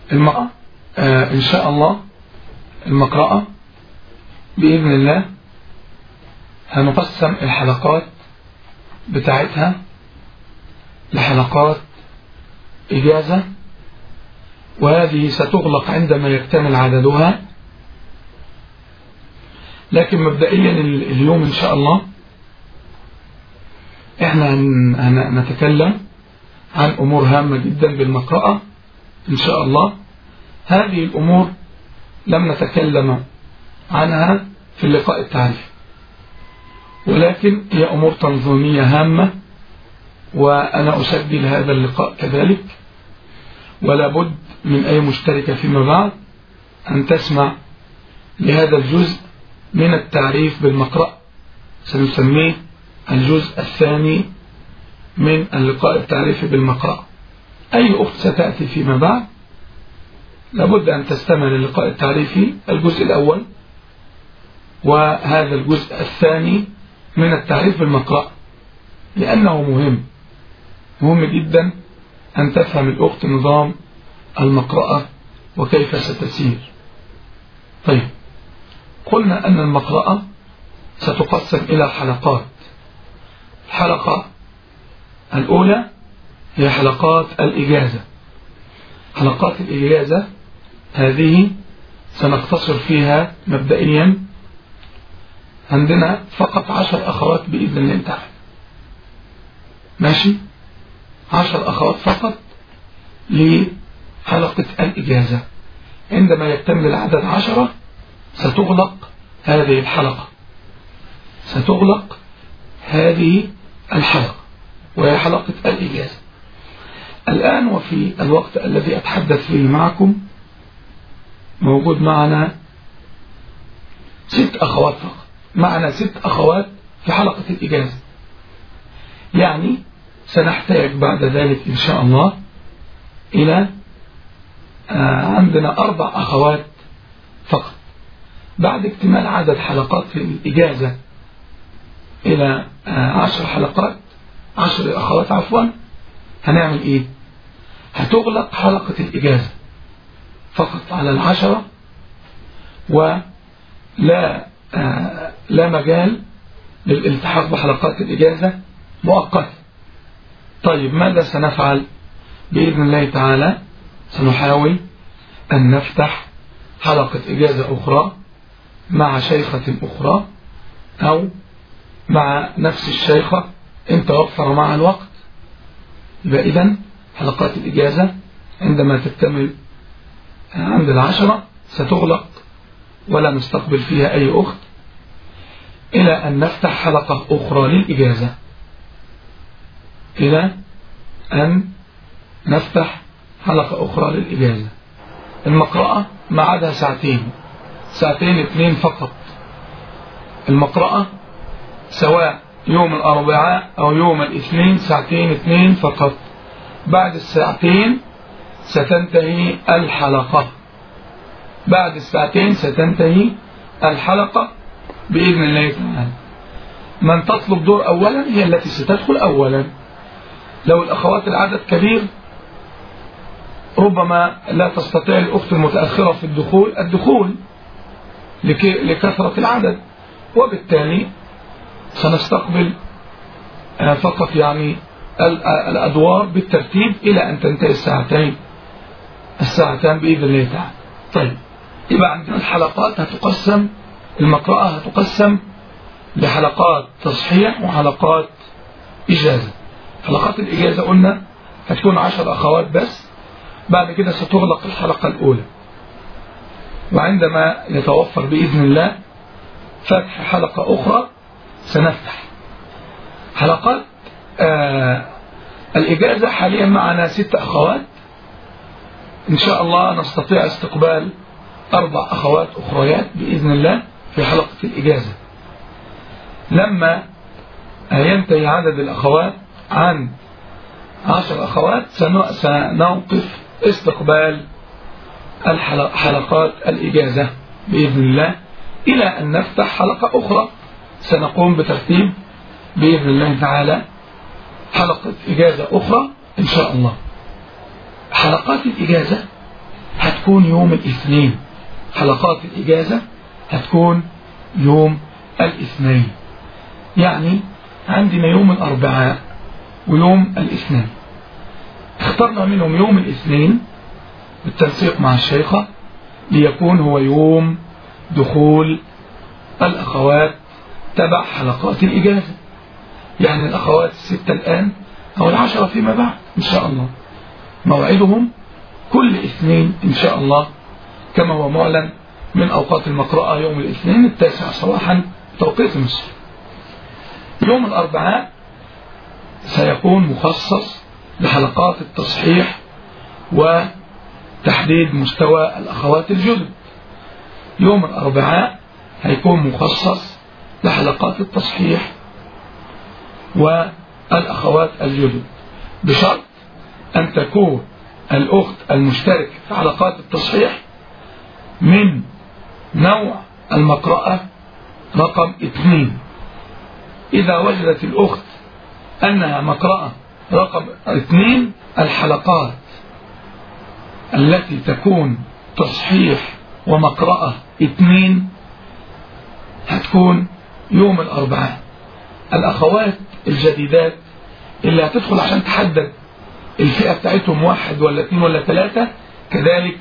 المقرأة آه إن شاء الله المقرأة بإذن الله هنقسم الحلقات بتاعتها لحلقات إجازة وهذه ستغلق عندما يكتمل عددها لكن مبدئيا اليوم إن شاء الله احنا هنتكلم عن أمور هامة جدا بالمقرأة إن شاء الله هذه الأمور لم نتكلم عنها في اللقاء التعريفي ولكن هي أمور تنظيمية هامة وأنا أسجل هذا اللقاء كذلك ولا بد من أي مشتركة فيما بعد أن تسمع لهذا الجزء من التعريف بالمقرأ سنسميه الجزء الثاني من اللقاء التعريفي بالمقرأ أي أخت ستأتي فيما بعد لابد أن تستمع للقاء التعريفي الجزء الأول وهذا الجزء الثاني من التعريف بالمقرأ لأنه مهم مهم جدا أن تفهم الأخت نظام المقرأة وكيف ستسير طيب قلنا أن المقرأة ستقسم إلى حلقات الحلقة الأولى هي حلقات الإجازة حلقات الإجازة هذه سنقتصر فيها مبدئيا عندنا فقط عشر أخوات بإذن الله تعالى ماشي عشر أخوات فقط لحلقة الإجازة عندما يكتمل العدد عشرة ستغلق هذه الحلقة ستغلق هذه الحلقة وهي حلقة الإجازة الآن وفي الوقت الذي أتحدث فيه معكم موجود معنا ست أخوات فقط معنا ست أخوات في حلقة الإجازة يعني سنحتاج بعد ذلك إن شاء الله إلى آه، عندنا أربع أخوات فقط بعد اكتمال عدد حلقات في الإجازة إلى آه، عشر حلقات عشر أخوات عفوا هنعمل إيه هتغلق حلقة الإجازة فقط على العشرة ولا آه لا مجال للالتحاق بحلقات الإجازة مؤقتا طيب ماذا سنفعل بإذن الله تعالى سنحاول أن نفتح حلقة إجازة أخرى مع شيخة أخرى أو مع نفس الشيخة إن توفر مع الوقت يبقى إذن حلقات الإجازة عندما تكتمل عند العشرة ستغلق ولا نستقبل فيها أي أخت إلى أن نفتح حلقة أخرى للإجازة إلى أن نفتح حلقة أخرى للإجازة المقرأة معادها ساعتين ساعتين اثنين فقط المقرأة سواء يوم الأربعاء أو يوم الاثنين ساعتين اثنين فقط بعد الساعتين ستنتهي الحلقة بعد الساعتين ستنتهي الحلقة بإذن الله تعالى من تطلب دور أولا هي التي ستدخل أولا لو الأخوات العدد كبير ربما لا تستطيع الأخت المتأخرة في الدخول الدخول لكثرة العدد وبالتالي سنستقبل آه، فقط يعني الأدوار بالترتيب إلى أن تنتهي الساعتين الساعتان بإذن الله تعالى طيب يبقى عندنا الحلقات هتقسم المقرأة هتقسم لحلقات تصحيح وحلقات إجازة حلقات الإجازة قلنا هتكون عشر أخوات بس بعد كده ستغلق الحلقة الأولى وعندما يتوفر بإذن الله فتح حلقة أخرى سنفتح حلقات آه الإجازة حاليا معنا ست أخوات إن شاء الله نستطيع استقبال أربع أخوات أخريات بإذن الله في حلقة الإجازة لما ينتهي عدد الأخوات عن عشر أخوات سنوقف استقبال الحلقات الإجازة بإذن الله إلى أن نفتح حلقة أخرى سنقوم بترتيب بإذن الله تعالى حلقة إجازة أخرى إن شاء الله حلقات الإجازة هتكون يوم الاثنين حلقات الإجازة هتكون يوم الاثنين يعني عندنا يوم الأربعاء ويوم الاثنين اخترنا منهم يوم الاثنين بالتنسيق مع الشيخة ليكون هو يوم دخول الأخوات تبع حلقات الإجازة يعني الأخوات الستة الآن أو العشرة فيما بعد إن شاء الله موعدهم كل اثنين إن شاء الله كما هو معلن من أوقات المقرأة يوم الاثنين التاسع صباحا توقيت مصر يوم الأربعاء سيكون مخصص لحلقات التصحيح وتحديد مستوى الأخوات الجدد يوم الأربعاء هيكون مخصص لحلقات التصحيح والأخوات الجدد بشرط أن تكون الأخت المشترك في حلقات التصحيح من نوع المقرأة رقم اثنين إذا وجدت الأخت أنها مقرأة رقم اثنين الحلقات التي تكون تصحيح ومقرأة اثنين هتكون يوم الأربعاء الأخوات الجديدات اللي هتدخل عشان تحدد الفئة بتاعتهم واحد ولا اثنين ولا ثلاثة كذلك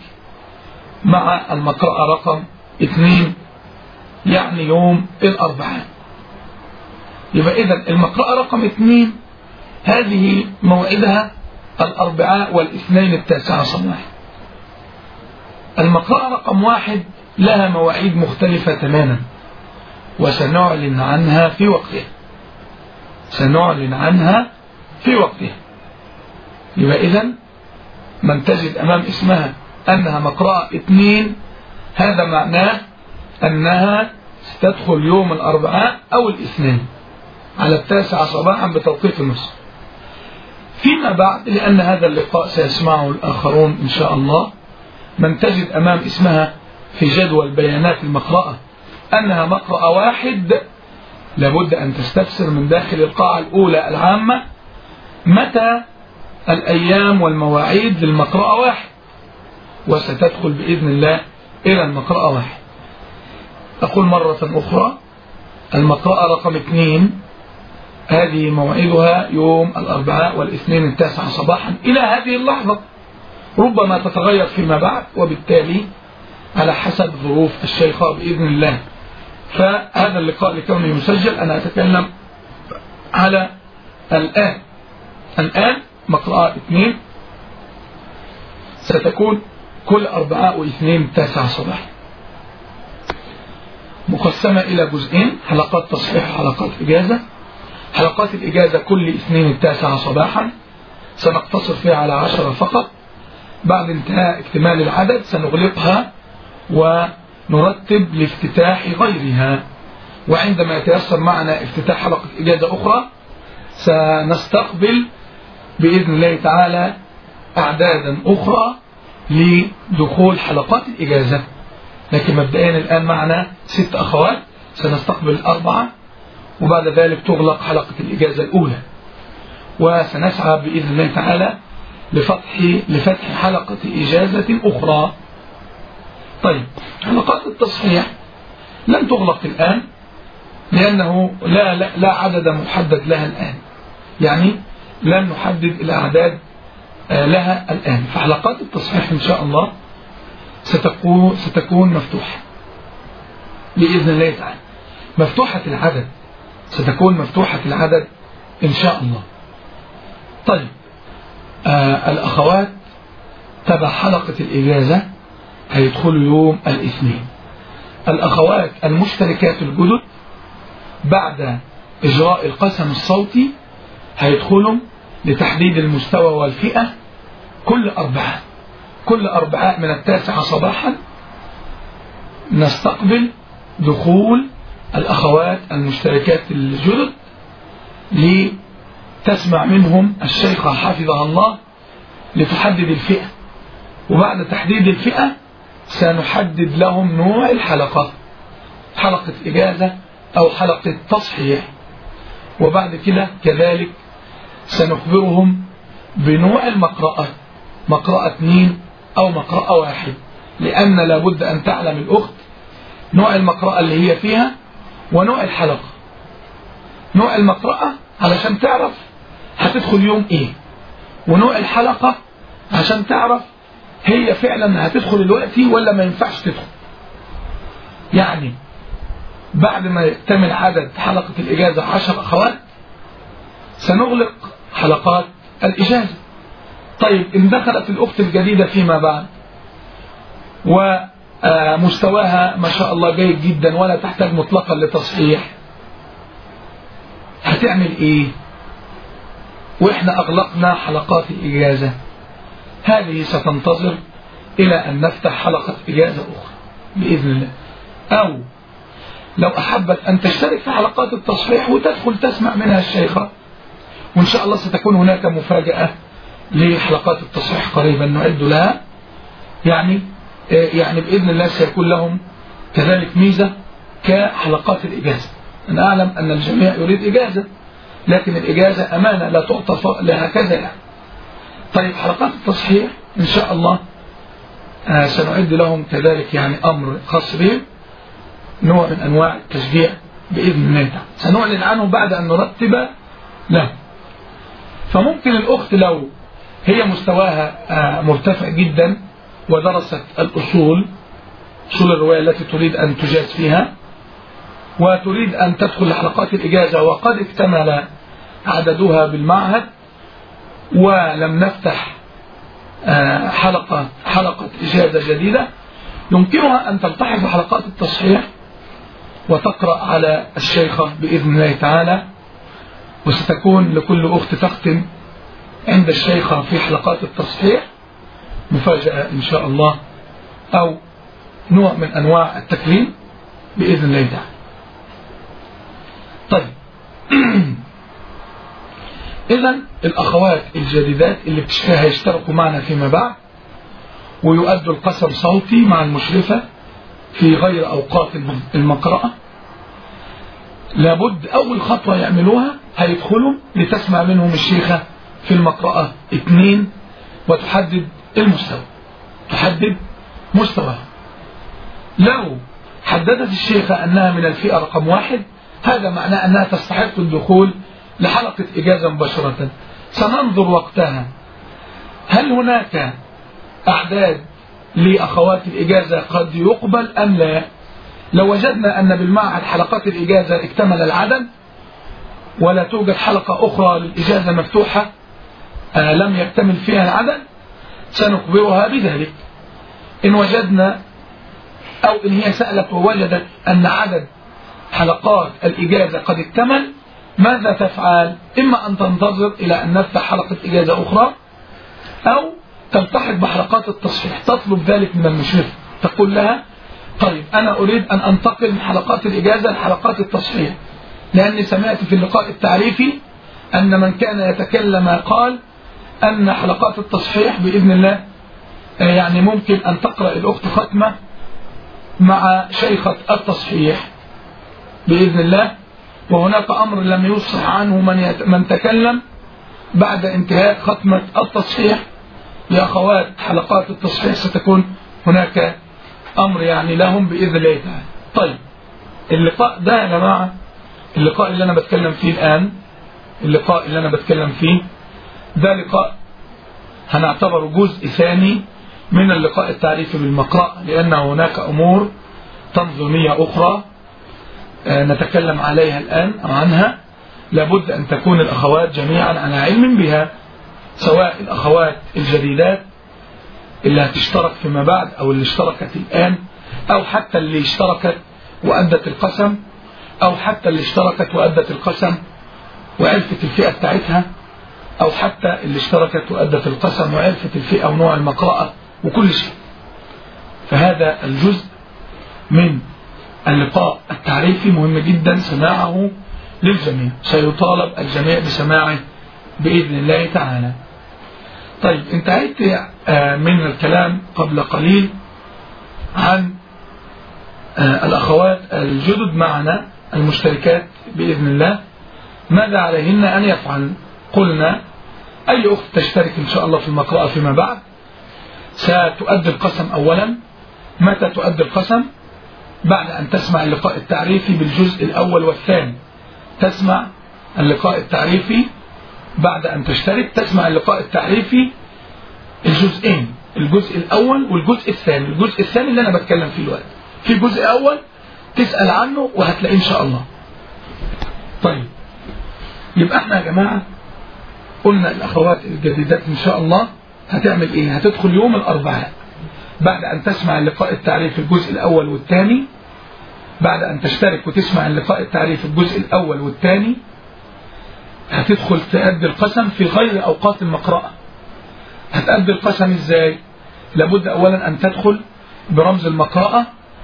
مع المقرأة رقم اثنين يعني يوم الأربعاء يبقى إذا المقرأة رقم اثنين هذه موعدها الأربعاء والاثنين التاسعة صباحا المقرأة رقم واحد لها مواعيد مختلفة تماما وسنعلن عنها في وقتها سنعلن عنها في وقتها يبقى إذا من تجد أمام اسمها أنها مقرأة اثنين هذا معناه أنها ستدخل يوم الأربعاء أو الاثنين على التاسعة صباحا بتوقيت مصر فيما بعد لأن هذا اللقاء سيسمعه الآخرون إن شاء الله من تجد أمام اسمها في جدول بيانات المقرأة أنها مقرأة واحد لابد أن تستفسر من داخل القاعة الأولى العامة متى الأيام والمواعيد للمقرأة واحد وستدخل بإذن الله إلى المقرأة واحد أقول مرة أخرى المقرأة رقم اثنين هذه موعدها يوم الأربعاء والاثنين التاسع صباحا إلى هذه اللحظة ربما تتغير فيما بعد وبالتالي على حسب ظروف الشيخة بإذن الله فهذا اللقاء لكونه مسجل أنا أتكلم على الآن الآن مقرأة اثنين ستكون كل أربعاء واثنين تاسع صباح مقسمة إلى جزئين حلقات تصحيح وحلقات إجازة حلقات الإجازة كل اثنين التاسعة صباحا سنقتصر فيها على عشرة فقط بعد انتهاء اكتمال العدد سنغلقها ونرتب لافتتاح غيرها وعندما يتيسر معنا افتتاح حلقة إجازة أخرى سنستقبل بإذن الله تعالى أعدادا أخرى لدخول حلقات الإجازة لكن مبدئيا الآن معنا ست أخوات سنستقبل الأربعة وبعد ذلك تغلق حلقة الإجازة الأولى وسنسعى بإذن الله تعالى لفتح لفتح حلقة إجازة أخرى طيب حلقات التصحيح لن تغلق الآن لأنه لا, لا, لا عدد محدد لها الآن يعني لن نحدد الأعداد لها الآن فحلقات التصحيح إن شاء الله ستكون, ستكون مفتوحة بإذن الله تعالى مفتوحة العدد ستكون مفتوحة العدد إن شاء الله طيب آه الأخوات تبع حلقة الإجازة هيدخلوا يوم الاثنين الأخوات المشتركات الجدد بعد إجراء القسم الصوتي هيدخلوا لتحديد المستوى والفئة كل أربعاء كل أربعاء من التاسعة صباحا نستقبل دخول الأخوات المشتركات الجدد لتسمع منهم الشيخة حفظها الله لتحدد الفئة وبعد تحديد الفئة سنحدد لهم نوع الحلقة حلقة إجازة أو حلقة تصحيح وبعد كده كذلك سنخبرهم بنوع المقرأة مقرأة اثنين أو مقرأة واحد لأن لابد أن تعلم الأخت نوع المقرأة اللي هي فيها ونوع الحلقة نوع المقرأة علشان تعرف هتدخل يوم ايه ونوع الحلقة عشان تعرف هي فعلا هتدخل الوقت ولا ما ينفعش تدخل يعني بعد ما يكتمل عدد حلقة الإجازة عشر أخوات سنغلق حلقات الإجازة طيب إن دخلت الأخت الجديدة فيما بعد ومستواها ما شاء الله جيد جدا ولا تحتاج مطلقا لتصحيح هتعمل ايه واحنا اغلقنا حلقات الاجازة هذه ستنتظر الى ان نفتح حلقة اجازة اخرى باذن الله او لو احبت ان تشترك في حلقات التصحيح وتدخل تسمع منها الشيخة وان شاء الله ستكون هناك مفاجأة لحلقات التصحيح قريبا نعد لها يعني يعني بإذن الله سيكون لهم كذلك ميزة كحلقات الإجازة أنا أعلم أن الجميع يريد إجازة لكن الإجازة أمانة لا تعطى لهكذا يعني طيب حلقات التصحيح إن شاء الله آه سنعد لهم كذلك يعني أمر خاص بهم نوع من أنواع التشجيع بإذن الله تعالى سنعلن عنه بعد أن نرتب له فممكن الأخت لو هي مستواها آه مرتفع جدا ودرست الأصول أصول الرواية التي تريد أن تجاز فيها وتريد أن تدخل لحلقات الإجازة وقد اكتمل عددها بالمعهد ولم نفتح حلقة حلقة إجازة جديدة يمكنها أن تلتحق بحلقات التصحيح وتقرأ على الشيخة بإذن الله تعالى وستكون لكل أخت تختم عند الشيخة في حلقات التصحيح مفاجأة إن شاء الله أو نوع من أنواع التكريم بإذن الله تعالى طيب إذا الأخوات الجديدات اللي بتشتهي يشتركوا معنا فيما بعد ويؤدوا القسم صوتي مع المشرفة في غير أوقات المقرأة لابد أول خطوة يعملوها هيدخلوا لتسمع منهم الشيخة في المقرأة اثنين وتحدد المستوى تحدد مستواها لو حددت الشيخة أنها من الفئة رقم واحد هذا معناه أنها تستحق الدخول لحلقة إجازة مباشرة سننظر وقتها هل هناك أعداد لأخوات الإجازة قد يقبل أم لا لو وجدنا أن بالمعهد حلقات الإجازة اكتمل العدد ولا توجد حلقة أخرى للإجازة مفتوحة آه لم يكتمل فيها العدد سنخبرها بذلك إن وجدنا أو إن هي سألت ووجدت أن عدد حلقات الإجازة قد اكتمل ماذا تفعل إما أن تنتظر إلى أن نفتح حلقة إجازة أخرى أو تلتحق بحلقات التصحيح تطلب ذلك من المشرف تقول لها طيب أنا أريد أن أنتقل من حلقات الإجازة لحلقات التصحيح لأني سمعت في اللقاء التعريفي أن من كان يتكلم قال أن حلقات التصحيح بإذن الله يعني ممكن أن تقرأ الأخت ختمة مع شيخة التصحيح بإذن الله وهناك أمر لم يصح عنه من, يت... من تكلم بعد انتهاء ختمة التصحيح لأخوات حلقات التصحيح ستكون هناك أمر يعني لهم بإذن الله تعالى طيب اللقاء ده يا جماعة اللقاء اللي أنا بتكلم فيه الآن اللقاء اللي أنا بتكلم فيه ده لقاء هنعتبره جزء ثاني من اللقاء التعريفي بالمقرأ لأن هناك أمور تنظيمية أخرى نتكلم عليها الآن أو عنها لابد أن تكون الأخوات جميعا على علم بها سواء الأخوات الجديدات اللي هتشترك فيما بعد أو اللي اشتركت الآن أو حتى اللي اشتركت وأدت القسم أو حتى اللي اشتركت وأدت القسم وعرفت الفئة بتاعتها أو حتى اللي اشتركت وأدت القسم وعرفت الفئة ونوع المقرأة وكل شيء فهذا الجزء من اللقاء التعريفي مهم جدا سماعه للجميع سيطالب الجميع بسماعه بإذن الله تعالى طيب انتهيت من الكلام قبل قليل عن الأخوات الجدد معنا المشتركات بإذن الله ماذا عليهن أن يفعل قلنا أي أخت تشترك إن شاء الله في المقرأة فيما بعد ستؤدي القسم أولا متى تؤدي القسم بعد أن تسمع اللقاء التعريفي بالجزء الأول والثاني تسمع اللقاء التعريفي بعد أن تشترك تسمع اللقاء التعريفي الجزئين الجزء الأول والجزء الثاني الجزء الثاني اللي أنا بتكلم فيه الوقت في جزء أول تسأل عنه وهتلاقيه إن شاء الله طيب يبقى احنا يا جماعة قلنا الأخوات الجديدات إن شاء الله هتعمل إيه هتدخل يوم الأربعاء بعد أن تسمع اللقاء التعريف الجزء الأول والثاني بعد أن تشترك وتسمع اللقاء التعريف الجزء الأول والثاني هتدخل تأدي القسم في غير أوقات المقرأة هتأدي القسم إزاي لابد أولا أن تدخل برمز المقرأة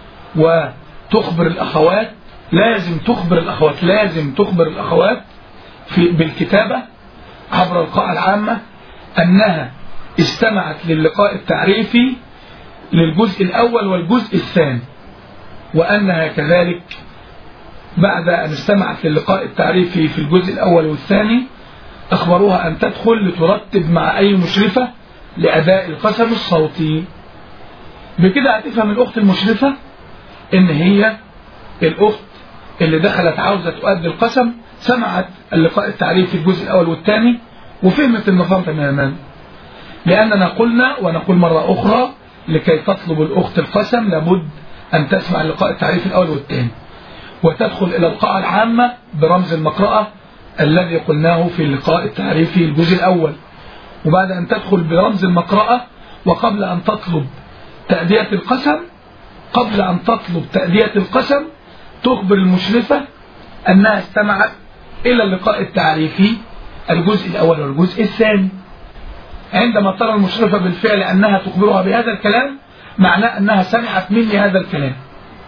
وتخبر الأخوات لازم تخبر الأخوات لازم تخبر الأخوات في بالكتابة عبر القاعة العامة أنها استمعت للقاء التعريفي للجزء الأول والجزء الثاني وأنها كذلك بعد أن استمعت للقاء التعريفي في الجزء الأول والثاني أخبروها أن تدخل لترتب مع أي مشرفة لأداء القسم الصوتي بكده هتفهم الأخت المشرفة إن هي الأخت اللي دخلت عاوزة تؤدي القسم سمعت اللقاء التعريفي في الجزء الأول والثاني وفهمت النظام تماما لأننا قلنا ونقول مرة أخرى لكي تطلب الأخت القسم لابد أن تسمع اللقاء التعريفي الأول والثاني وتدخل إلى القاعة العامة برمز المقرأة الذي قلناه في اللقاء التعريفي الجزء الأول وبعد أن تدخل برمز المقرأة وقبل أن تطلب تأدية القسم قبل أن تطلب تأدية القسم تخبر المشرفة أنها استمعت إلى اللقاء التعريفي الجزء الأول والجزء الثاني عندما ترى المشرفة بالفعل أنها تخبرها بهذا الكلام معناه أنها سمعت مني هذا الكلام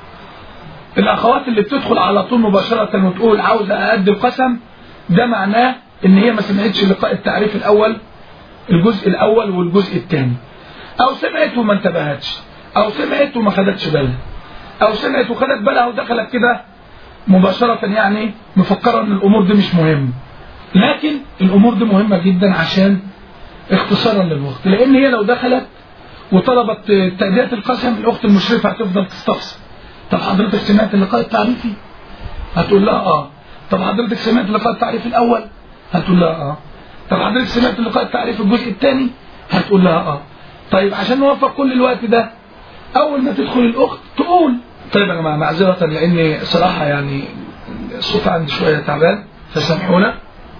الأخوات اللي بتدخل على طول مباشرة وتقول عاوز أأدي القسم ده معناه ان هي ما سمعتش لقاء التعريف الاول الجزء الاول والجزء الثاني او سمعت وما انتبهتش او سمعت وما خدتش بالها او سمعت وخدت بالها ودخلت كده مباشرة يعني مفكرة ان الامور دي مش مهمة لكن الامور دي مهمة جدا عشان اختصارا للوقت لان هي لو دخلت وطلبت تأدية القسم الاخت المشرفة هتفضل تستفسر طب حضرتك سمعت اللقاء التعريفي هتقول لها اه طب حضرتك سمعت لقاء التعريف الأول هتقول لها اه طب حضرتك سمعت لقاء التعريف الجزء الثاني هتقول لها اه طيب عشان نوفق كل الوقت ده أول ما تدخل الأخت تقول طيب يا جماعة معذرة لأني صراحة يعني الصوت عندي شوية تعبان فسامحونا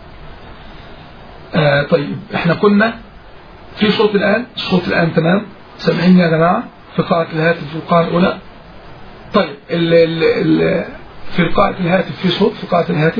آه طيب احنا كنا في صوت الآن الصوت الآن تمام سامعيني يا جماعة في قاعة الهاتف في القاعة الأولى طيب ال ال ال في قاعة الهاتف في صوت في قاعة الهاتف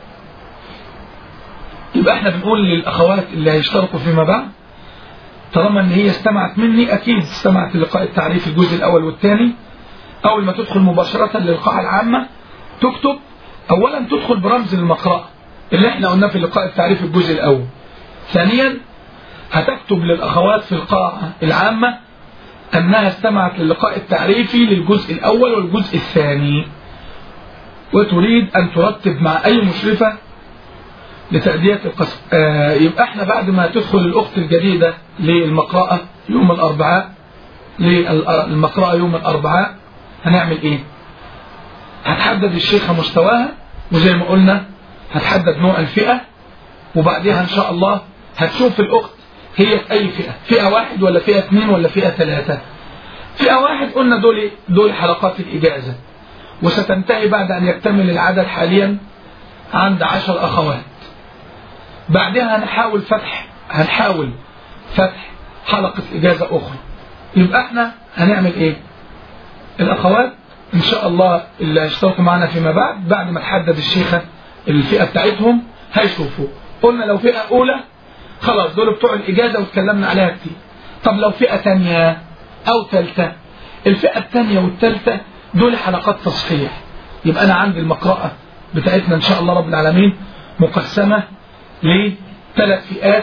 يبقى احنا بنقول للأخوات اللي هيشتركوا فيما بعد طالما ان هي استمعت مني اكيد استمعت للقاء التعريف الجزء الاول والثاني اول ما تدخل مباشرة للقاعة العامة تكتب اولا تدخل برمز المقرأة اللي احنا قلناه في لقاء التعريف الجزء الاول ثانيا هتكتب للاخوات في القاعة العامة انها استمعت للقاء التعريفي للجزء الاول والجزء الثاني وتريد أن ترتب مع أي مشرفة لتأدية القسم آه يبقى احنا بعد ما تدخل الأخت الجديدة للمقرأة يوم الأربعاء للمقرأة يوم الأربعاء هنعمل ايه هتحدد الشيخة مستواها وزي ما قلنا هتحدد نوع الفئة وبعدها ان شاء الله هتشوف الأخت هي في أي فئة فئة واحد ولا فئة اثنين ولا فئة ثلاثة فئة واحد قلنا دول دول حلقات الإجازة وستنتهي بعد أن يكتمل العدد حاليا عند عشر أخوات بعدها هنحاول فتح هنحاول فتح حلقة إجازة أخرى يبقى احنا هنعمل ايه الأخوات إن شاء الله اللي هيشتركوا معنا فيما بعد بعد ما تحدد الشيخة الفئة بتاعتهم هيشوفوا قلنا لو فئة أولى خلاص دول بتوع الإجازة واتكلمنا عليها كتير طب لو فئة تانية أو ثالثة الفئة الثانية والثالثة دول حلقات تصحيح يبقى أنا عندي المقرأة بتاعتنا إن شاء الله رب العالمين مقسمة لثلاث فئات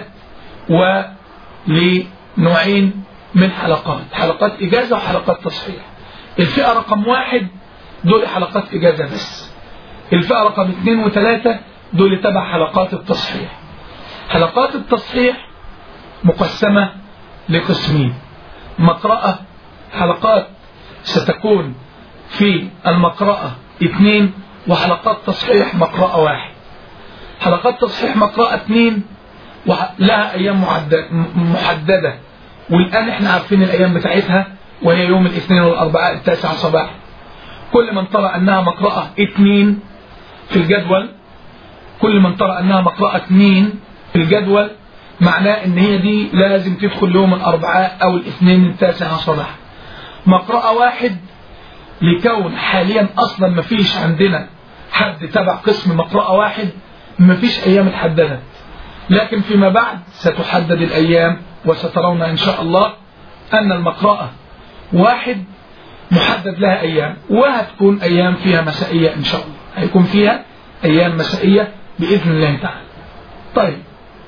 ولنوعين من حلقات حلقات إجازة وحلقات تصحيح الفئة رقم واحد دول حلقات إجازة بس الفئة رقم اثنين وثلاثة دول تبع حلقات التصحيح حلقات التصحيح مقسمة لقسمين مقرأة حلقات ستكون في المقرأة اثنين وحلقات تصحيح مقرأة واحد حلقات تصحيح مقرأة اثنين لها أيام محددة والآن احنا عارفين الأيام بتاعتها وهي يوم الاثنين والأربعاء التاسع صباحا كل من ترى أنها مقرأة اثنين في الجدول كل من ترى أنها مقرأة اثنين في الجدول معناه ان هي دي لازم تدخل يوم الأربعاء أو الاثنين التاسع صباحا مقرأة واحد لكون حاليا أصلا ما فيش عندنا حد تبع قسم مقرأة واحد ما فيش أيام اتحددت لكن فيما بعد ستحدد الأيام وسترون إن شاء الله أن المقرأة واحد محدد لها أيام وهتكون أيام فيها مسائية إن شاء الله هيكون فيها أيام مسائية بإذن الله تعالى طيب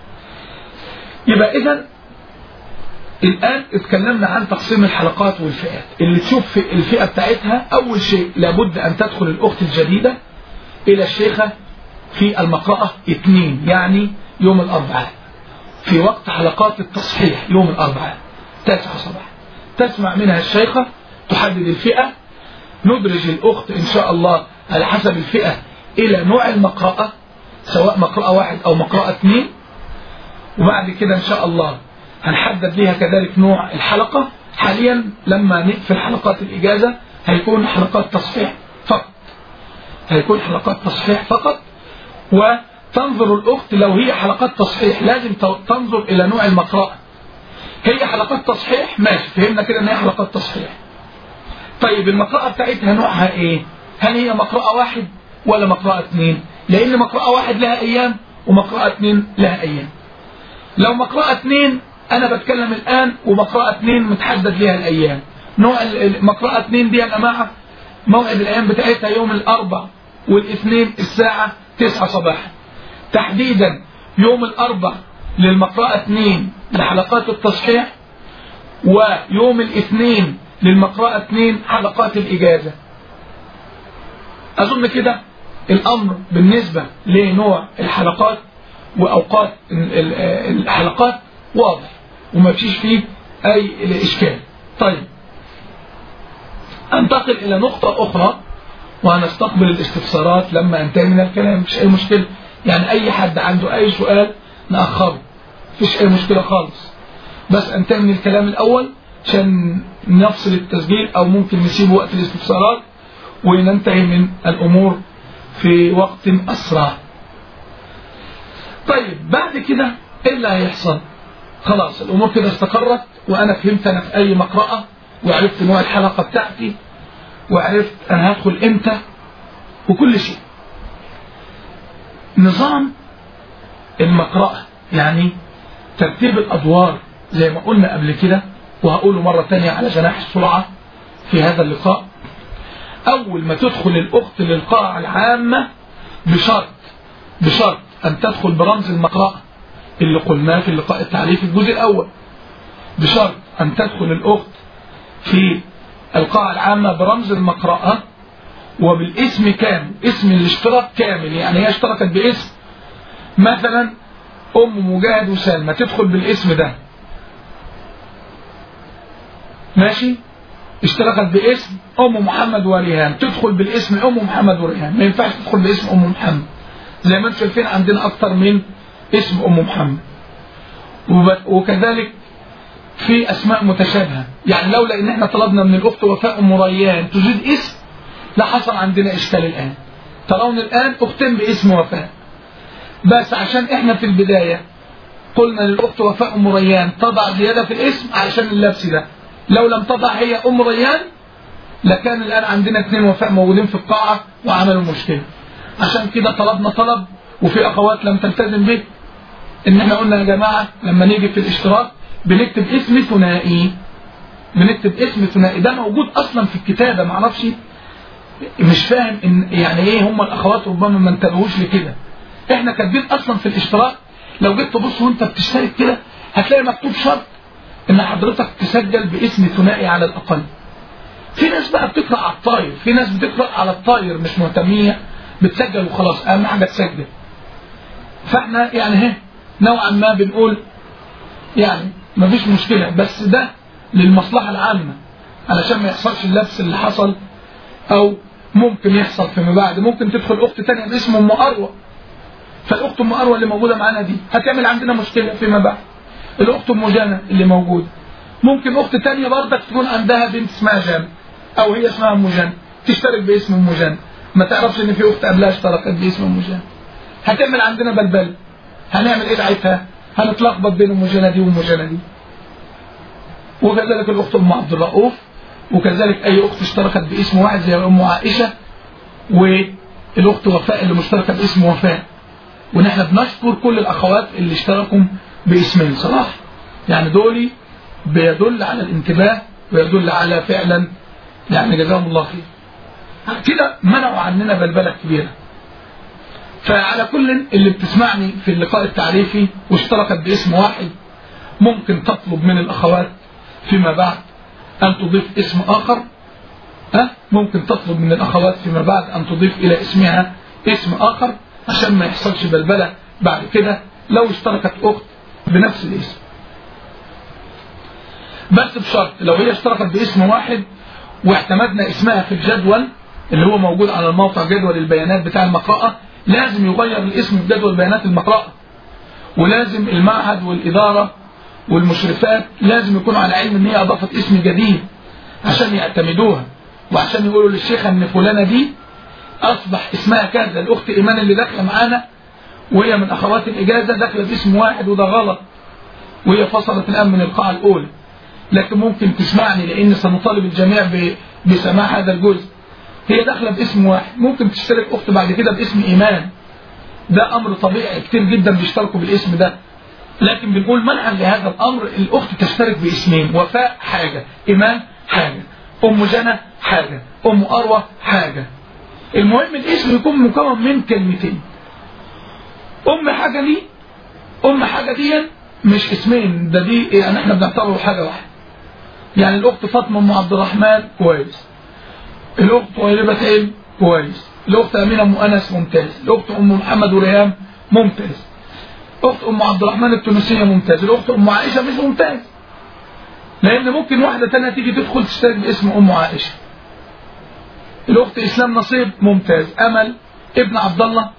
يبقى إذا الآن اتكلمنا عن تقسيم الحلقات والفئات اللي تشوف في الفئة بتاعتها أول شيء لابد أن تدخل الأخت الجديدة إلى الشيخة في المقرأة اثنين يعني يوم الأربعاء في وقت حلقات التصحيح يوم الأربعاء تاسع صباح تسمع منها الشيخة تحدد الفئة ندرج الأخت إن شاء الله على حسب الفئة إلى نوع المقرأة سواء مقرأة واحد أو مقرأة اثنين وبعد كده إن شاء الله هنحدد ليها كذلك نوع الحلقة حاليا لما نقفل حلقات الإجازة هيكون حلقات تصحيح فقط هيكون حلقات تصحيح فقط وتنظر الأخت لو هي حلقات تصحيح لازم تنظر إلى نوع المقرأة هي حلقات تصحيح ماشي فهمنا كده ان هي حلقات تصحيح طيب المقرأة بتاعتها نوعها ايه هل هي مقرأة واحد ولا مقرأة اثنين لان مقرأة واحد لها ايام ومقرأة اثنين لها ايام لو مقرأة اثنين انا بتكلم الان ومقرأة اثنين متحدد لها الايام نوع مقرأة اثنين دي يا جماعة موعد الايام بتاعتها يوم الاربع والاثنين الساعة تسعة صباحا تحديدا يوم الاربع للمقرأة اثنين لحلقات التصحيح ويوم الاثنين للمقرأة اثنين حلقات الإجازة أظن كده الأمر بالنسبة لنوع الحلقات وأوقات الحلقات واضح وما فيش فيه أي إشكال طيب أنتقل إلى نقطة أخرى وهنستقبل الاستفسارات لما انتهي من الكلام مش أي مشكلة يعني أي حد عنده أي سؤال نأخره مفيش أي مشكلة خالص بس انتهي من الكلام الأول عشان نفصل التسجيل أو ممكن نسيب وقت الاستفسارات وننتهي من الأمور في وقت أسرع طيب بعد كده ايه اللي هيحصل خلاص الأمور كده استقرت وأنا فهمت أنا في أي مقرأة وعرفت نوع الحلقة بتاعتي وعرفت أنا هدخل إمتى وكل شيء نظام المقرأة يعني ترتيب الأدوار زي ما قلنا قبل كده وهقوله مرة تانية على جناح السرعة في هذا اللقاء أول ما تدخل الأخت للقاعة العامة بشرط بشرط أن تدخل برمز المقرأة اللي قلناه في اللقاء التعريفي الجزء الأول بشرط أن تدخل الأخت في القاعة العامة برمز المقرأة وبالاسم كامل اسم الاشتراك كامل يعني هي اشتركت باسم مثلا أم مجاهد وسلمى تدخل بالاسم ده ماشي اشتركت باسم أم محمد وريهان تدخل بالاسم أم محمد وريهان ما ينفعش تدخل باسم أم محمد زي ما انتم شايفين عندنا أكتر من اسم أم محمد وكذلك في أسماء متشابهة يعني لولا إن احنا طلبنا من الأخت وفاء أم ريان تجيد اسم لحصل عندنا إشكال الآن ترون الآن أختين باسم وفاء بس عشان احنا في البداية قلنا للأخت وفاء أم ريان تضع زيادة في الاسم عشان اللبس ده لو لم تضع هي أم ريان لكان الآن عندنا اثنين وفاء موجودين في القاعة وعملوا مشكلة عشان كده طلبنا طلب وفي أخوات لم تلتزم به إن احنا قلنا يا جماعة لما نيجي في الاشتراك بنكتب اسم ثنائي بنكتب اسم ثنائي ده موجود أصلا في الكتابة معرفش مش فاهم إن يعني إيه هم الأخوات ربما ما انتبهوش لكده احنا كاتبين اصلا في الاشتراك لو جيت تبص وانت بتشترك كده هتلاقي مكتوب شرط ان حضرتك تسجل باسم ثنائي على الاقل في ناس بقى بتقرا على الطاير في ناس بتقرا على الطاير مش مهتميه بتسجل وخلاص اهم حاجه تسجل فاحنا يعني اهي نوعا ما بنقول يعني مفيش مشكله بس ده للمصلحه العامه علشان ما يحصلش اللبس اللي حصل او ممكن يحصل فيما بعد ممكن تدخل اخت تانية باسم ام اروى فالاخت ام اروى اللي موجوده معانا دي هتعمل عندنا مشكله فيما بعد الاخت ام جنى اللي موجوده ممكن اخت تانية برضك تكون عندها بنت اسمها جنى او هي اسمها ام جنى تشترك باسم ام جنى ما تعرفش ان في اخت قبلها اشتركت باسم ام جنى هتعمل عندنا بلبل هنعمل ايه ساعتها هنتلخبط بين ام جنى دي وام جنى دي وكذلك الاخت ام عبد الرؤوف وكذلك اي اخت اشتركت باسم واحد زي ام عائشه والاخت وفاء اللي مشتركه باسم وفاء ونحن بنشكر كل الاخوات اللي اشتركوا باسمين صراحه يعني دولي بيدل على الانتباه ويدل على فعلا يعني جزاهم الله خير كده منعوا عننا بلبله كبيره فعلى كل اللي بتسمعني في اللقاء التعريفي واشتركت باسم واحد ممكن تطلب من الاخوات فيما بعد أن تضيف اسم آخر أه؟ ممكن تطلب من الأخوات فيما بعد أن تضيف إلى اسمها اسم آخر عشان ما يحصلش بلبلة بعد كده لو اشتركت أخت بنفس الاسم بس بشرط لو هي اشتركت باسم واحد واعتمدنا اسمها في الجدول اللي هو موجود على الموقع جدول البيانات بتاع المقرأة لازم يغير الاسم في جدول بيانات المقرأة ولازم المعهد والإدارة والمشرفات لازم يكونوا على علم ان هي اضافت اسم جديد عشان يعتمدوها وعشان يقولوا للشيخة ان فلانة دي اصبح اسمها كذا الاخت ايمان اللي داخله معانا وهي من اخوات الاجازه داخله باسم واحد وده غلط وهي فصلت الان من القاعه الاولى لكن ممكن تسمعني لان سنطالب الجميع بسماع هذا الجزء هي داخله باسم واحد ممكن تشترك اخت بعد كده باسم ايمان ده امر طبيعي كتير جدا بيشتركوا بالاسم ده لكن بنقول منعا لهذا الامر الاخت تشترك باسمين وفاء حاجه ايمان حاجه ام جنى حاجه ام اروى حاجه المهم الاسم يكون مكون من كلمتين ام حاجه دي ام حاجه دي مش اسمين ده دي يعني احنا بنعتبره حاجه واحده يعني الاخت فاطمه ام عبد الرحمن كويس الاخت طيبه علم كويس الاخت امينه ام انس ممتاز الاخت ام محمد وريهام ممتاز اخت ام عبد الرحمن التونسيه ممتاز الاخت ام عائشه مش ممتاز لان ممكن واحده تانية تيجي تدخل تشترك باسم ام عائشه الاخت اسلام نصيب ممتاز امل ابن عبد الله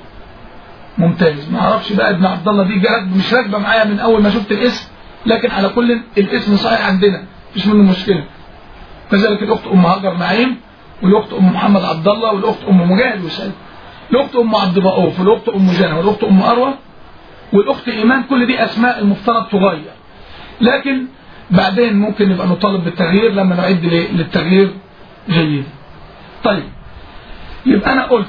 ممتاز ما اعرفش بقى ابن عبد الله دي جرد مش راكبه معايا من اول ما شفت الاسم لكن على كل الاسم صحيح عندنا مش منه مشكله كذلك الاخت ام هاجر نعيم والاخت ام محمد عبد الله والاخت ام مجاهد وسعيد الاخت ام عبد الرؤوف والاخت ام جنى والاخت ام اروى والاخت ايمان كل دي اسماء المفترض تغير لكن بعدين ممكن نبقى نطالب بالتغيير لما نعد للتغيير جيد طيب يبقى انا قلت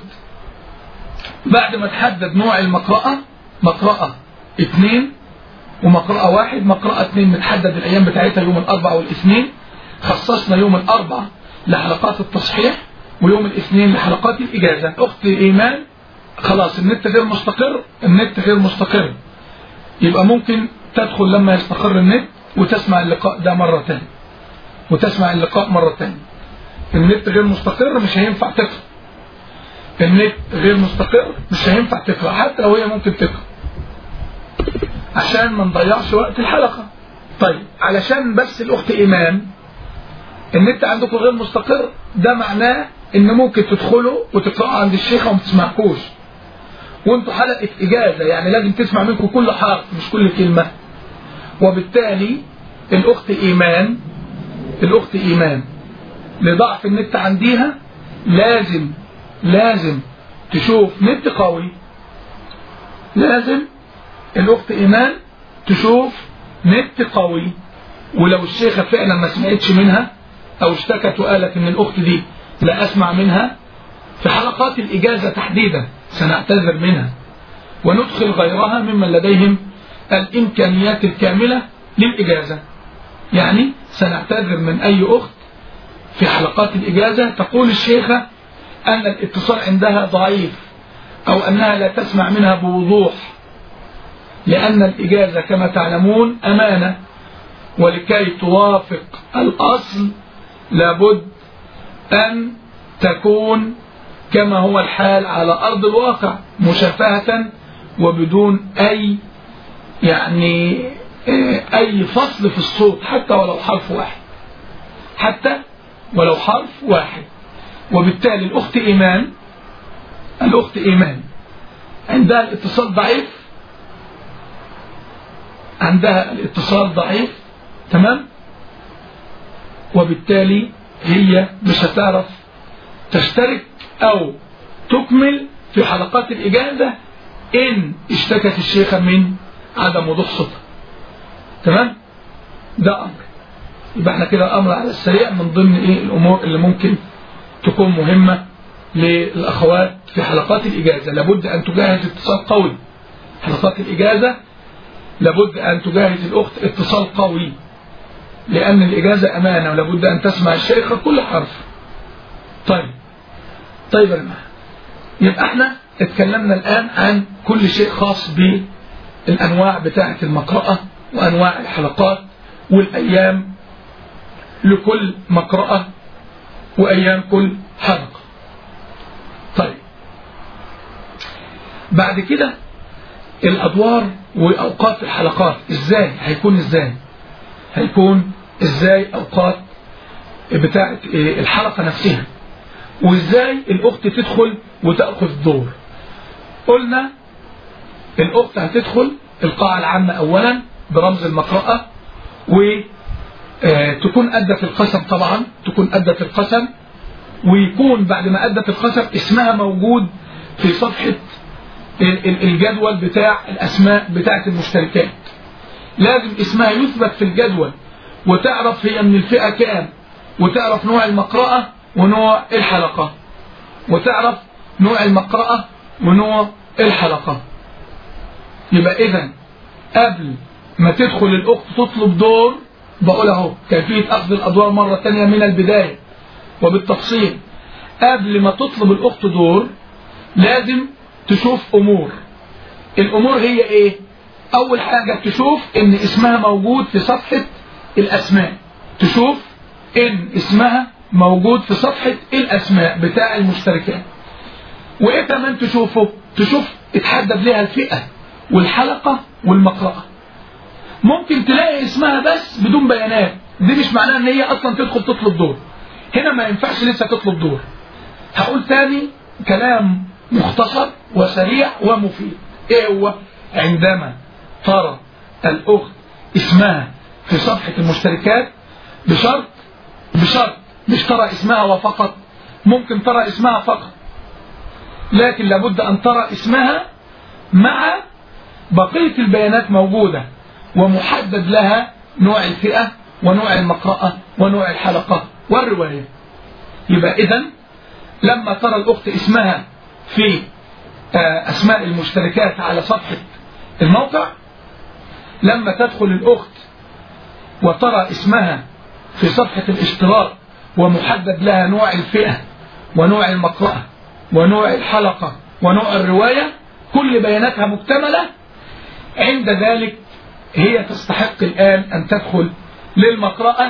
بعد ما تحدد نوع المقرأة مقرأة اثنين ومقرأة واحد مقرأة اثنين متحدد الايام بتاعتها يوم الاربعاء والاثنين خصصنا يوم الاربعاء لحلقات التصحيح ويوم الاثنين لحلقات الاجازة اخت ايمان خلاص النت غير مستقر النت غير مستقر يبقى ممكن تدخل لما يستقر النت وتسمع اللقاء ده مرة تانية وتسمع اللقاء مرة تانية النت غير مستقر مش هينفع تقرأ النت غير مستقر مش هينفع تقرأ حتى لو هي ممكن تقرأ عشان ما نضيعش وقت الحلقة طيب علشان بس الأخت إيمان النت عندكم غير مستقر ده معناه ان ممكن تدخلوا وتقرأوا عند الشيخة وما تسمعكوش وانتوا حلقة إجازة يعني لازم تسمع منكم كل حرف مش كل كلمة وبالتالي الأخت إيمان الأخت إيمان لضعف النت عنديها لازم لازم تشوف نت قوي لازم الأخت إيمان تشوف نت قوي ولو الشيخة فعلا ما سمعتش منها أو اشتكت وقالت إن الأخت دي لا أسمع منها في حلقات الإجازة تحديدا سنعتذر منها وندخل غيرها ممن لديهم الإمكانيات الكاملة للإجازة يعني سنعتذر من أي أخت في حلقات الإجازة تقول الشيخة أن الاتصال عندها ضعيف أو أنها لا تسمع منها بوضوح لأن الإجازة كما تعلمون أمانة ولكي توافق الأصل لابد أن تكون كما هو الحال على أرض الواقع مشفهة وبدون أي يعني أي فصل في الصوت حتى ولو حرف واحد حتى ولو حرف واحد وبالتالي الأخت إيمان الأخت إيمان عندها الاتصال ضعيف عندها الاتصال ضعيف تمام وبالتالي هي مش هتعرف تشترك أو تكمل في حلقات الإجازة إن اشتكت الشيخة من عدم وضوح صوتها تمام ده أمر يبقى احنا كده أمر على السريع من ضمن إيه الأمور اللي ممكن تكون مهمة للأخوات في حلقات الإجازة لابد أن تجهز اتصال قوي حلقات الإجازة لابد أن تجهز الأخت اتصال قوي لأن الإجازة أمانة ولابد أن تسمع الشيخة كل حرف طيب طيب يا جماعة يبقى احنا اتكلمنا الآن عن كل شيء خاص بالأنواع بتاعة المقرأة وأنواع الحلقات والأيام لكل مقرأة وأيام كل حلقة طيب بعد كده الأدوار وأوقات الحلقات إزاي هيكون إزاي هيكون إزاي أوقات بتاعة الحلقة نفسها وإزاي الأخت تدخل وتأخذ دور قلنا الأخت هتدخل القاعة العامة أولا برمز المقرأة وتكون أدت القسم طبعا تكون أدت القسم ويكون بعد ما أدت القسم اسمها موجود في صفحة الجدول بتاع الأسماء بتاعة المشتركات لازم اسمها يثبت في الجدول وتعرف هي من الفئة كام وتعرف نوع المقرأة ونوع الحلقة وتعرف نوع المقرأة ونوع الحلقة يبقى إذا قبل ما تدخل الأخت تطلب دور بقول اهو كيفية أخذ الأدوار مرة تانية من البداية وبالتفصيل قبل ما تطلب الأخت دور لازم تشوف أمور الأمور هي إيه أول حاجة تشوف إن اسمها موجود في صفحة الأسماء تشوف إن اسمها موجود في صفحة الأسماء بتاع المشتركات وإيه كمان تشوفه تشوف اتحدد لها الفئة والحلقة والمقرأة ممكن تلاقي اسمها بس بدون بيانات دي مش معناها ان هي اصلا تدخل تطلب دور هنا ما ينفعش لسه تطلب دور هقول تاني كلام مختصر وسريع ومفيد ايه هو عندما ترى الاخت اسمها في صفحة المشتركات بشرط بشرط مش ترى اسمها وفقط ممكن ترى اسمها فقط لكن لابد ان ترى اسمها مع بقية البيانات موجودة ومحدد لها نوع الفئة ونوع المقرأة ونوع الحلقة والرواية يبقى إذا لما ترى الأخت اسمها في أسماء المشتركات على صفحة الموقع لما تدخل الأخت وترى اسمها في صفحة الاشتراك ومحدد لها نوع الفئة ونوع المقرأة ونوع الحلقة ونوع الرواية كل بياناتها مكتملة عند ذلك هي تستحق الآن أن تدخل للمقرأة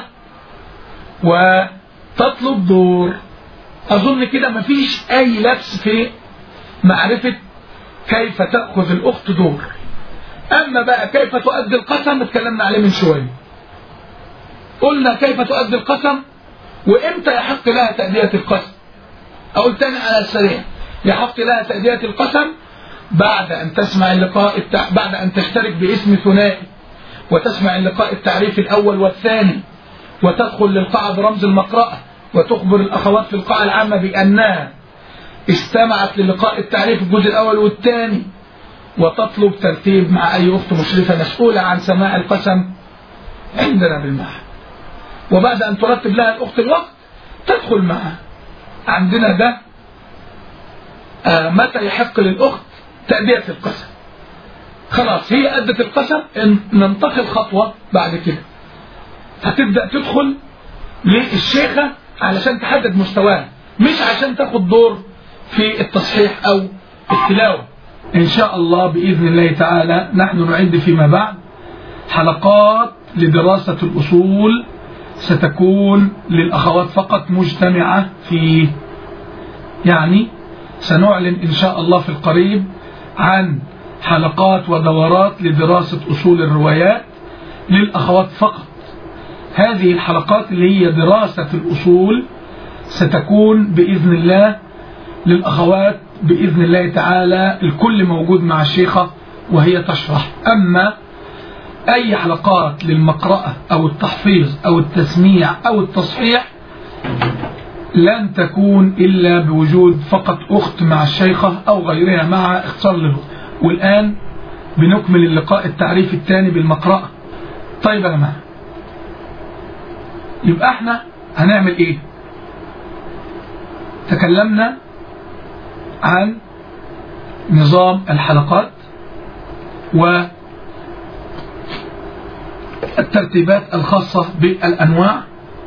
وتطلب دور أظن كده مفيش أي لبس في معرفة كيف تأخذ الأخت دور أما بقى كيف تؤدي القسم اتكلمنا عليه من شوية قلنا كيف تؤدي القسم وإمتى يحق لها تأدية القسم أقول تاني على السريع يحق لها تأدية القسم بعد أن تسمع اللقاء التع... بعد أن تشترك باسم ثنائي وتسمع اللقاء التعريفي الأول والثاني وتدخل للقاعة برمز المقرأة وتخبر الأخوات في القاعة العامة بأنها استمعت للقاء التعريف الجزء الأول والثاني وتطلب ترتيب مع أي أخت مشرفة مسؤولة عن سماع القسم عندنا بالمعهد وبعد أن ترتب لها الأخت الوقت تدخل معها عندنا ده آه متى يحق للأخت تأدية القسم خلاص هي أدت القسم إن ننتقل خطوة بعد كده هتبدأ تدخل للشيخة علشان تحدد مستواها مش عشان تاخد دور في التصحيح أو التلاوة إن شاء الله بإذن الله تعالى نحن نعد فيما بعد حلقات لدراسة الأصول ستكون للأخوات فقط مجتمعة فيه يعني سنعلن إن شاء الله في القريب عن حلقات ودورات لدراسة أصول الروايات للأخوات فقط هذه الحلقات اللي هي دراسة الأصول ستكون بإذن الله للأخوات بإذن الله تعالى الكل موجود مع الشيخة وهي تشرح أما أي حلقات للمقرأة أو التحفيظ أو التسميع أو التصحيح لن تكون إلا بوجود فقط أخت مع الشيخة أو غيرها مع اختصار للغة والآن بنكمل اللقاء التعريف الثاني بالمقرأة طيب يا جماعة يبقى احنا هنعمل ايه تكلمنا عن نظام الحلقات والترتيبات الخاصة بالأنواع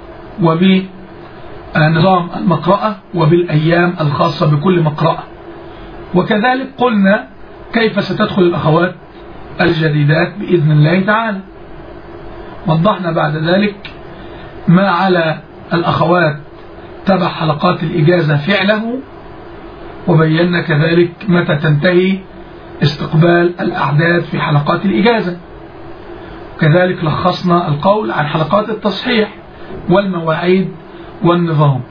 وبنظام المقرأة وبالأيام الخاصة بكل مقرأة وكذلك قلنا كيف ستدخل الأخوات الجديدات بإذن الله تعالى وضحنا بعد ذلك ما على الأخوات تبع حلقات الإجازة فعله وبينا كذلك متى تنتهي استقبال الأعداد في حلقات الإجازة كذلك لخصنا القول عن حلقات التصحيح والمواعيد والنظام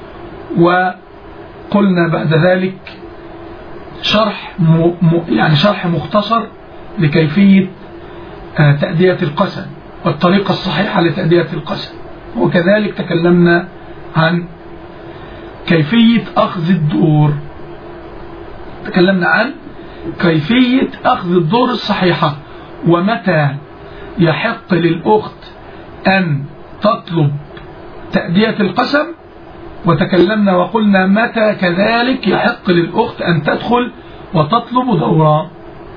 وقلنا بعد ذلك شرح م... يعني شرح مختصر لكيفية تأدية القسم والطريقة الصحيحة لتأدية القسم وكذلك تكلمنا عن كيفية أخذ الدور تكلمنا عن كيفية أخذ الدور الصحيحة ومتى يحق للأخت أن تطلب تأدية القسم وتكلمنا وقلنا متى كذلك يحق للأخت أن تدخل وتطلب دورا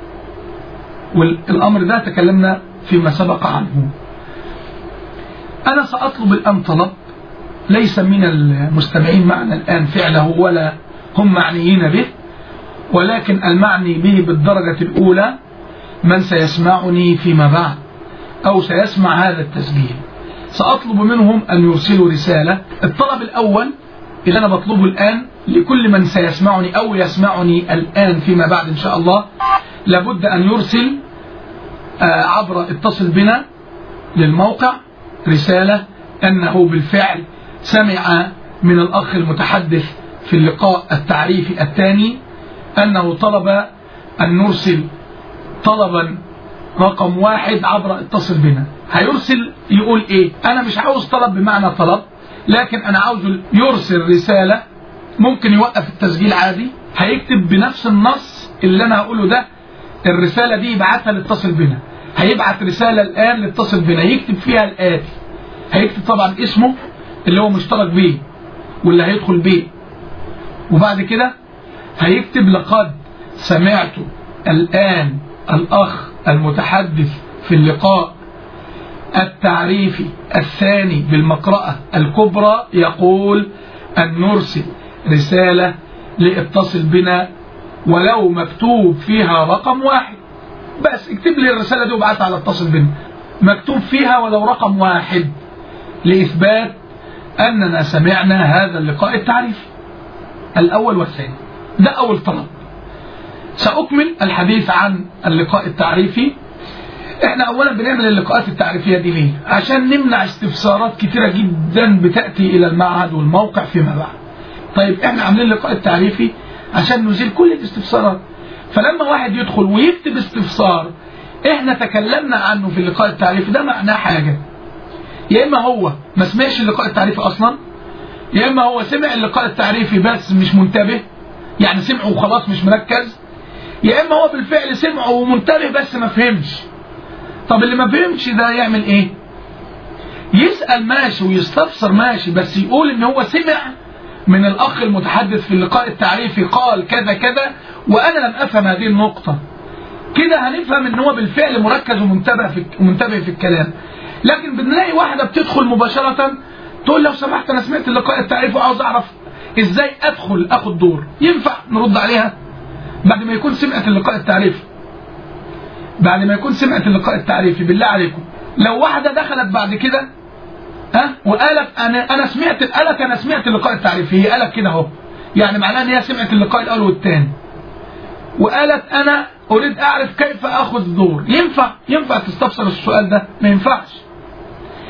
والأمر ده تكلمنا فيما سبق عنه أنا سأطلب الآن طلب ليس من المستمعين معنا الآن فعله ولا هم معنيين به ولكن المعني به بالدرجة الأولى من سيسمعني فيما بعد أو سيسمع هذا التسجيل سأطلب منهم أن يرسلوا رسالة الطلب الأول اللي أنا بطلبه الآن لكل من سيسمعني أو يسمعني الآن فيما بعد إن شاء الله لابد أن يرسل عبر اتصل بنا للموقع رسالة أنه بالفعل سمع من الأخ المتحدث في اللقاء التعريفي الثاني أنه طلب أن نرسل طلبا رقم واحد عبر اتصل بنا هيرسل يقول ايه انا مش عاوز طلب بمعنى طلب لكن انا عاوز يرسل رسالة ممكن يوقف التسجيل عادي هيكتب بنفس النص اللي انا هقوله ده الرسالة دي يبعتها لاتصل بنا هيبعت رسالة الآن لاتصل بنا يكتب فيها الآتي هيكتب طبعا اسمه اللي هو مشترك بيه واللي هيدخل بيه وبعد كده هيكتب لقد سمعت الآن الأخ المتحدث في اللقاء التعريفي الثاني بالمقرأة الكبرى يقول أن نرسل رسالة لاتصل بنا ولو مكتوب فيها رقم واحد بس اكتب لي الرسالة دي وابعتها على اتصل بنا مكتوب فيها ولو رقم واحد لإثبات أننا سمعنا هذا اللقاء التعريفي الأول والثاني ده أول طلب سأكمل الحديث عن اللقاء التعريفي احنا اولا بنعمل اللقاءات التعريفية دي ليه عشان نمنع استفسارات كتيرة جدا بتأتي الى المعهد والموقع فيما بعد طيب احنا عاملين اللقاء التعريفي عشان نزيل كل الاستفسارات فلما واحد يدخل ويكتب استفسار احنا تكلمنا عنه في اللقاء التعريفي ده معناه حاجة يا اما هو ما سمعش اللقاء التعريفي اصلا يا اما هو سمع اللقاء التعريفي بس مش منتبه يعني سمعه وخلاص مش مركز يا اما هو بالفعل سمعه ومنتبه بس ما فهمش طب اللي ما فهمش ده يعمل ايه يسأل ماشي ويستفسر ماشي بس يقول ان هو سمع من الاخ المتحدث في اللقاء التعريفي قال كذا كذا وانا لم افهم هذه النقطة كده هنفهم ان هو بالفعل مركز ومنتبه في ومنتبه في الكلام لكن بنلاقي واحدة بتدخل مباشرة تقول لو سمحت انا سمعت اللقاء التعريفي وعاوز اعرف ازاي ادخل اخد دور ينفع نرد عليها بعد ما يكون سمعت اللقاء التعريفي بعد ما يكون سمعت اللقاء التعريفي بالله عليكم لو واحدة دخلت بعد كده ها وقالت انا انا سمعت قالت انا سمعت اللقاء التعريفي هي قالت كده اهو يعني معناها ان هي سمعت اللقاء الاول والثاني وقالت انا اريد اعرف كيف اخذ دور ينفع ينفع تستفسر السؤال ده ما ينفعش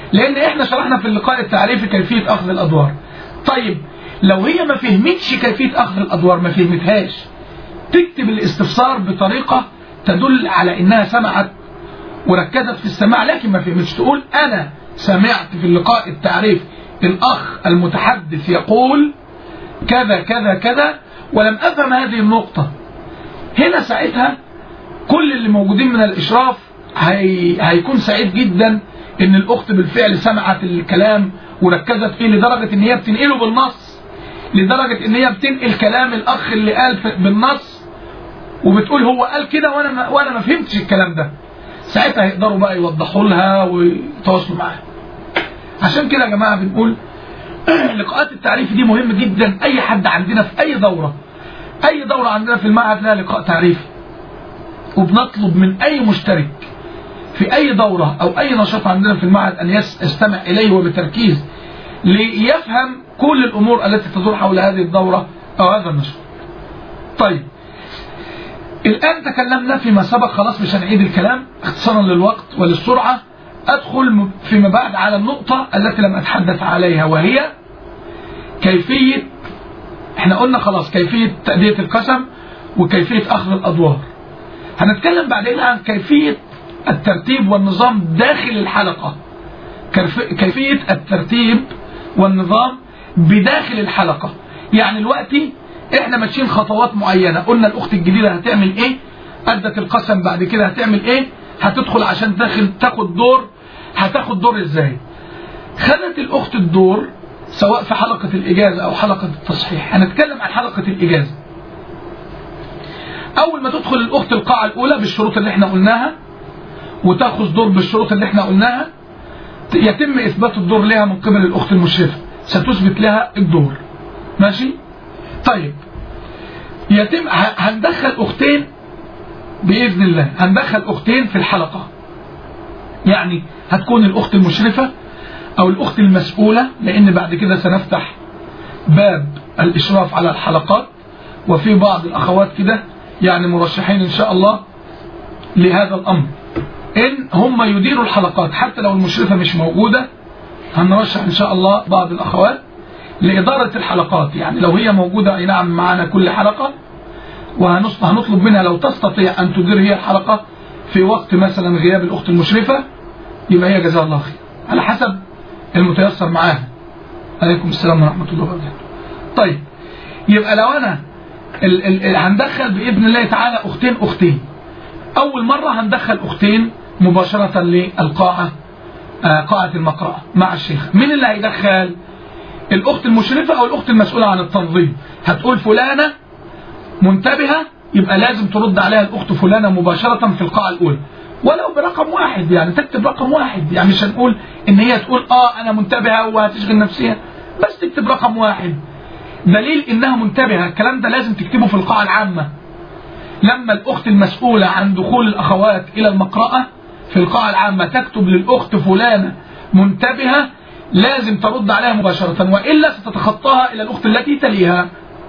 لان احنا شرحنا في اللقاء التعريفي كيفيه اخذ الادوار طيب لو هي ما فهمتش كيفيه اخذ الادوار ما فهمتهاش تكتب الاستفسار بطريقه تدل على انها سمعت وركزت في السماع لكن ما فهمتش تقول انا سمعت في اللقاء التعريف الاخ المتحدث يقول كذا كذا كذا ولم افهم هذه النقطه هنا ساعتها كل اللي موجودين من الاشراف هي... هيكون سعيد جدا ان الاخت بالفعل سمعت الكلام وركزت فيه لدرجه ان هي بتنقله بالنص لدرجه ان هي بتنقل كلام الاخ اللي قال بالنص وبتقول هو قال كده وانا ما وانا ما فهمتش الكلام ده ساعتها يقدروا بقى يوضحوا لها ويتواصلوا معاها عشان كده يا جماعه بنقول لقاءات التعريف دي مهم جدا اي حد عندنا في اي دوره اي دوره عندنا في المعهد لها لقاء تعريفي وبنطلب من اي مشترك في اي دوره او اي نشاط عندنا في المعهد ان يستمع اليه وبتركيز ليفهم كل الامور التي تدور حول هذه الدوره او هذا النشاط. طيب الآن تكلمنا فيما سبق خلاص مش هنعيد الكلام اختصارا للوقت وللسرعة أدخل فيما بعد على النقطة التي لم أتحدث عليها وهي كيفية احنا قلنا خلاص كيفية تأدية القسم وكيفية أخذ الأدوار هنتكلم بعدين عن كيفية الترتيب والنظام داخل الحلقة كيفية الترتيب والنظام بداخل الحلقة يعني دلوقتي احنا ماشيين خطوات معينة قلنا الاخت الجديدة هتعمل ايه ادت القسم بعد كده هتعمل ايه هتدخل عشان داخل تاخد دور هتاخد دور ازاي خدت الاخت الدور سواء في حلقة الاجازة او حلقة التصحيح هنتكلم عن حلقة الاجازة اول ما تدخل الاخت القاعة الاولى بالشروط اللي احنا قلناها وتاخذ دور بالشروط اللي احنا قلناها يتم اثبات الدور لها من قبل الاخت المشرفة ستثبت لها الدور ماشي طيب يتم هندخل اختين باذن الله هندخل اختين في الحلقه يعني هتكون الاخت المشرفه او الاخت المسؤوله لان بعد كده سنفتح باب الاشراف على الحلقات وفي بعض الاخوات كده يعني مرشحين ان شاء الله لهذا الامر ان هم يديروا الحلقات حتى لو المشرفه مش موجوده هنرشح ان شاء الله بعض الاخوات لإدارة الحلقات يعني لو هي موجودة أي نعم معنا كل حلقة وهنطلب منها لو تستطيع أن تدير هي الحلقة في وقت مثلا غياب الأخت المشرفة يبقى هي جزاها الله خير على حسب المتيسر معاها عليكم السلام ورحمة الله وبركاته طيب يبقى لو أنا ال ال ال هندخل بإذن الله تعالى أختين أختين أول مرة هندخل أختين مباشرة للقاعة آه قاعة المقرأة مع الشيخ مين اللي هيدخل الأخت المشرفة أو الأخت المسؤولة عن التنظيم هتقول فلانة منتبهة يبقى لازم ترد عليها الأخت فلانة مباشرة في القاعة الأولى ولو برقم واحد يعني تكتب رقم واحد يعني مش هنقول إن هي تقول آه أنا منتبهة وهتشغل نفسها بس تكتب رقم واحد دليل إنها منتبهة الكلام ده لازم تكتبه في القاعة العامة لما الأخت المسؤولة عن دخول الأخوات إلى المقرأة في القاعة العامة تكتب للأخت فلانة منتبهة لازم ترد عليها مباشرة وإلا ستتخطاها إلى الأخت التي تليها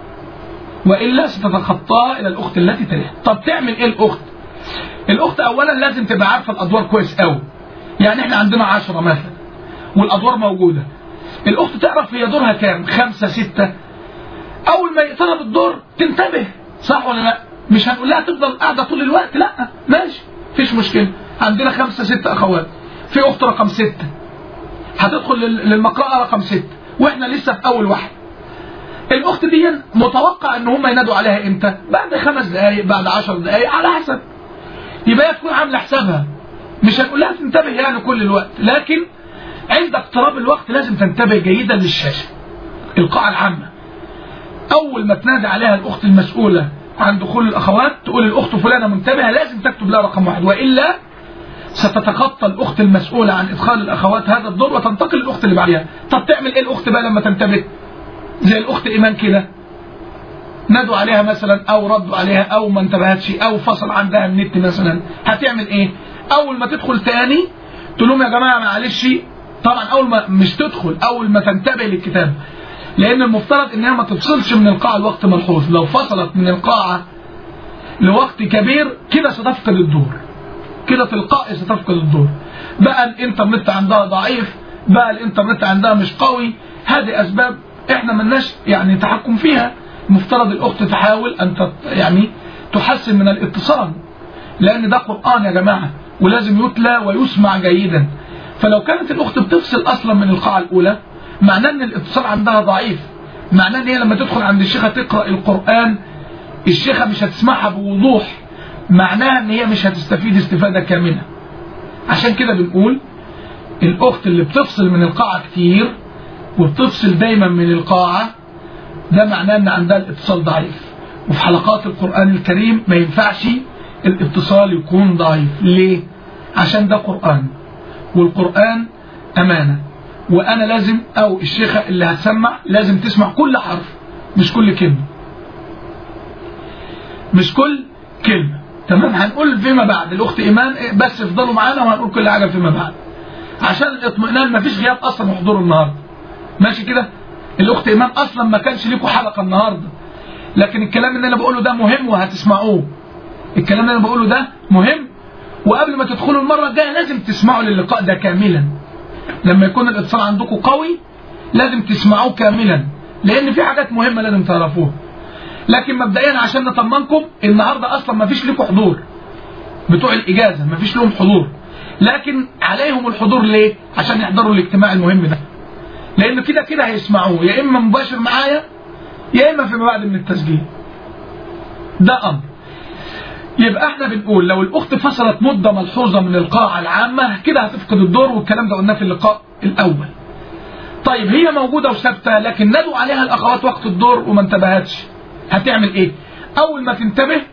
وإلا ستتخطاها إلى الأخت التي تليها طب تعمل إيه الأخت الأخت أولا لازم تبقى عارفة الأدوار كويس قوي يعني إحنا عندنا عشرة مثلا والأدوار موجودة الأخت تعرف هي دورها كام خمسة ستة أول ما يطلب الدور تنتبه صح ولا لا مش هنقول لها تفضل قاعدة طول الوقت لا ماشي مفيش مشكلة عندنا خمسة ستة أخوات في أخت رقم ستة هتدخل للمقرأة رقم ستة واحنا لسه في اول واحد الاخت دي متوقع ان هم ينادوا عليها امتى بعد خمس دقايق بعد عشر دقايق على حسب يبقى هي تكون عامله حسابها مش هنقول لها تنتبه يعني كل الوقت لكن عند اقتراب الوقت لازم تنتبه جيدا للشاشه القاعه العامه اول ما تنادي عليها الاخت المسؤوله عن دخول الاخوات تقول الاخت فلانه منتبهه لازم تكتب لها رقم واحد والا ستتخطى الأخت المسؤولة عن إدخال الأخوات هذا الدور وتنتقل للأخت اللي بعدها طب تعمل إيه الأخت بقى لما تنتبه زي الأخت إيمان كده نادوا عليها مثلا أو ردوا عليها أو ما انتبهتش أو فصل عندها النت مثلا هتعمل إيه أول ما تدخل تاني تقول لهم يا جماعة معلش طبعا أول ما مش تدخل أول ما تنتبه للكتاب لأن المفترض إنها ما تفصلش من القاعة لوقت ملحوظ لو فصلت من القاعة لوقت كبير كده ستفقد الدور كده تلقائي ستفقد الدور بقى الانترنت عندها ضعيف بقى الانترنت عندها مش قوي هذه اسباب احنا ملناش يعني تحكم فيها المفترض الاخت تحاول ان تت يعني تحسن من الاتصال لان ده قرآن يا جماعة ولازم يتلى ويسمع جيدا فلو كانت الاخت بتفصل اصلا من القاعة الاولى معناه ان الاتصال عندها ضعيف معناه ان هي لما تدخل عند الشيخة تقرأ القرآن الشيخة مش هتسمعها بوضوح معناها ان هي مش هتستفيد استفادة كاملة عشان كده بنقول الاخت اللي بتفصل من القاعة كتير وبتفصل دايما من القاعة ده معناه ان عندها الاتصال ضعيف وفي حلقات القرآن الكريم ما ينفعش الاتصال يكون ضعيف ليه عشان ده قرآن والقرآن أمانة وأنا لازم أو الشيخة اللي هتسمع لازم تسمع كل حرف مش كل كلمة مش كل كلمة تمام هنقول فيما بعد الأخت إيمان بس افضلوا معانا وهنقول كل حاجة فيما بعد عشان الاطمئنان مفيش غياب أصلا وحضور النهاردة ماشي كده الأخت إيمان أصلا ما كانش ليكوا حلقة النهاردة لكن الكلام اللي أنا بقوله ده مهم وهتسمعوه الكلام اللي أنا بقوله ده مهم وقبل ما تدخلوا المرة الجاية لازم تسمعوا للقاء ده كاملا لما يكون الاتصال عندكم قوي لازم تسمعوه كاملا لأن في حاجات مهمة لازم تعرفوها لكن مبدئيا عشان نطمنكم النهاردة أصلا ما فيش لكم حضور بتوع الإجازة ما فيش لهم حضور لكن عليهم الحضور ليه عشان يحضروا الاجتماع المهم ده لأن كده كده هيسمعوه يا إما مباشر معايا يا إما فيما بعد من التسجيل ده أمر يبقى احنا بنقول لو الأخت فصلت مدة ملحوظة من القاعة العامة كده هتفقد الدور والكلام ده قلناه في اللقاء الأول طيب هي موجودة وثابتة لكن ندوا عليها الأخوات وقت الدور وما انتبهتش هتعمل ايه أول ما تنتبه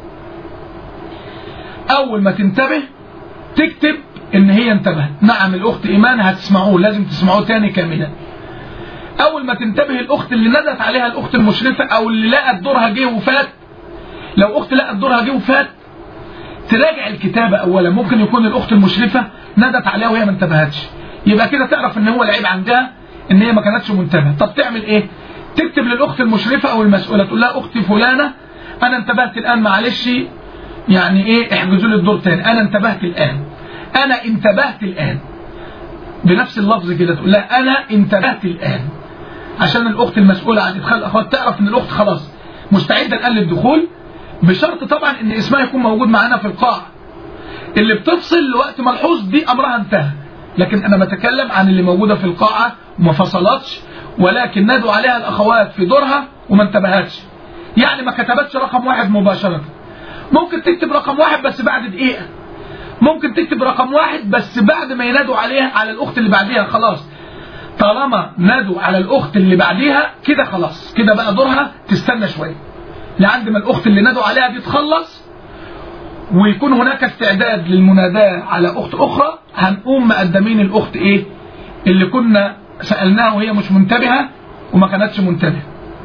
أول ما تنتبه تكتب ان هي انتبهت نعم الأخت إيمان هتسمعوه لازم تسمعوه تاني كاملا أول ما تنتبه الأخت اللي ندت عليها الأخت المشرفة أو اللي لقت دورها جه وفات لو أخت لقت دورها جه وفات تراجع الكتابة أولا ممكن يكون الأخت المشرفة ندت عليها وهي ما انتبهتش يبقى كده تعرف ان هو العيب عندها ان هي ما كانتش منتبهة طب تعمل ايه تكتب للأخت المشرفة أو المسؤولة تقول لها أختي فلانة أنا انتبهت الآن معلش يعني إيه احجزوا لي الدور تاني أنا انتبهت الآن أنا انتبهت الآن بنفس اللفظ كده تقول لها أنا انتبهت الآن عشان الأخت المسؤولة عن إدخال الأخوات تعرف إن الأخت خلاص مستعدة الآن للدخول بشرط طبعا إن اسمها يكون موجود معانا في القاعة اللي بتفصل لوقت ملحوظ دي أمرها انتهى لكن أنا بتكلم عن اللي موجودة في القاعة وما فصلتش ولكن نادوا عليها الأخوات في دورها وما انتبهتش يعني ما كتبتش رقم واحد مباشرة ممكن تكتب رقم واحد بس بعد دقيقة ممكن تكتب رقم واحد بس بعد ما ينادوا عليها على الأخت اللي بعديها خلاص طالما نادوا على الأخت اللي بعديها كده خلاص كده بقى دورها تستنى شوية لعند ما الأخت اللي نادوا عليها دي تخلص ويكون هناك استعداد للمناداة على أخت أخرى هنقوم مقدمين الأخت إيه اللي كنا سألناها وهي مش منتبهة وما كانتش منتبهة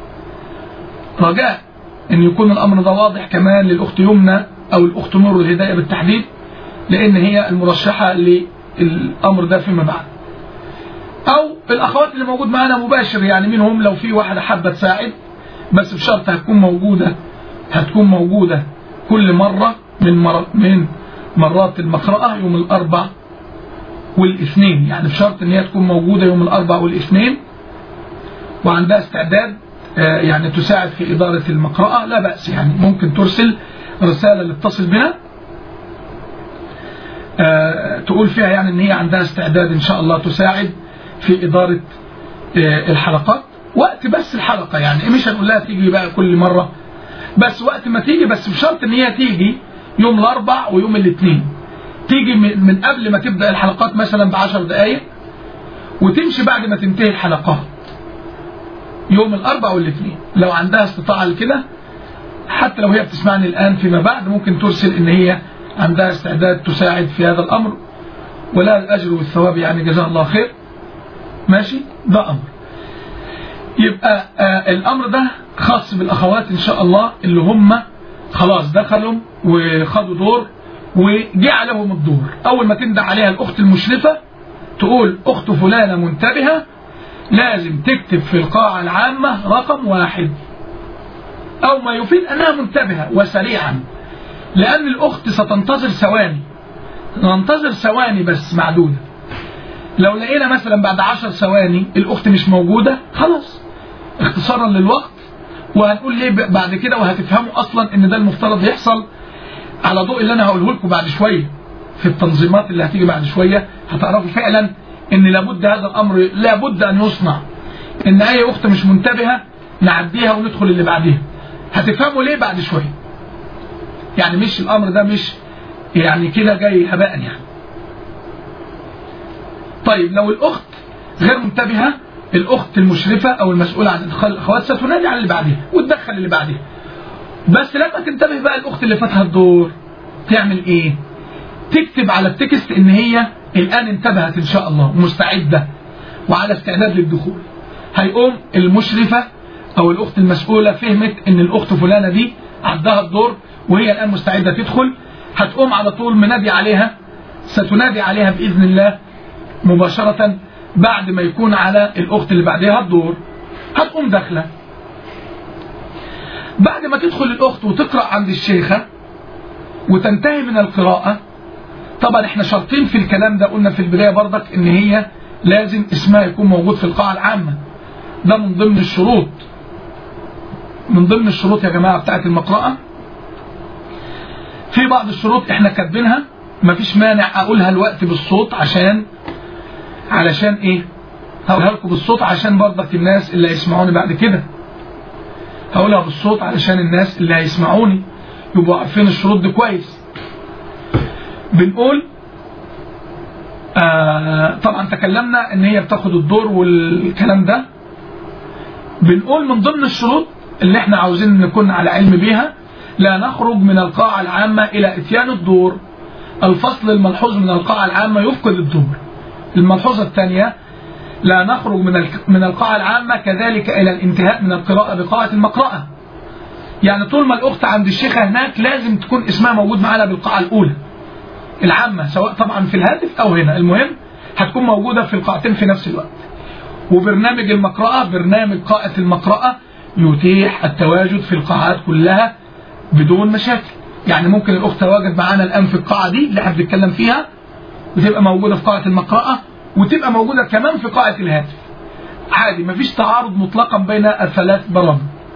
رجاء ان يكون الامر ده واضح كمان للاخت يمنى او الاخت نور الهداية بالتحديد لان هي المرشحة للامر ده فيما بعد او الاخوات اللي موجود معانا مباشر يعني منهم لو في واحدة حابة تساعد بس بشرط هتكون موجودة هتكون موجودة كل مرة من مر... من مرات المقرأة يوم الاربع والاثنين يعني بشرط ان هي تكون موجودة يوم الاربع والاثنين وعندها استعداد يعني تساعد في إدارة المقرأة لا بأس يعني ممكن ترسل رسالة لتصل بها تقول فيها يعني ان هي عندها استعداد ان شاء الله تساعد في إدارة الحلقات وقت بس الحلقة يعني مش هنقول لها تيجي بقى كل مرة بس وقت ما تيجي بس بشرط ان هي تيجي يوم الاربع ويوم الاثنين تيجي من قبل ما تبدأ الحلقات مثلا بعشر دقايق وتمشي بعد ما تنتهي الحلقات يوم الأربع والاثنين لو عندها استطاعة لكده حتى لو هي بتسمعني الآن فيما بعد ممكن ترسل إن هي عندها استعداد تساعد في هذا الأمر ولا الأجر والثواب يعني جزاها الله خير ماشي ده أمر يبقى آه الأمر ده خاص بالأخوات إن شاء الله اللي هم خلاص دخلوا وخدوا دور وجي عليهم الدور أول ما تندع عليها الأخت المشرفة تقول أخت فلانة منتبهة لازم تكتب في القاعة العامة رقم واحد أو ما يفيد أنها منتبهة وسريعا لأن الأخت ستنتظر ثواني ننتظر ثواني بس معدودة لو لقينا مثلا بعد عشر ثواني الأخت مش موجودة خلاص اختصارا للوقت وهنقول ليه بعد كده وهتفهموا أصلا إن ده المفترض يحصل على ضوء اللي أنا هقوله لكم بعد شوية في التنظيمات اللي هتيجي بعد شوية هتعرفوا فعلا إن لابد هذا الأمر لابد أن يصنع إن أي أخت مش منتبهة نعديها وندخل اللي بعديها هتفهموا ليه بعد شوية يعني مش الأمر ده مش يعني كده جاي هباء يعني طيب لو الأخت غير منتبهة الأخت المشرفة أو المسؤولة عن إدخال الأخوات ستنادي على اللي بعدها وتدخل اللي بعدها بس لما تنتبه بقى الأخت اللي فاتها الدور تعمل إيه؟ تكتب على التكست إن هي الآن انتبهت إن شاء الله مستعدة وعلى استعداد للدخول هيقوم المشرفة أو الأخت المسؤولة فهمت إن الأخت فلانة دي عدها الدور وهي الآن مستعدة تدخل هتقوم على طول منادي عليها ستنادي عليها بإذن الله مباشرة بعد ما يكون على الأخت اللي بعدها الدور هتقوم داخلة بعد ما تدخل الأخت وتقرأ عند الشيخة وتنتهي من القراءة طبعا احنا شرطين في الكلام ده قلنا في البداية برضك ان هي لازم اسمها يكون موجود في القاعة العامة ده من ضمن الشروط من ضمن الشروط يا جماعة بتاعت المقرأة في بعض الشروط احنا كاتبينها مفيش مانع اقولها الوقت بالصوت عشان علشان ايه هقولها لكم بالصوت عشان برضك الناس اللي هيسمعوني بعد كده هقولها بالصوت علشان الناس اللي هيسمعوني يبقوا عارفين الشروط دي كويس بنقول آه طبعا تكلمنا ان هي بتاخد الدور والكلام ده بنقول من ضمن الشروط اللي احنا عاوزين نكون على علم بيها لا نخرج من القاعة العامة إلى إتيان الدور الفصل الملحوظ من القاعة العامة يفقد الدور الملحوظة الثانية لا نخرج من من القاعة العامة كذلك إلى الانتهاء من القراءة بقاعة المقرأة يعني طول ما الأخت عند الشيخة هناك لازم تكون اسمها موجود معانا بالقاعة الأولى العامة سواء طبعا في الهاتف أو هنا المهم هتكون موجودة في القاعتين في نفس الوقت وبرنامج المقرأة برنامج قاءة المقرأة يتيح التواجد في القاعات كلها بدون مشاكل يعني ممكن الأخت تواجد معانا الآن في القاعة دي اللي احنا بنتكلم فيها وتبقى موجودة في قاعة المقرأة وتبقى موجودة كمان في قاعة الهاتف عادي مفيش تعارض مطلقا بين الثلاث برامج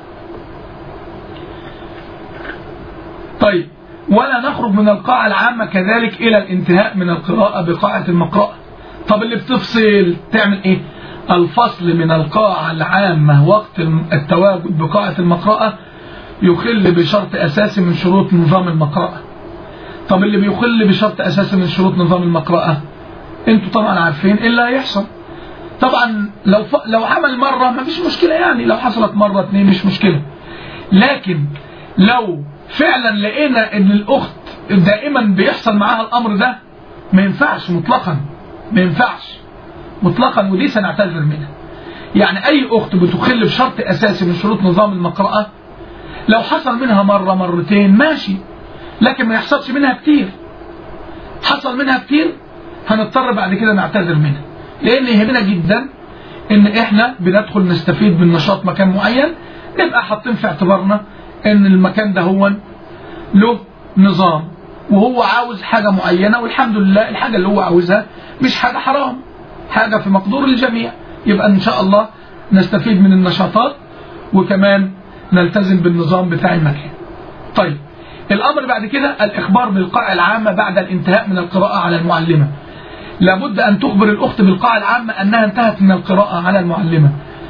طيب ولا نخرج من القاعة العامة كذلك إلى الانتهاء من القراءة بقاعة المقرأة طب اللي بتفصل تعمل إيه الفصل من القاعة العامة وقت التواجد بقاعة المقرأة يخل بشرط أساسي من شروط نظام المقرأة طب اللي بيخل بشرط أساسي من شروط نظام المقرأة انتوا طبعا عارفين ايه اللي هيحصل طبعا لو ف... لو عمل مرة ما فيش مشكلة يعني لو حصلت مرة اتنين مش مشكلة لكن لو فعلا لقينا ان الاخت دائما بيحصل معاها الامر ده ما ينفعش مطلقا ما ينفعش مطلقا ودي سنعتذر منها يعني اي اخت بتخل بشرط اساسي من شروط نظام المقرأة لو حصل منها مرة مرتين ماشي لكن ما يحصلش منها كتير حصل منها كتير هنضطر بعد كده نعتذر منها لان يهمنا جدا ان احنا بندخل نستفيد من نشاط مكان معين نبقى حاطين في اعتبارنا ان المكان ده هو له نظام وهو عاوز حاجة معينة والحمد لله الحاجة اللي هو عاوزها مش حاجة حرام حاجة في مقدور الجميع يبقى ان شاء الله نستفيد من النشاطات وكمان نلتزم بالنظام بتاع المكان طيب الأمر بعد كده الإخبار بالقاعة العامة بعد الانتهاء من القراءة على المعلمة لابد أن تخبر الأخت بالقاعة العامة أنها انتهت من القراءة على المعلمة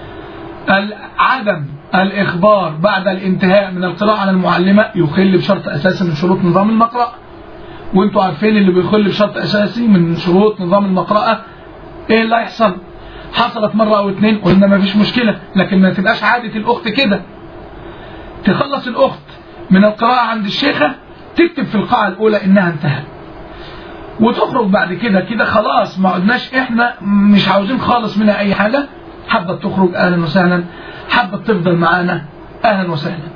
عدم الإخبار بعد الانتهاء من القراءة على المعلمة يخل بشرط أساسي من شروط نظام المقرأة وانتوا عارفين اللي بيخل بشرط أساسي من شروط نظام المقرأة ايه اللي هيحصل حصلت مرة أو اتنين قلنا ما فيش مشكلة لكن ما تبقاش عادة الأخت كده تخلص الأخت من القراءة عند الشيخة تكتب في القاعة الأولى إنها انتهت وتخرج بعد كده كده خلاص ما عدناش احنا مش عاوزين خالص منها أي حاجة حابة تخرج أهلا وسهلا حابة تفضل معانا أهلا وسهلا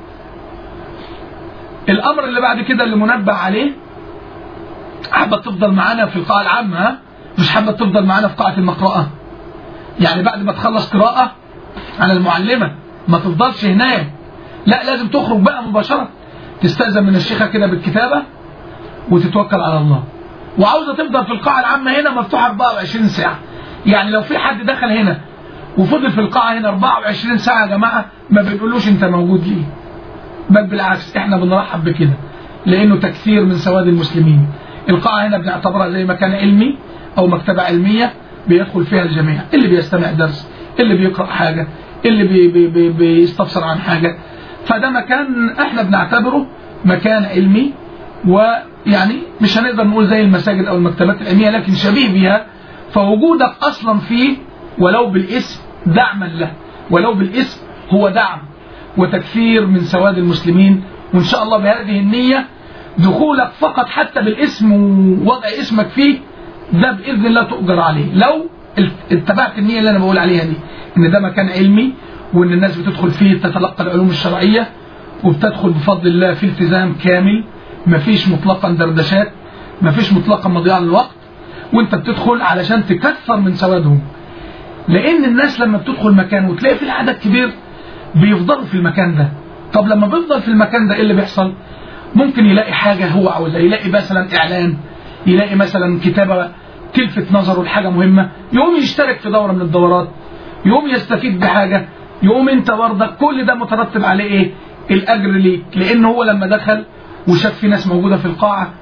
الأمر اللي بعد كده اللي منبه عليه حابة تفضل معانا في القاعة العامة مش حابة تفضل معانا في قاعة المقرأة يعني بعد ما تخلص قراءة على المعلمة ما تفضلش هناك لا لازم تخرج بقى مباشرة تستأذن من الشيخة كده بالكتابة وتتوكل على الله وعاوزة تفضل في القاعة العامة هنا مفتوحة 24 ساعة يعني لو في حد دخل هنا وفضل في القاعة هنا 24 ساعة يا جماعة ما بنقولوش انت موجود ليه بل بالعكس احنا بنرحب بكده لانه تكثير من سواد المسلمين القاعة هنا بنعتبرها زي مكان علمي او مكتبة علمية بيدخل فيها الجميع اللي بيستمع درس اللي بيقرأ حاجة اللي بي بي بي بيستفسر عن حاجة فده مكان احنا بنعتبره مكان علمي ويعني مش هنقدر نقول زي المساجد او المكتبات العلمية لكن شبيه بها فوجودك اصلا فيه ولو بالاسم دعما له ولو بالاسم هو دعم وتكثير من سواد المسلمين وان شاء الله بهذه النية دخولك فقط حتى بالاسم ووضع اسمك فيه ده باذن الله تؤجر عليه لو اتبعت النية اللي انا بقول عليها دي ان ده مكان علمي وان الناس بتدخل فيه تتلقى العلوم الشرعية وبتدخل بفضل الله في التزام كامل مفيش مطلقا دردشات مفيش مطلقا مضيعة للوقت وانت بتدخل علشان تكثر من سوادهم لان الناس لما بتدخل مكان وتلاقي في العدد كبير بيفضلوا في المكان ده طب لما بيفضل في المكان ده ايه اللي بيحصل ممكن يلاقي حاجة هو عاوزها يلاقي مثلا اعلان يلاقي مثلا كتابة تلفت نظره لحاجة مهمة يقوم يشترك في دورة من الدورات يقوم يستفيد بحاجة يقوم انت برضك كل ده مترتب عليه ايه الاجر ليك لان هو لما دخل وشاف في ناس موجودة في القاعة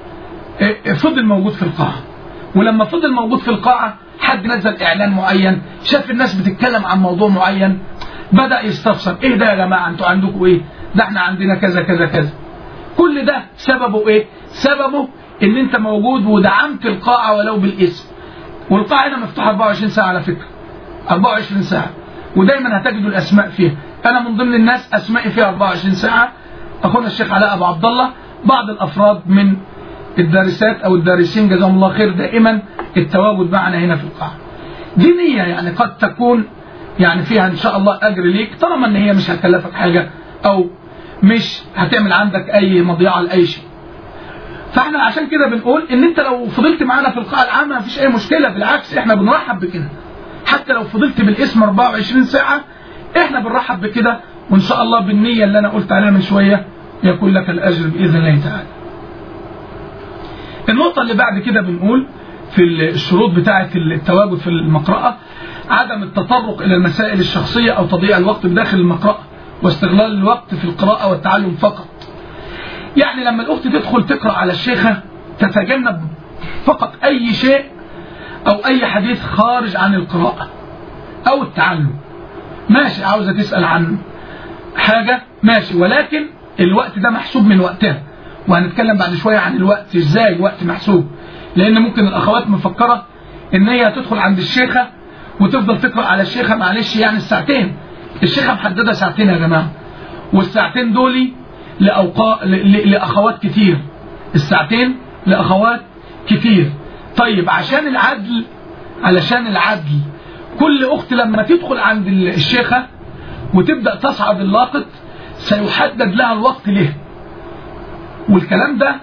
فضل موجود في القاعة ولما فضل موجود في القاعة حد نزل اعلان معين شاف الناس بتتكلم عن موضوع معين بدأ يستفسر ايه ده يا جماعة انتوا عندكم ايه ده احنا عندنا كذا كذا كذا كل ده سببه ايه سببه ان انت موجود ودعمت القاعة ولو بالاسم والقاعة هنا مفتوحة 24 ساعة على فكرة 24 ساعة ودايما هتجدوا الاسماء فيها انا من ضمن الناس اسمائي فيها 24 ساعة اخونا الشيخ علاء ابو عبد الله بعض الافراد من الدارسات او الدارسين جزاهم الله خير دائما التواجد معنا هنا في القاعة دي نية يعني قد تكون يعني فيها ان شاء الله اجر ليك طالما ان هي مش هتكلفك حاجة او مش هتعمل عندك اي مضيعة لاي شيء فاحنا عشان كده بنقول ان انت لو فضلت معانا في القاعة العامة مفيش اي مشكلة بالعكس احنا بنرحب بكده حتى لو فضلت بالاسم 24 ساعة احنا بنرحب بكده وان شاء الله بالنية اللي انا قلت عليها من شوية يكون لك الاجر باذن الله تعالى النقطة اللي بعد كده بنقول في الشروط بتاعة التواجد في المقرأة عدم التطرق إلى المسائل الشخصية أو تضييع الوقت بداخل المقرأة واستغلال الوقت في القراءة والتعلم فقط يعني لما الأخت تدخل تقرأ على الشيخة تتجنب فقط أي شيء أو أي حديث خارج عن القراءة أو التعلم ماشي عاوزة تسأل عن حاجة ماشي ولكن الوقت ده محسوب من وقتها وهنتكلم بعد شوية عن الوقت ازاي الوقت محسوب لان ممكن الاخوات مفكرة ان هي هتدخل عند الشيخة وتفضل تقرأ على الشيخة معلش يعني الساعتين الشيخة محددة ساعتين يا جماعة والساعتين دولي لأوقا... ل... لأخوات كتير الساعتين لأخوات كتير طيب عشان العدل علشان العدل كل أخت لما تدخل عند الشيخة وتبدأ تصعد اللاقط سيحدد لها الوقت له والكلام ده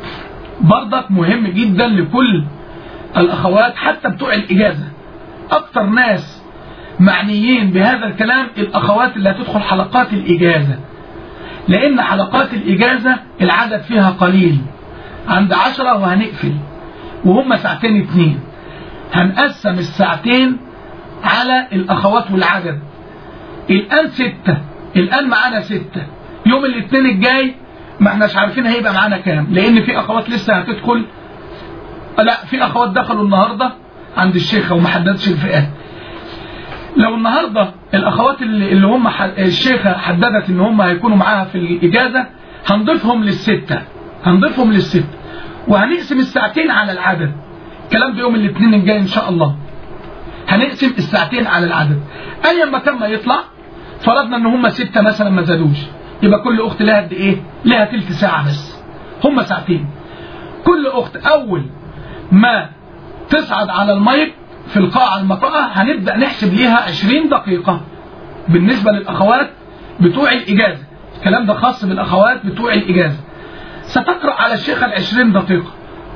برضك مهم جدا لكل الأخوات حتى بتوع الإجازة أكتر ناس معنيين بهذا الكلام الأخوات اللي هتدخل حلقات الإجازة لأن حلقات الإجازة العدد فيها قليل عند عشرة وهنقفل وهم ساعتين اتنين هنقسم الساعتين على الأخوات والعدد الآن ستة الآن معانا ستة يوم الاثنين الجاي ما احناش عارفين هيبقى معانا كام لان في اخوات لسه هتدخل لا في اخوات دخلوا النهارده عند الشيخه وما حددش الفئات لو النهارده الاخوات اللي, اللي هم الشيخه حددت ان هم هيكونوا معاها في الاجازه هنضيفهم للسته هنضيفهم للسته وهنقسم الساعتين على العدد الكلام ده يوم الاثنين الجاي ان شاء الله هنقسم الساعتين على العدد ايا ما كان ما يطلع فرضنا ان هم سته مثلا ما زادوش يبقى كل اخت لها قد ايه لها تلت ساعة بس هم ساعتين كل اخت اول ما تصعد على المايك في القاعة المقرأة هنبدأ نحسب ليها 20 دقيقة بالنسبة للأخوات بتوع الإجازة الكلام ده خاص بالأخوات بتوع الإجازة ستقرأ على الشيخة العشرين دقيقة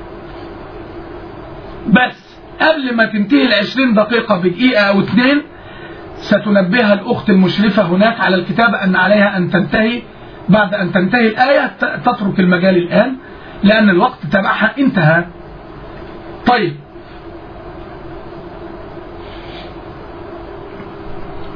بس قبل ما تنتهي العشرين دقيقة بدقيقة أو اتنين ستنبهها الأخت المشرفة هناك على الكتابة أن عليها أن تنتهي بعد أن تنتهي الآية تترك المجال الآن لأن الوقت تبعها انتهى طيب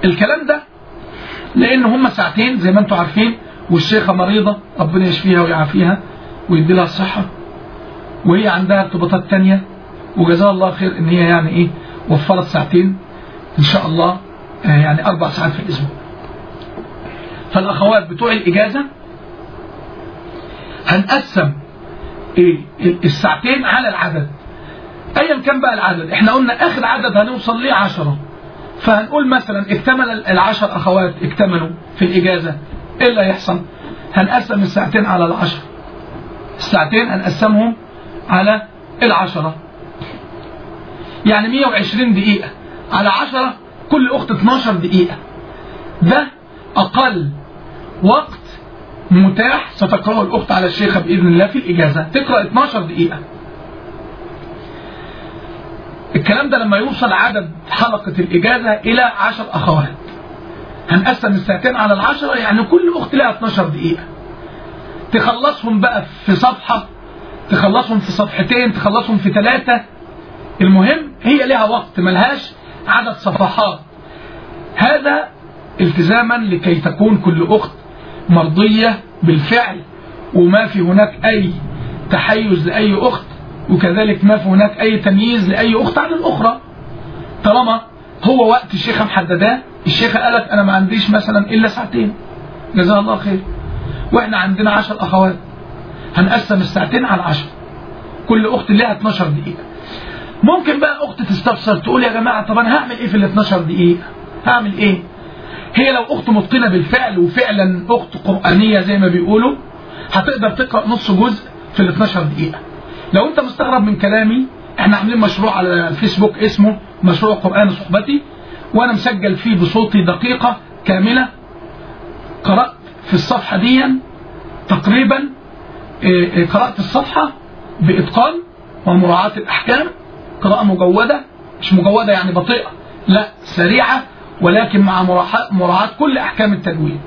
الكلام ده لان هم ساعتين زي ما انتم عارفين والشيخه مريضه ربنا يشفيها ويعافيها ويدي لها الصحه وهي عندها ارتباطات تانية وجزاها الله خير ان هي يعني ايه وفرت ساعتين ان شاء الله آه يعني اربع ساعات في الاسبوع فالاخوات بتوع الاجازه هنقسم ايه الساعتين على العدد ايا كان بقى العدد احنا قلنا اخر عدد هنوصل ليه عشرة فهنقول مثلا اكتمل العشر اخوات اكتملوا في الاجازة ايه اللي هيحصل هنقسم الساعتين على العشر الساعتين هنقسمهم على العشرة يعني 120 دقيقة على عشرة كل اخت 12 دقيقة ده اقل وقت متاح ستقرأه الأخت على الشيخة بإذن الله في الإجازة تقرأ 12 دقيقة الكلام ده لما يوصل عدد حلقة الإجازة إلى 10 أخوات هنقسم الساعتين على العشرة يعني كل أخت لها 12 دقيقة تخلصهم بقى في صفحة تخلصهم في صفحتين تخلصهم في ثلاثة المهم هي لها وقت ملهاش عدد صفحات هذا التزاما لكي تكون كل أخت مرضية بالفعل وما في هناك أي تحيز لأي أخت وكذلك ما في هناك أي تمييز لأي أخت عن الأخرى طالما هو وقت الشيخة محدداه الشيخة قالت أنا ما عنديش مثلا إلا ساعتين جزاها الله خير وإحنا عندنا عشر أخوات هنقسم الساعتين على عشر كل أخت لها 12 دقيقة ممكن بقى أخت تستفسر تقول يا جماعة طب أنا هعمل إيه في ال 12 دقيقة هعمل إيه هي لو أخت متقنة بالفعل وفعلا أخت قرآنية زي ما بيقولوا هتقدر تقرأ نص جزء في ال 12 دقيقة لو أنت مستغرب من كلامي احنا عاملين مشروع على الفيسبوك اسمه مشروع قرآن صحبتي وأنا مسجل فيه بصوتي دقيقة كاملة قرأت في الصفحة دي تقريبا قرأت الصفحة بإتقان ومراعاة الأحكام قراءة مجودة مش مجودة يعني بطيئة لا سريعة ولكن مع مراعاة كل أحكام التجويد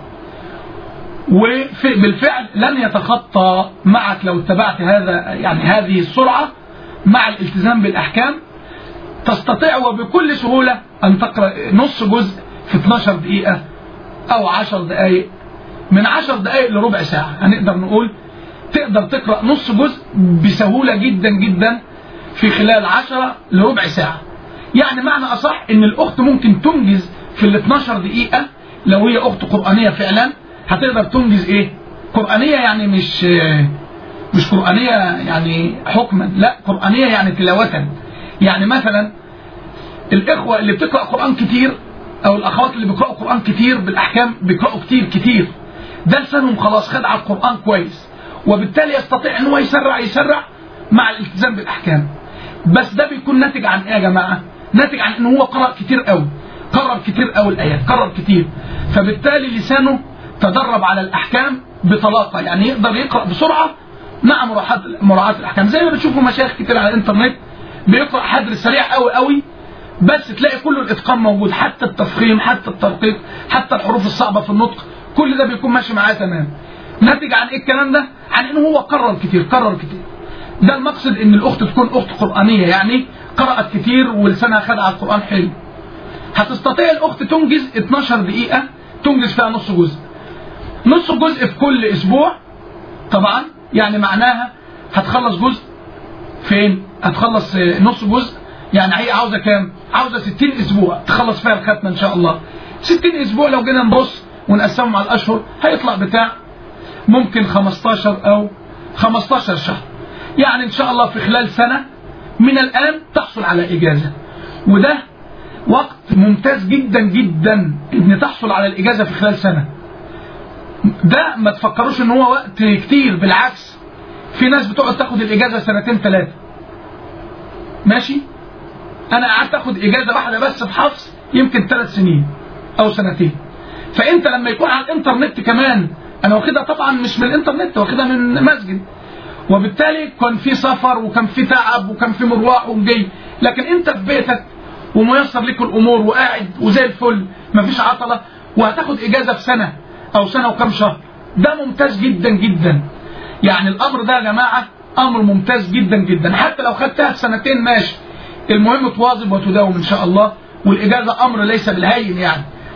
وبالفعل لن يتخطى معك لو اتبعت هذا يعني هذه السرعة مع الالتزام بالأحكام تستطيع وبكل سهولة أن تقرأ نص جزء في 12 دقيقة أو 10 دقائق من 10 دقائق لربع ساعة هنقدر نقول تقدر تقرأ نص جزء بسهولة جدا جدا في خلال 10 لربع ساعة يعني معنى أصح أن الأخت ممكن تنجز في ال 12 دقيقة لو هي أخت قرآنية فعلا هتقدر تنجز إيه قرآنية يعني مش مش قرآنية يعني حكما لا قرآنية يعني تلاوة يعني مثلا الإخوة اللي بتقرأ قرآن كتير أو الأخوات اللي بيقرأوا قرآن كتير بالأحكام بيقرأوا كتير كتير ده لسانهم خلاص خد على القرآن كويس وبالتالي يستطيع ان هو يسرع يسرع مع الالتزام بالاحكام بس ده بيكون ناتج عن ايه يا جماعه ناتج عن ان هو قرأ كتير قوي قرر كتير قوي الايات قرر كتير فبالتالي لسانه تدرب على الاحكام بطلاقه يعني يقدر يقرا بسرعه مع مراعاه مراعاه الاحكام زي ما بتشوفوا مشايخ كتير على الانترنت بيقرا حدر سريع قوي قوي بس تلاقي كل الاتقان موجود حتى التفخيم حتى الترقيق حتى الحروف الصعبه في النطق كل ده بيكون ماشي معاه تمام ناتج عن ايه الكلام ده عن ان هو قرر كتير قرر كتير ده المقصد ان الاخت تكون اخت قرآنية يعني قرأت كتير ولسانها خد على القرآن حلو هتستطيع الاخت تنجز 12 دقيقة تنجز فيها نص جزء نص جزء في كل اسبوع طبعا يعني معناها هتخلص جزء فين هتخلص نص جزء يعني هي عاوزة كام عاوزة 60 اسبوع تخلص فيها الختمة ان شاء الله 60 اسبوع لو جينا نبص ونقسمهم على الاشهر هيطلع بتاع ممكن 15 أو 15 شهر يعني إن شاء الله في خلال سنة من الآن تحصل على إجازة وده وقت ممتاز جدا جدا إن تحصل على الإجازة في خلال سنة ده ما تفكروش إن هو وقت كتير بالعكس في ناس بتقعد تاخد الإجازة سنتين ثلاثة ماشي أنا قعدت أخد إجازة واحدة بس في حفظ يمكن ثلاث سنين أو سنتين فأنت لما يكون على الإنترنت كمان انا واخدها طبعا مش من الانترنت واخدها من مسجد وبالتالي كان في سفر وكان في تعب وكان في مروح وجاي لكن انت في بيتك وميسر لك الامور وقاعد وزي الفل مفيش عطله وهتاخد اجازه في سنه او سنه وكم شهر ده ممتاز جدا جدا يعني الامر ده يا جماعه امر ممتاز جدا جدا حتى لو خدتها في سنتين ماشي المهم تواظب وتداوم ان شاء الله والاجازه امر ليس بالهين يعني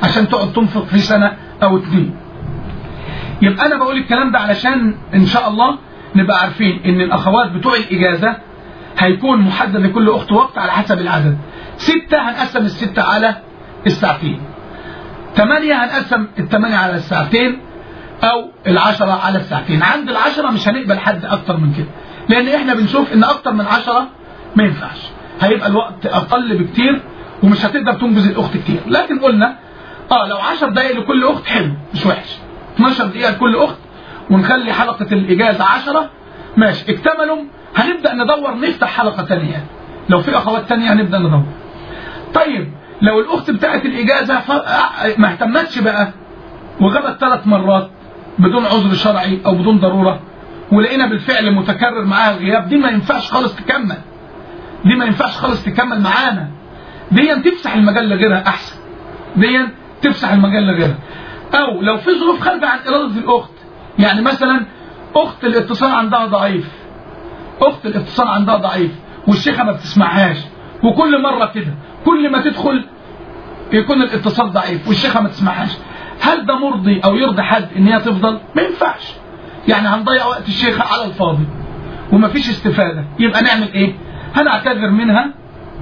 عشان تقعد تنفق في سنة أو اتنين يبقى أنا بقول الكلام ده علشان إن شاء الله نبقى عارفين إن الأخوات بتوع الإجازة هيكون محدد لكل أخت وقت على حسب العدد ستة هنقسم الستة على الساعتين ثمانية هنقسم الثمانية على الساعتين أو العشرة على الساعتين عند العشرة مش هنقبل حد أكتر من كده لأن إحنا بنشوف إن أكتر من عشرة ما ينفعش هيبقى الوقت أقل بكتير ومش هتقدر تنجز الأخت كتير لكن قلنا اه لو 10 دقايق لكل أخت حلو مش وحش 12 دقيقة لكل أخت ونخلي حلقة الإجازة 10 ماشي اكتملوا هنبدأ ندور نفتح حلقة تانية لو في أخوات تانية هنبدأ ندور طيب لو الأخت بتاعت الإجازة ف... ما اهتمتش بقى وغابت ثلاث مرات بدون عذر شرعي أو بدون ضرورة ولقينا بالفعل متكرر معاها الغياب دي ما ينفعش خالص تكمل دي ما ينفعش خالص تكمل معانا دي تفسح المجال لغيرها أحسن دي تفسح المجال لغيرها أو لو في ظروف خارجة عن إرادة الأخت يعني مثلا أخت الاتصال عندها ضعيف أخت الاتصال عندها ضعيف والشيخة ما بتسمعهاش وكل مرة كده كل ما تدخل يكون الاتصال ضعيف والشيخة ما تسمعهاش هل ده مرضي أو يرضي حد إن هي تفضل ما ينفعش يعني هنضيع وقت الشيخة على الفاضي ومفيش استفادة يبقى نعمل إيه هنعتذر منها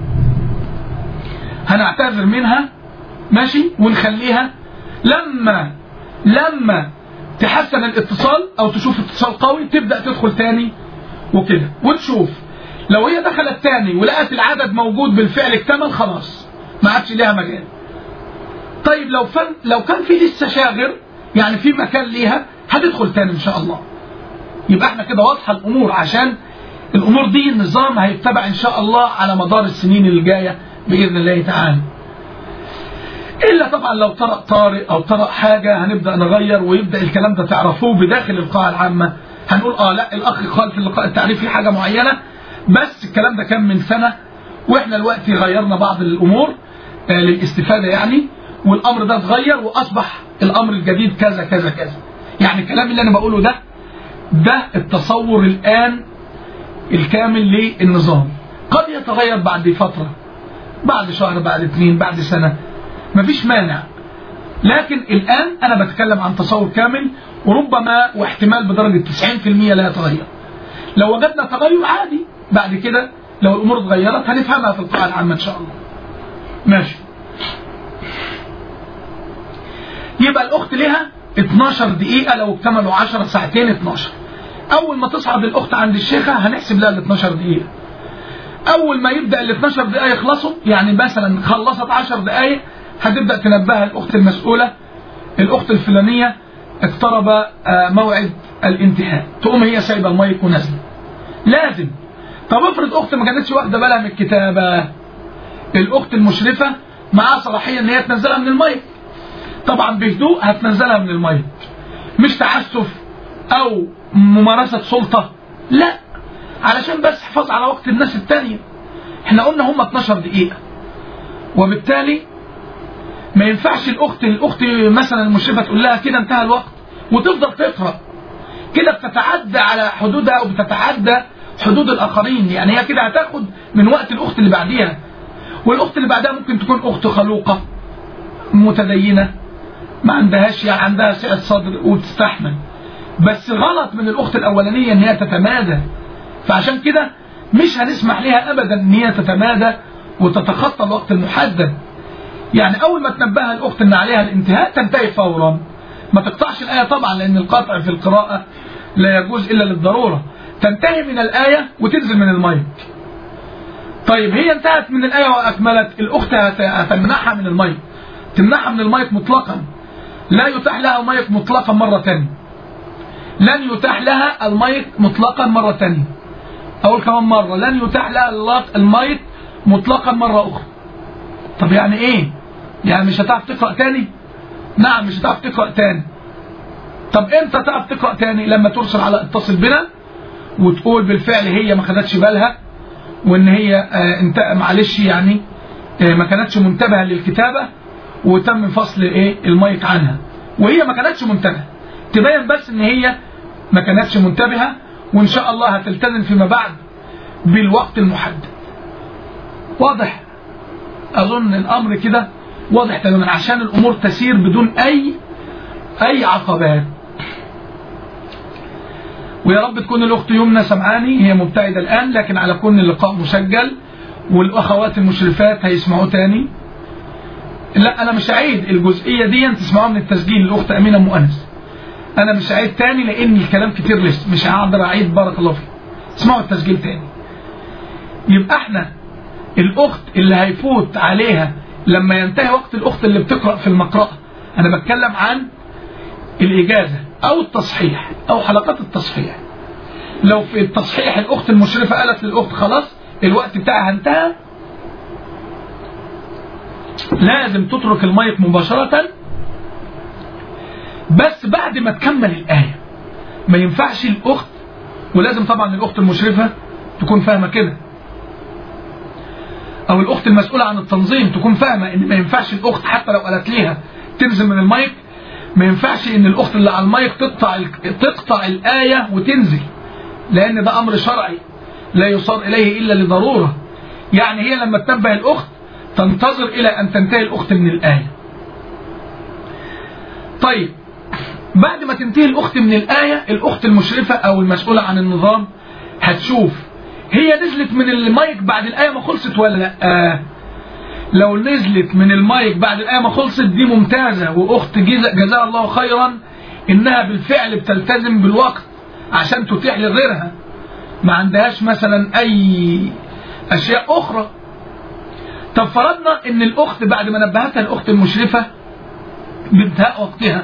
هنعتذر منها ماشي ونخليها لما لما تحسن الاتصال او تشوف اتصال قوي تبدا تدخل تاني وكده وتشوف لو هي دخلت تاني ولقت العدد موجود بالفعل اكتمل خلاص ما عادش ليها مجال طيب لو فن لو كان في لسه شاغر يعني في مكان ليها هتدخل تاني ان شاء الله يبقى احنا كده واضحه الامور عشان الامور دي النظام هيتبع ان شاء الله على مدار السنين اللي جايه باذن الله تعالى الا طبعا لو طرأ طارئ او طرأ حاجه هنبدا نغير ويبدا الكلام ده تعرفوه بداخل القاعه العامه هنقول اه لا الاخ قال في اللقاء التعريفي حاجه معينه بس الكلام ده كان من سنه واحنا دلوقتي غيرنا بعض الامور آه للاستفاده يعني والامر ده اتغير واصبح الامر الجديد كذا كذا كذا يعني الكلام اللي انا بقوله ده ده التصور الان الكامل للنظام قد يتغير بعد فتره بعد شهر بعد اثنين بعد سنه مفيش مانع لكن الآن أنا بتكلم عن تصور كامل وربما واحتمال بدرجة 90% لا يتغير لو وجدنا تغير عادي بعد كده لو الأمور اتغيرت هنفهمها في القاعة العامة إن شاء الله ماشي يبقى الأخت لها 12 دقيقة لو اكتملوا 10 ساعتين 12 أول ما تصعد الأخت عند الشيخة هنحسب لها ال 12 دقيقة أول ما يبدأ ال 12 دقيقة يخلصوا يعني مثلا خلصت 10 دقائق هتبدأ تنبهها الأخت المسؤولة الأخت الفلانية اقترب موعد الانتهاء تقوم هي سايبة المايك ونازلة لازم طب افرض أخت ما كانتش واخدة بالها من الكتابة الأخت المشرفة معاها صلاحية إن هي تنزلها من المايك طبعا بهدوء هتنزلها من المايك مش تعسف أو ممارسة سلطة لا علشان بس حفاظ على وقت الناس التانية احنا قلنا هم 12 دقيقة وبالتالي ما ينفعش الاخت الاخت مثلا المشرفه تقول لها كده انتهى الوقت وتفضل تقرا كده بتتعدى على حدودها او بتتعدى حدود الاخرين يعني هي كده هتاخد من وقت الاخت اللي بعديها والاخت اللي بعدها ممكن تكون اخت خلوقه متدينه ما عندهاش يعني عندها سعه صدر وتستحمل بس غلط من الاخت الاولانيه ان هي تتمادى فعشان كده مش هنسمح لها ابدا ان هي تتمادى وتتخطى الوقت المحدد يعني أول ما تنبهها الأخت أن عليها الانتهاء تنتهي فورا ما تقطعش الآية طبعا لأن القطع في القراءة لا يجوز إلا للضرورة تنتهي من الآية وتنزل من المايك طيب هي انتهت من الآية وأكملت الأخت هتمنعها من المايك تمنعها من المايك مطلقا لا يتاح لها المايك مطلقا مرة تانية لن يتاح لها المايك مطلقا مرة تانية أقول كمان مرة لن يتاح لها المايك مطلقا مرة أخرى طب يعني إيه يعني مش هتعرف تقرأ تاني نعم مش هتعرف تقرأ تاني طب امتى تعرف تقرأ تاني لما ترسل على اتصل بنا وتقول بالفعل هي ما خدتش بالها وان هي آه انت معلش يعني آه ما كانتش منتبهة للكتابة وتم فصل ايه المايك عنها وهي ما كانتش منتبهة تبين بس ان هي ما كانتش منتبهة وان شاء الله هتلتزم فيما بعد بالوقت المحدد واضح اظن الامر كده واضح تماما عشان الامور تسير بدون اي اي عقبات ويا رب تكون الاخت يمنى سمعاني هي مبتعدة الان لكن على كون اللقاء مسجل والاخوات المشرفات هيسمعوه تاني لا انا مش هعيد الجزئية دي تسمعوها من التسجيل الاخت امينة مؤنس انا مش هعيد تاني لان الكلام كتير لسه مش هقدر اعيد بارك الله فيك اسمعوا التسجيل تاني يبقى احنا الاخت اللي هيفوت عليها لما ينتهي وقت الاخت اللي بتقرأ في المقرأة انا بتكلم عن الاجازة او التصحيح او حلقات التصحيح لو في التصحيح الاخت المشرفة قالت للاخت خلاص الوقت بتاعها انتهى لازم تترك المايك مباشرة بس بعد ما تكمل الآية ما ينفعش الأخت ولازم طبعا الأخت المشرفة تكون فاهمة كده أو الأخت المسؤولة عن التنظيم تكون فاهمة إن ما ينفعش الأخت حتى لو قالت ليها تنزل من المايك ما ينفعش إن الأخت اللي على المايك تقطع تقطع الآية وتنزل لأن ده أمر شرعي لا يصار إليه إلا لضرورة يعني هي لما تنبه الأخت تنتظر إلى أن تنتهي الأخت من الآية طيب بعد ما تنتهي الأخت من الآية الأخت المشرفة أو المسؤولة عن النظام هتشوف هي نزلت من المايك بعد الآية ما خلصت ولا لا آه لو نزلت من المايك بعد الآية ما خلصت دي ممتازة وأخت جزاها الله خيرا إنها بالفعل بتلتزم بالوقت عشان تتيح لغيرها ما عندهاش مثلا أي أشياء أخرى طب فرضنا ان الاخت بعد ما نبهتها الاخت المشرفة بانتهاء وقتها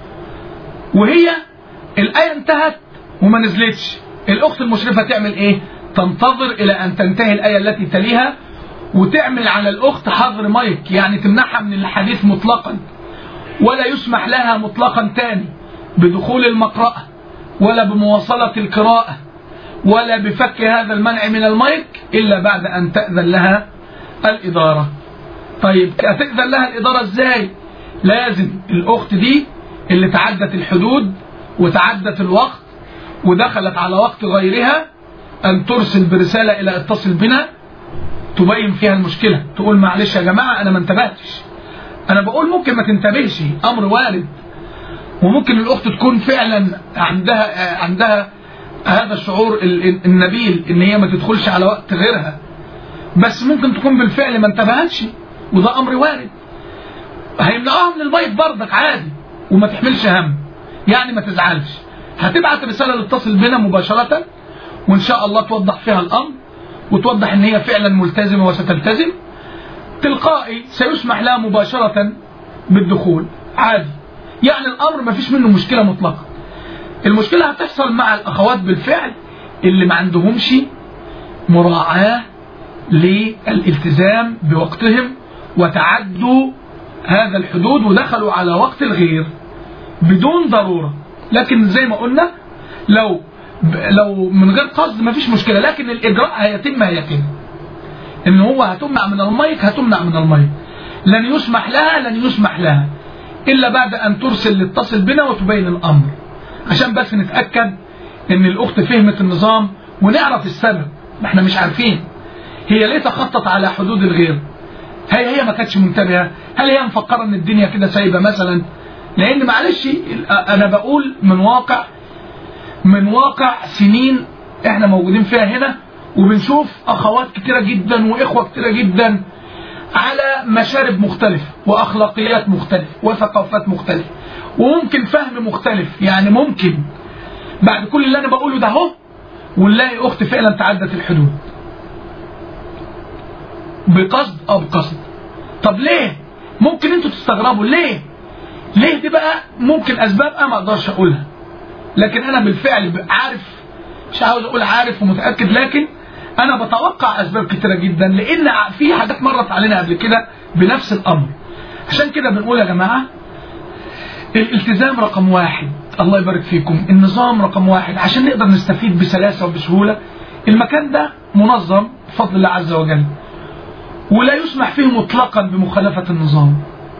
وهي الايه انتهت وما نزلتش الاخت المشرفة تعمل ايه تنتظر الى ان تنتهي الايه التي تليها وتعمل على الاخت حظر مايك يعني تمنعها من الحديث مطلقا ولا يسمح لها مطلقا تاني بدخول المقرأة ولا بمواصلة القراءة ولا بفك هذا المنع من المايك إلا بعد أن تأذن لها الإدارة طيب هتأذن لها الإدارة إزاي لازم الأخت دي اللي تعدت الحدود وتعدت الوقت ودخلت على وقت غيرها أن ترسل برسالة إلى اتصل بنا تبين فيها المشكلة تقول معلش يا جماعة أنا ما انتبهتش أنا بقول ممكن ما تنتبهش أمر وارد وممكن الأخت تكون فعلا عندها عندها هذا الشعور النبيل ان هي ما تدخلش على وقت غيرها بس ممكن تكون بالفعل ما انتبهتش وده امر وارد هيمنعوها من المايك برضك عادي وما تحملش هم يعني ما تزعلش هتبعت رسالة لتصل بنا مباشرة وان شاء الله توضح فيها الامر وتوضح ان هي فعلا ملتزمة وستلتزم تلقائي سيسمح لها مباشرة بالدخول عادي يعني الامر ما فيش منه مشكلة مطلقة المشكلة هتحصل مع الاخوات بالفعل اللي ما عندهمش مراعاة للالتزام بوقتهم وتعدوا هذا الحدود ودخلوا على وقت الغير بدون ضرورة لكن زي ما قلنا لو لو من غير قصد ما فيش مشكلة لكن الإجراء هيتم هيتم إن هو هتمنع من المايك هتمنع من المايك لن يسمح لها لن يسمح لها إلا بعد أن ترسل لتصل بنا وتبين الأمر عشان بس نتأكد إن الأخت فهمت النظام ونعرف السبب ما احنا مش عارفين هي ليه تخطط على حدود الغير هي هي ما كانتش منتبهة هل هي مفكرة ان الدنيا كده سايبة مثلا لان معلش انا بقول من واقع من واقع سنين احنا موجودين فيها هنا وبنشوف اخوات كتيرة جدا واخوة كتيرة جدا على مشارب مختلفة واخلاقيات مختلفة وثقافات مختلفة وممكن فهم مختلف يعني ممكن بعد كل اللي انا بقوله ده اهو ونلاقي اخت فعلا تعدت الحدود بقصد او بقصد طب ليه ممكن انتوا تستغربوا ليه ليه دي بقى ممكن اسباب انا ما اقدرش اقولها لكن انا بالفعل عارف مش عاوز اقول عارف ومتاكد لكن انا بتوقع اسباب كتيره جدا لان في حاجات مرت علينا قبل كده بنفس الامر عشان كده بنقول يا جماعه الالتزام رقم واحد الله يبارك فيكم النظام رقم واحد عشان نقدر نستفيد بسلاسه وبسهوله المكان ده منظم بفضل الله عز وجل ولا يسمح فيه مطلقا بمخالفة النظام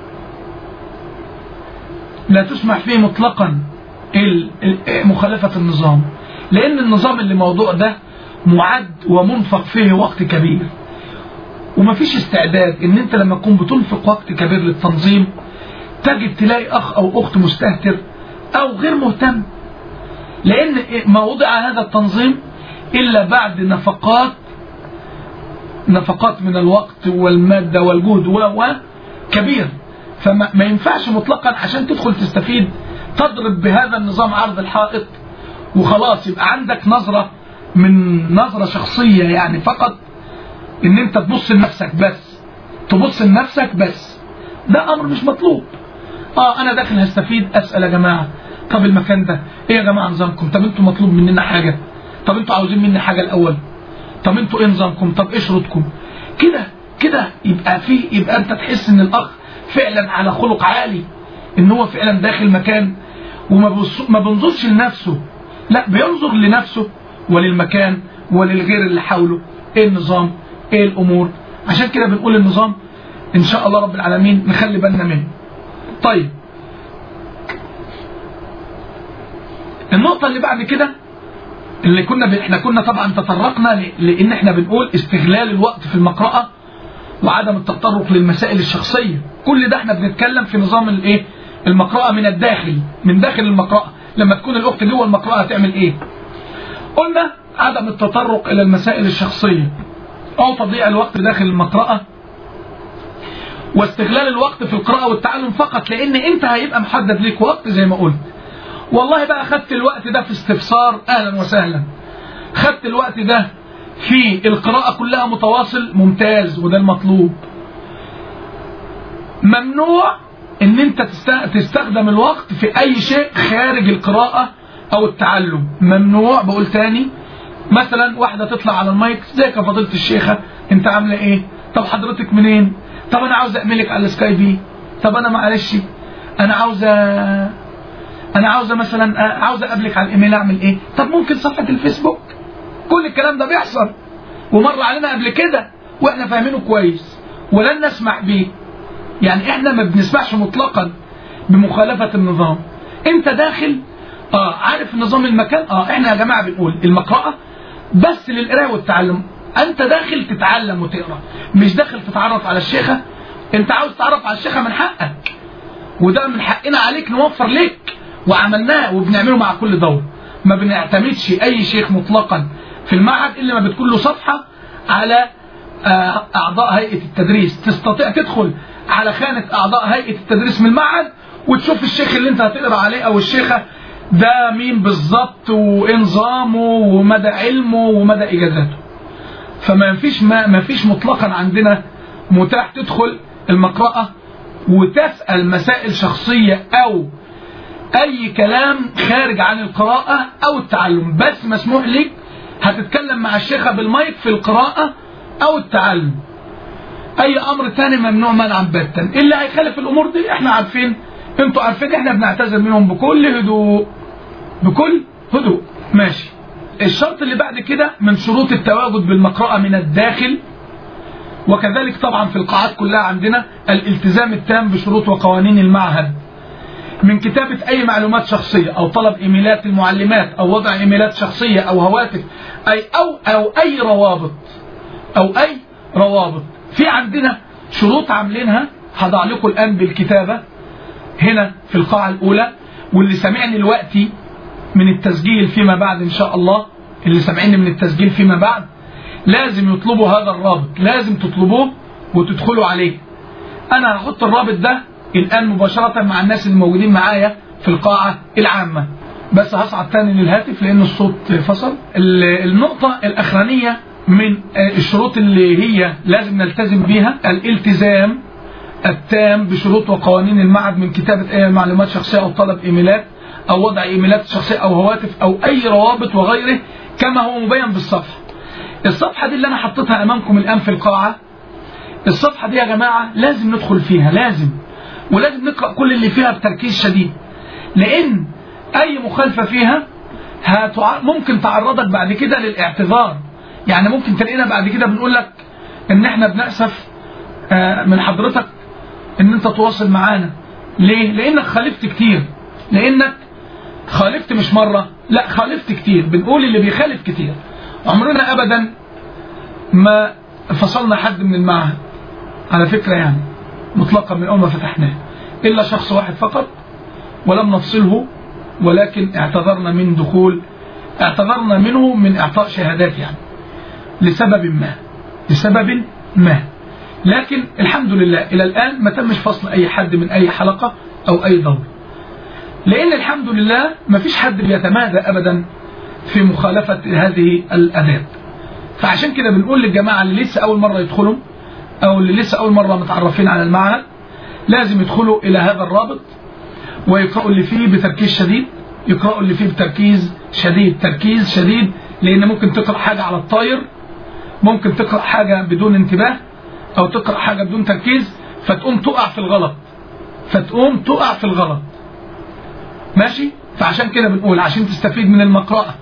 لا تسمح فيه مطلقا مخالفة النظام لأن النظام اللي موضوع ده معد ومنفق فيه وقت كبير ومفيش استعداد ان انت لما تكون بتنفق وقت كبير للتنظيم تجد تلاقي اخ او اخت مستهتر او غير مهتم لان ما وضع هذا التنظيم الا بعد نفقات نفقات من الوقت والمادة والجهد و كبير فما ما ينفعش مطلقا عشان تدخل تستفيد تضرب بهذا النظام عرض الحائط وخلاص يبقى عندك نظرة من نظرة شخصية يعني فقط ان انت تبص لنفسك بس تبص لنفسك بس ده امر مش مطلوب اه انا داخل هستفيد اسأل يا جماعة طب المكان ده ايه يا جماعة نظامكم طب انتوا مطلوب مننا حاجة طب انتوا عاوزين مني حاجة الاول طب انتوا ايه نظامكم طب ايه شروطكم كده كده يبقى في يبقى انت تحس ان الاخ فعلا على خلق عالي ان هو فعلا داخل مكان وما بص- ما بينظرش لنفسه لا بينظر لنفسه وللمكان وللغير اللي حوله ايه النظام ايه الامور عشان كده بنقول النظام ان شاء الله رب العالمين نخلي بالنا منه طيب النقطة اللي بعد كده اللي كنا ب... احنا كنا طبعا تطرقنا ل... لان احنا بنقول استغلال الوقت في المقرأة وعدم التطرق للمسائل الشخصية كل ده احنا بنتكلم في نظام الايه المقرأة من الداخل من داخل المقرأة لما تكون الاخت جوه المقرأة هتعمل ايه قلنا عدم التطرق الى المسائل الشخصية او تضييع الوقت داخل المقرأة واستغلال الوقت في القراءة والتعلم فقط لان انت هيبقى محدد ليك وقت زي ما قلت والله بقى خدت الوقت ده في استفسار اهلا وسهلا خدت الوقت ده في القراءة كلها متواصل ممتاز وده المطلوب ممنوع ان انت تست- تستخدم الوقت في اي شيء خارج القراءة او التعلم ممنوع بقول تاني مثلا واحدة تطلع على المايك ازيك يا فضيلة الشيخة انت عاملة ايه طب حضرتك منين طب انا عاوز اعملك على السكاي بي طب انا معلش انا عاوزة انا عاوزة مثلا عاوزة اقابلك على الايميل اعمل ايه طب ممكن صفحة الفيسبوك كل الكلام ده بيحصل ومر علينا قبل كده واحنا فاهمينه كويس ولن نسمح به يعني احنا ما بنسمعش مطلقا بمخالفة النظام انت داخل اه عارف نظام المكان اه احنا يا جماعة بنقول المقرأة بس للقراءة والتعلم انت داخل تتعلم وتقرا مش داخل تتعرف على الشيخة انت عاوز تتعرف على الشيخة من حقك وده من حقنا عليك نوفر لك وعملناه وبنعمله مع كل دور ما بنعتمدش اي شيخ مطلقا في المعهد الا ما بتكون له صفحه على آه، اعضاء هيئه التدريس تستطيع تدخل على خانه اعضاء هيئه التدريس من المعهد وتشوف الشيخ اللي انت هتقرا عليه او الشيخه ده مين بالظبط وايه نظامه ومدى علمه ومدى اجازاته فما فيش ما, ما فيش مطلقا عندنا متاح تدخل المقرأة وتسأل مسائل شخصية أو أي كلام خارج عن القراءة أو التعلم بس مسموح لك هتتكلم مع الشيخة بالمايك في القراءة أو التعلم أي أمر تاني ممنوع منعا باتا اللي هيخالف الأمور دي احنا عارفين انتوا عارفين احنا بنعتذر منهم بكل هدوء بكل هدوء ماشي الشرط اللي بعد كده من شروط التواجد بالمقرأة من الداخل وكذلك طبعا في القاعات كلها عندنا الالتزام التام بشروط وقوانين المعهد من كتابة أي معلومات شخصية أو طلب إيميلات المعلمات أو وضع إيميلات شخصية أو هواتف أي أو أو أي روابط أو أي روابط في عندنا شروط عاملينها هضع لكم الآن بالكتابة هنا في القاعة الأولى واللي سمعني دلوقتي من التسجيل فيما بعد إن شاء الله اللي سامعيني من التسجيل فيما بعد لازم يطلبوا هذا الرابط لازم تطلبوه وتدخلوا عليه أنا هحط الرابط ده الآن مباشرة مع الناس الموجودين معايا في القاعة العامة بس هصعد تاني للهاتف لأن الصوت فصل ال- النقطة الأخرانية من آه، الشروط اللي هي لازم نلتزم بيها الالتزام التام بشروط وقوانين المعهد من كتابة أي معلومات شخصية أو طلب إيميلات أو وضع إيميلات شخصية أو هواتف أو أي روابط وغيره كما هو مبين بالصفحة الصفحة دي اللي أنا حطيتها أمامكم الآن في القاعة الصفحة دي يا جماعة لازم ندخل فيها لازم ولازم نقرأ كل اللي فيها بتركيز شديد لأن أي مخالفة فيها هتع... ممكن تعرضك بعد كده للاعتذار يعني ممكن تلاقينا بعد كده بنقول لك ان احنا بنأسف آه، من حضرتك ان انت تواصل معانا ليه لانك خالفت كتير لانك خالفت مش مرة لا خالفت كتير بنقول اللي بيخالف كتير عمرنا ابدا ما فصلنا حد من المعهد على فكرة يعني مطلقا من أول ما فتحناه إلا شخص واحد فقط ولم نفصله ولكن اعتذرنا من دخول اعتذرنا منه من إعطاء شهادات يعني لسبب ما لسبب ما لكن الحمد لله إلى الآن ما تمش فصل أي حد من أي حلقة أو أي دور لأن الحمد لله ما فيش حد بيتمادى أبدا في مخالفة هذه الأداب فعشان كده بنقول للجماعة اللي لسه أول مرة يدخلوا أو اللي لسه أول مرة متعرفين على المعهد لازم يدخلوا إلى هذا الرابط ويقرأوا اللي فيه بتركيز شديد يقرأوا اللي فيه بتركيز شديد تركيز شديد لأن ممكن تقرأ حاجة على الطاير ممكن تقرأ حاجة بدون انتباه أو تقرأ حاجة بدون تركيز فتقوم تقع في الغلط فتقوم تقع في الغلط ماشي فعشان كده بنقول عشان تستفيد من المقرأة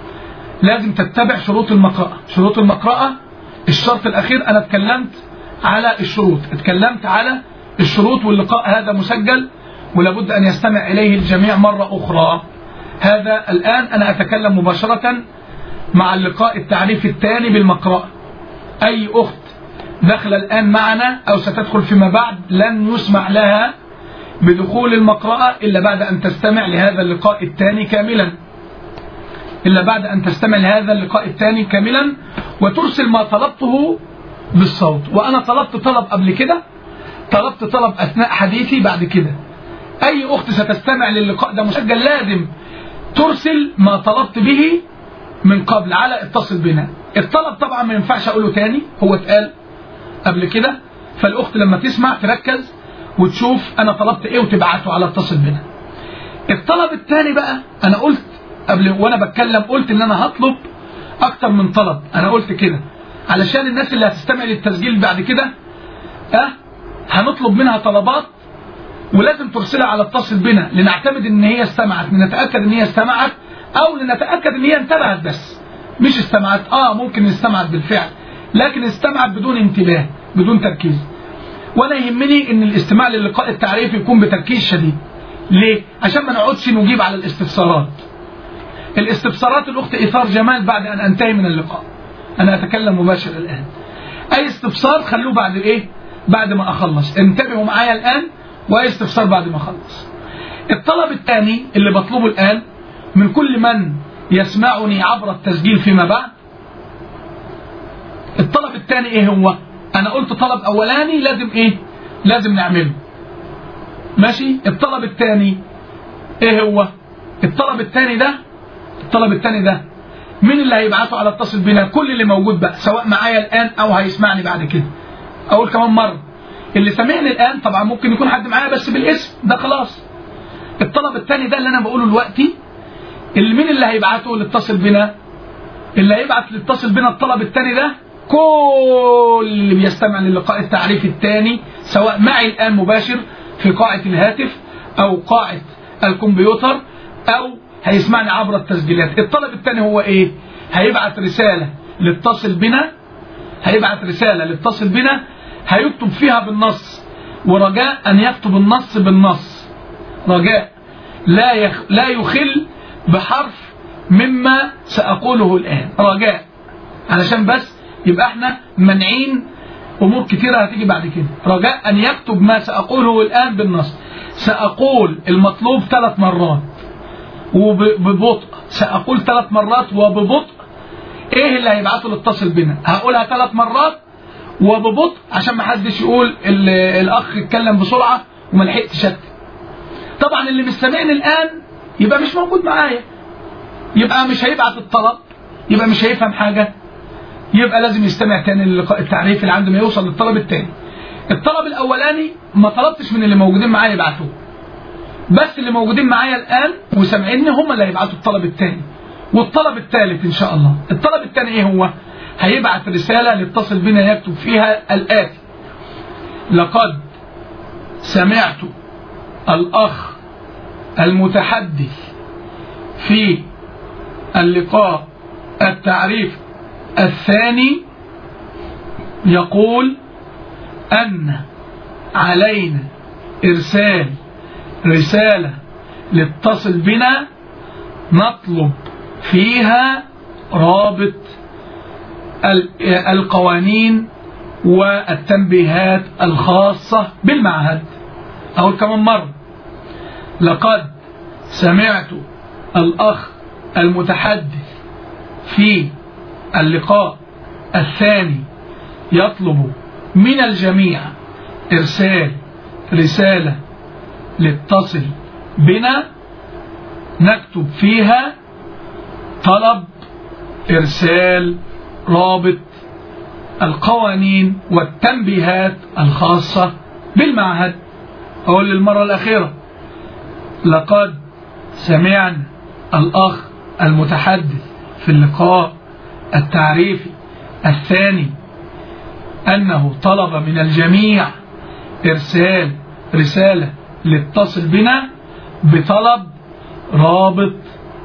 لازم تتبع شروط المقرأة شروط المقرأة الشرط الأخير أنا اتكلمت على الشروط اتكلمت على الشروط واللقاء هذا مسجل ولابد أن يستمع إليه الجميع مرة أخرى هذا الآن أنا أتكلم مباشرة مع اللقاء التعريف الثاني بالمقرأة أي أخت دخل الآن معنا أو ستدخل فيما بعد لن يسمع لها بدخول المقرأة إلا بعد أن تستمع لهذا اللقاء الثاني كاملا إلا بعد أن تستمع لهذا اللقاء الثاني كاملا وترسل ما طلبته بالصوت وأنا طلبت طلب قبل كده طلبت طلب أثناء حديثي بعد كده أي أخت ستستمع للقاء ده مسجل لازم ترسل ما طلبت به من قبل على اتصل بنا الطلب طبعا ما ينفعش أقوله تاني هو اتقال قبل كده فالأخت لما تسمع تركز وتشوف أنا طلبت إيه وتبعته على اتصل بنا الطلب الثاني بقى أنا قلت قبل وأنا بتكلم قلت إن أنا هطلب أكتر من طلب أنا قلت كده علشان الناس اللي هتستمع للتسجيل بعد كده أه هنطلب منها طلبات ولازم ترسلها على اتصل بنا لنعتمد ان هي استمعت لنتاكد ان هي استمعت او لنتاكد ان هي انتبهت بس مش استمعت اه ممكن استمعت بالفعل لكن استمعت بدون انتباه بدون تركيز وانا يهمني ان الاستماع للقاء التعريفي يكون بتركيز شديد ليه عشان ما نقعدش نجيب على الاستفسارات الاستفسارات الاخت اثار جمال بعد ان انتهي من اللقاء انا اتكلم مباشر الان اي استفسار خلوه بعد ايه بعد ما اخلص انتبهوا معايا الان واي استفسار بعد ما اخلص الطلب الثاني اللي بطلبه الان من كل من يسمعني عبر التسجيل فيما بعد الطلب الثاني ايه هو انا قلت طلب اولاني لازم ايه لازم نعمله ماشي الطلب الثاني ايه هو الطلب الثاني ده الطلب الثاني ده مين اللي هيبعته على اتصل بنا كل اللي موجود بقى سواء معايا الان او هيسمعني بعد كده اقول كمان مره اللي سامعني الان طبعا ممكن يكون حد معايا بس بالاسم ده خلاص الطلب الثاني ده اللي انا بقوله دلوقتي اللي مين اللي هيبعته اللي اتصل بنا اللي هيبعت اللي اتصل بنا الطلب الثاني ده كل اللي بيستمع للقاء التعريفي الثاني سواء معي الان مباشر في قاعة الهاتف او قاعة الكمبيوتر او هيسمعني عبر التسجيلات الطلب الثاني هو ايه هيبعت رسالة لاتصل بنا هيبعت رسالة لاتصل بنا هيكتب فيها بالنص ورجاء أن يكتب النص بالنص رجاء لا يخ لا يخل بحرف مما سأقوله الآن رجاء علشان بس يبقى احنا منعين أمور كثيرة هتيجي بعد كده رجاء أن يكتب ما سأقوله الآن بالنص سأقول المطلوب ثلاث مرات وببطء سأقول ثلاث مرات وببطء ايه اللي هيبعته الاتصل بنا هقولها ثلاث مرات وببطء عشان ما حدش يقول الاخ اتكلم بسرعه وما لحقتش اكتب طبعا اللي مش سامعني الان يبقى مش موجود معايا يبقى مش هيبعت الطلب يبقى مش هيفهم حاجه يبقى لازم يستمع تاني للقاء التعريف اللي عنده ما يوصل للطلب التاني الطلب الاولاني ما طلبتش من اللي موجودين معايا يبعتوه بس اللي موجودين معايا الان وسامعيني هم اللي هيبعتوا الطلب التاني والطلب الثالث ان شاء الله الطلب الثاني ايه هو هيبعت رسالة لاتصل بنا يكتب فيها الآتي لقد سمعت الأخ المتحدث في اللقاء التعريف الثاني يقول أن علينا إرسال رسالة لاتصل بنا نطلب فيها رابط القوانين والتنبيهات الخاصة بالمعهد أقول كمان مرة لقد سمعت الأخ المتحدث في اللقاء الثاني يطلب من الجميع إرسال رسالة لتصل بنا نكتب فيها طلب إرسال رابط القوانين والتنبيهات الخاصة بالمعهد أقول للمرة الأخيرة لقد سمعنا الأخ المتحدث في اللقاء التعريفي الثاني أنه طلب من الجميع إرسال رسالة لتصل بنا بطلب رابط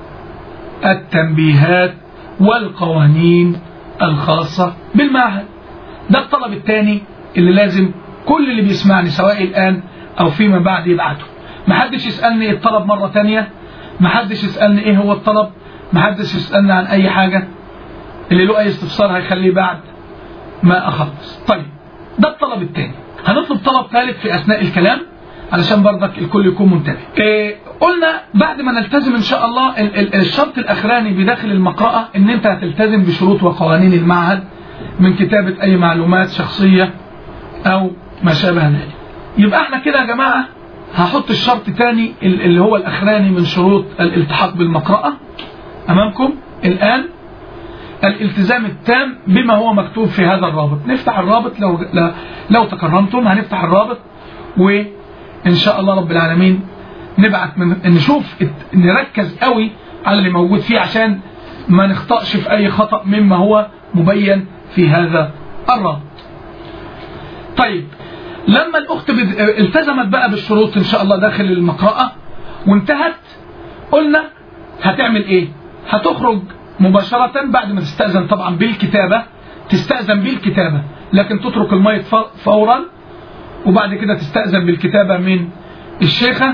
التنبيهات والقوانين الخاصة بالمعهد ده الطلب الثاني اللي لازم كل اللي بيسمعني سواء الآن أو فيما بعد يبعته محدش يسألني الطلب مرة تانية محدش يسألني ايه هو الطلب محدش يسألني عن أي حاجة اللي له أي استفسار هيخليه بعد ما أخلص طيب ده الطلب الثاني هنطلب طلب ثالث في أثناء الكلام علشان برضك الكل يكون منتبه إيه قلنا بعد ما نلتزم ان شاء الله ال ال الشرط الاخراني بداخل المقرأة ان انت هتلتزم بشروط وقوانين المعهد من كتابة اي معلومات شخصية او ما شابه ذلك يبقى احنا كده يا جماعة هحط الشرط تاني اللي هو الاخراني من شروط الالتحاق بالمقرأة امامكم الان الالتزام التام بما هو مكتوب في هذا الرابط نفتح الرابط لو لو تكرمتم هنفتح الرابط وإن شاء الله رب العالمين نبعت من نشوف نركز قوي على اللي موجود فيه عشان ما نخطأش في أي خطأ مما هو مبين في هذا الرابط طيب لما الأخت التزمت بقى بالشروط إن شاء الله داخل المقرأة وانتهت قلنا هتعمل ايه هتخرج مباشرة بعد ما تستأذن طبعا بالكتابة تستأذن بالكتابة لكن تترك الميت فورا وبعد كده تستأذن بالكتابة من الشيخة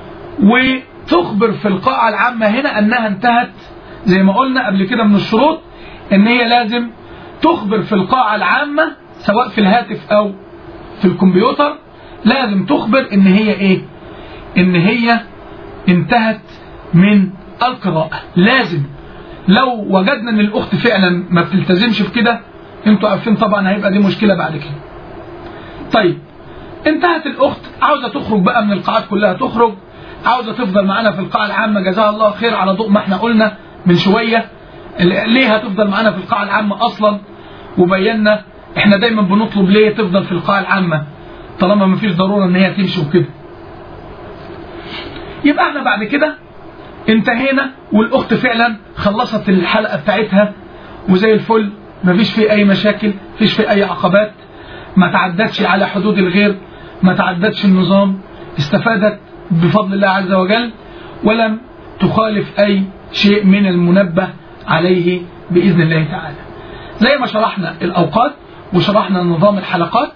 وتخبر في القاعة العامة هنا أنها انتهت زي ما قلنا قبل كده من الشروط أن هي لازم تخبر في القاعة العامة سواء في الهاتف أو في الكمبيوتر لازم تخبر أن هي إيه أن هي انتهت من القراءة لازم لو وجدنا ان الاخت فعلا ما بتلتزمش بكده انتوا عارفين طبعا هيبقى دي مشكله بعد كده طيب انتهت الاخت عاوزه تخرج بقى من القاعات كلها تخرج عاوزه تفضل معانا في القاعه العامه جزاها الله خير على ضوء ما احنا قلنا من شويه ليه هتفضل معانا في القاعه العامه اصلا وبينا احنا دايما بنطلب ليه تفضل في القاعه العامه طالما ما فيش ضروره ان هي تمشي وكده يبقى احنا بعد كده انتهينا والاخت فعلا خلصت الحلقه بتاعتها وزي الفل مفيش فيه اي مشاكل مفيش فيه اي عقبات ما تعدتش على حدود الغير ما تعدتش النظام استفادت بفضل الله عز وجل ولم تخالف اي شيء من المنبه عليه باذن الله تعالى زي ما شرحنا الاوقات وشرحنا نظام الحلقات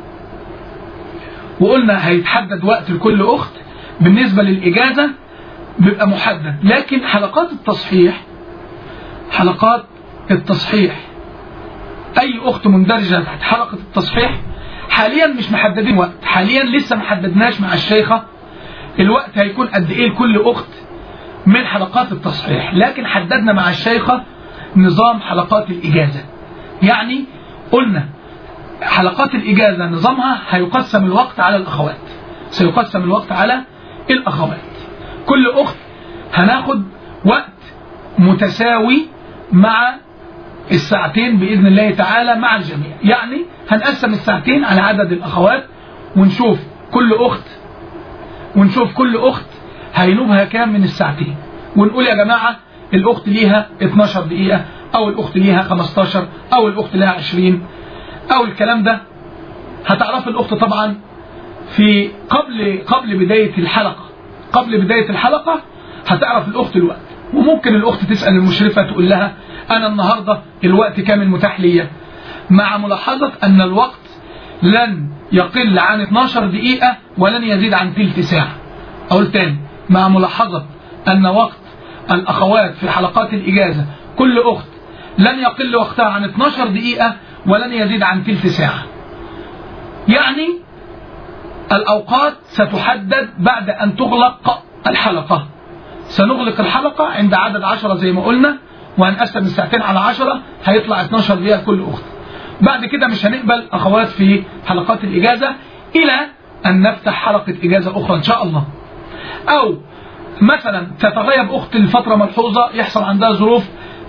وقلنا هيتحدد وقت لكل اخت بالنسبه للاجازه بيبقى محدد لكن حلقات التصحيح حلقات التصحيح اي اخت مندرجة تحت حلقة التصحيح حاليا مش محددين وقت حاليا لسه محددناش مع الشيخة الوقت هيكون قد ايه لكل اخت من حلقات التصحيح لكن حددنا مع الشيخة نظام حلقات الاجازة يعني قلنا حلقات الاجازة نظامها هيقسم الوقت على الاخوات سيقسم الوقت على الاخوات كل أخت هناخد وقت متساوي مع الساعتين بإذن الله تعالى مع الجميع يعني هنقسم الساعتين على عدد الأخوات ونشوف كل أخت ونشوف كل أخت هينوبها كام من الساعتين ونقول يا جماعة الأخت ليها 12 دقيقة أو الأخت ليها 15 أو الأخت ليها 20 أو الكلام ده هتعرف الأخت طبعا في قبل قبل بداية الحلقة قبل بداية الحلقة هتعرف الأخت الوقت وممكن الأخت تسأل المشرفة تقول لها أنا النهاردة الوقت كام المتاح ليا مع ملاحظة أن الوقت لن يقل عن 12 دقيقة ولن يزيد عن تلت ساعة أقول تاني مع ملاحظة أن وقت الأخوات في حلقات الإجازة كل أخت لن يقل وقتها عن 12 دقيقة ولن يزيد عن تلت ساعة يعني الأوقات ستحدد بعد أن تغلق الحلقة سنغلق الحلقة عند عدد عشرة زي ما قلنا وهنقسم الساعتين على عشرة هيطلع 12 دقيقة كل أخت بعد كده مش هنقبل أخوات في حلقات الإجازة إلى أن نفتح حلقة إجازة أخرى إن شاء الله أو مثلا تتغيب أخت لفترة ملحوظة يحصل عندها ظروف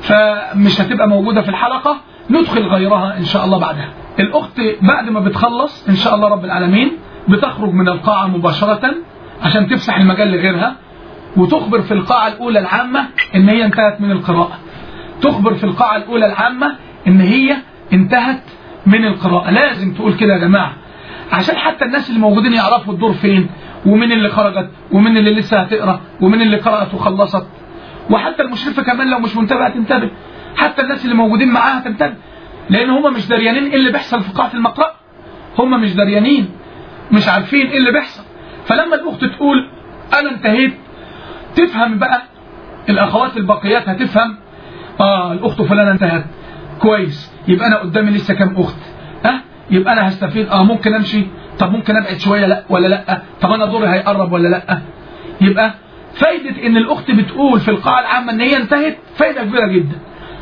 فمش هتبقى موجودة في الحلقة ندخل غيرها إن شاء الله بعدها الأخت بعد ما بتخلص إن شاء الله رب العالمين بتخرج من القاعة مباشرة عشان تفسح المجال لغيرها وتخبر في القاعة الأولى العامة إن هي انتهت من القراءة تخبر في القاعة الأولى العامة إن هي انتهت من القراءة لازم تقول كده يا جماعة عشان حتى الناس اللي موجودين يعرفوا الدور فين ومين اللي خرجت ومين اللي لسه هتقرا ومين اللي قرأت وخلصت وحتى المشرفة كمان لو مش منتبهة تنتبه حتى الناس اللي موجودين معاها تنتبه لأن هم مش دريانين إيه اللي بيحصل في قاعة المقرأة هم مش دريانين مش عارفين إيه اللي بيحصل فلما الأخت تقول أنا انتهيت تفهم بقى الأخوات الباقيات هتفهم آه الأخت فلانة انتهت كويس يبقى أنا قدامي لسه كام أخت أه يبقى أنا هستفيد آه ممكن أمشي طب ممكن أبعد شوية لا ولا لا طب أنا دوري هيقرب ولا لا يبقى فايدة إن الأخت بتقول في القاعة العامة إن هي انتهت فايدة كبيرة جدا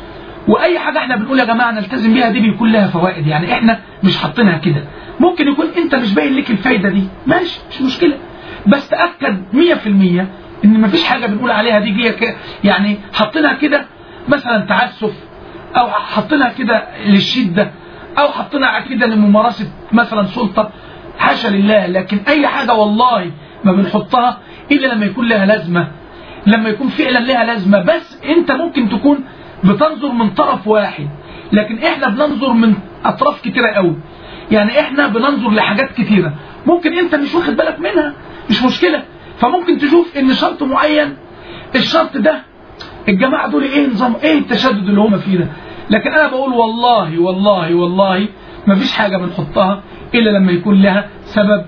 واي حاجه احنا بنقول يا جماعه نلتزم بيها دي بيكون لها فوائد يعني احنا مش حاطينها كده ممكن يكون انت مش باين لك الفايده دي ماشي مش مشكله بس تاكد 100% ان مفيش حاجه بنقول عليها دي جيه يعني حاطينها كده مثلا تعسف او حاطينها كده للشده او حاطينها كده لممارسه مثلا سلطه حاشا لله لكن اي حاجه والله ما بنحطها الا لما يكون لها لازمه لما يكون فعلا لها لازمه بس انت ممكن تكون بتنظر من طرف واحد لكن احنا بننظر من اطراف كتيرة قوي يعني احنا بننظر لحاجات كتيرة ممكن انت مش واخد بالك منها مش مشكلة فممكن تشوف ان شرط معين الشرط ده الجماعة دول ايه نظام ايه التشدد اللي هم فيه ده لكن انا بقول والله والله والله مفيش حاجة بنحطها الا لما يكون لها سبب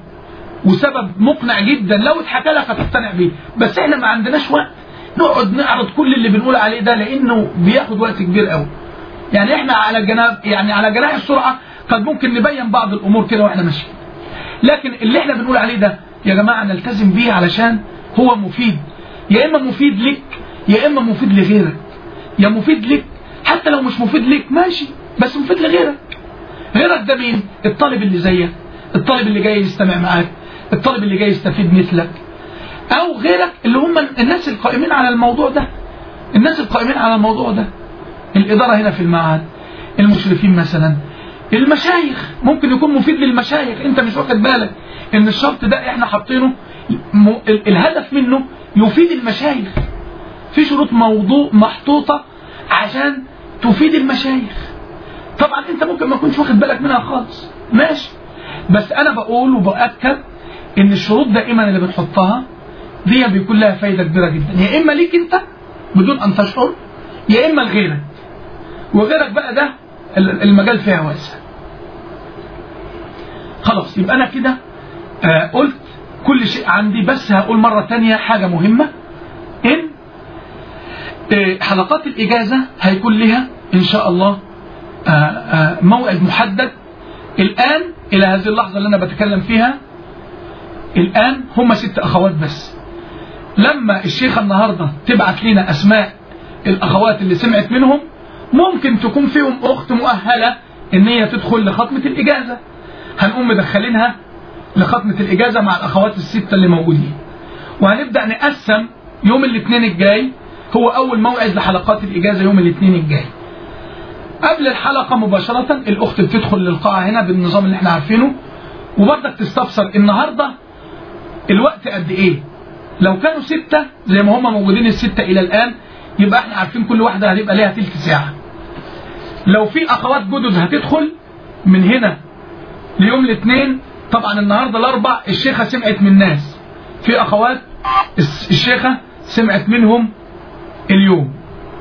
وسبب مقنع جدا لو اتحكى لك هتقتنع بيه بس احنا ما عندناش وقت نقعد نعرض كل اللي بنقول عليه ده لانه بياخد وقت كبير قوي يعني احنا على جناب يعني على جناح السرعه قد ممكن نبين بعض الامور كده واحنا ماشيين لكن اللي احنا بنقول عليه ده يا جماعه نلتزم بيه علشان هو مفيد يا اما مفيد لك يا اما مفيد لغيرك يا مفيد لك حتى لو مش مفيد لك ماشي بس مفيد لغيرك غيرك ده مين الطالب اللي زيك الطالب اللي جاي يستمع معاك الطالب اللي جاي يستفيد مثلك او غيرك اللي هم الناس القائمين على الموضوع ده الناس القائمين على الموضوع ده الاداره هنا في المعهد المشرفين مثلا المشايخ ممكن يكون مفيد للمشايخ انت مش واخد بالك ان الشرط ده احنا حاطينه م... الهدف منه يفيد المشايخ في شروط موضوع محطوطه عشان تفيد المشايخ طبعا انت ممكن ما تكونش واخد بالك منها خالص ماشي بس انا بقول وباكد ان الشروط دائما اللي بنحطها دي بيكون لها فايده كبيره جدا يا اما ليك انت بدون ان تشعر يا اما لغيرك وغيرك بقى ده المجال فيها واسع خلاص يبقى انا كده آه قلت كل شيء عندي بس هقول مرة تانية حاجة مهمة ان آه حلقات الاجازة هيكون لها ان شاء الله آه آه موعد محدد الان الى هذه اللحظة اللي انا بتكلم فيها الان هم ست اخوات بس لما الشيخة النهاردة تبعت لنا اسماء الاخوات اللي سمعت منهم ممكن تكون فيهم اخت مؤهلة ان هي تدخل لختمة الاجازة هنقوم مدخلينها لختمة الاجازة مع الاخوات الستة اللي موجودين وهنبدأ نقسم يوم الاثنين الجاي هو اول موعد لحلقات الاجازة يوم الاثنين الجاي قبل الحلقة مباشرة الاخت بتدخل للقاعة هنا بالنظام اللي احنا عارفينه وبرضك تستفسر النهاردة الوقت قد ايه لو كانوا ستة زي ما هم موجودين الستة الى الان يبقى احنا عارفين كل واحدة هتبقى ليها تلت ساعة لو في اخوات جدد هتدخل من هنا ليوم الاثنين طبعا النهاردة الاربع الشيخة سمعت من ناس في اخوات الشيخة سمعت منهم اليوم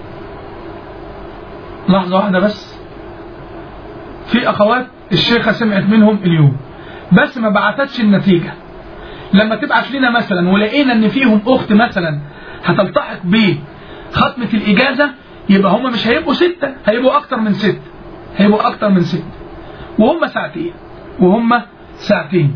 لحظة واحدة بس في اخوات الشيخة سمعت منهم اليوم بس ما بعتتش النتيجة لما تبعت لنا مثلا ولقينا ان فيهم اخت مثلا هتلتحق بختمة الاجازة يبقى هم مش هيبقوا ستة هيبقوا اكتر من ستة هيبقوا اكتر من ستة وهم ساعتين وهم ساعتين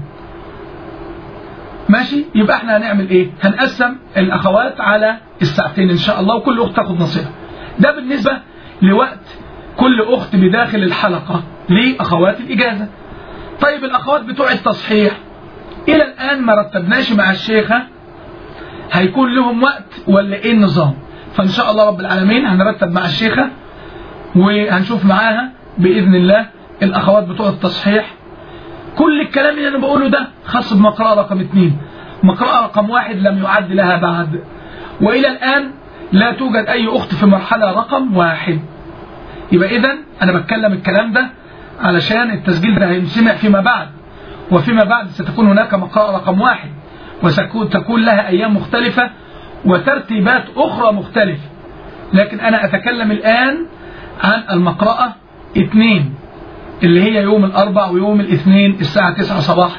ماشي يبقى احنا هنعمل ايه هنقسم الاخوات على الساعتين ان شاء الله وكل اخت تاخد نصيبها ده بالنسبة لوقت كل اخت بداخل الحلقة لاخوات الاجازة طيب الاخوات بتوع التصحيح الى الان ما رتبناش مع الشيخة هيكون لهم وقت ولا ايه النظام فان شاء الله رب العالمين هنرتب مع الشيخة وهنشوف معاها باذن الله الاخوات بتوع التصحيح كل الكلام اللي انا بقوله ده خاص بمقرأة رقم اثنين مقرأة رقم واحد لم يعد لها بعد والى الان لا توجد اي اخت في مرحلة رقم واحد يبقى اذا انا بتكلم الكلام ده علشان التسجيل ده هينسمع فيما بعد وفيما بعد ستكون هناك مقرأة رقم واحد وستكون لها ايام مختلفة وترتيبات اخرى مختلفة لكن انا اتكلم الان عن المقرأة اثنين اللي هي يوم الأربع ويوم الاثنين الساعة 9 صباحا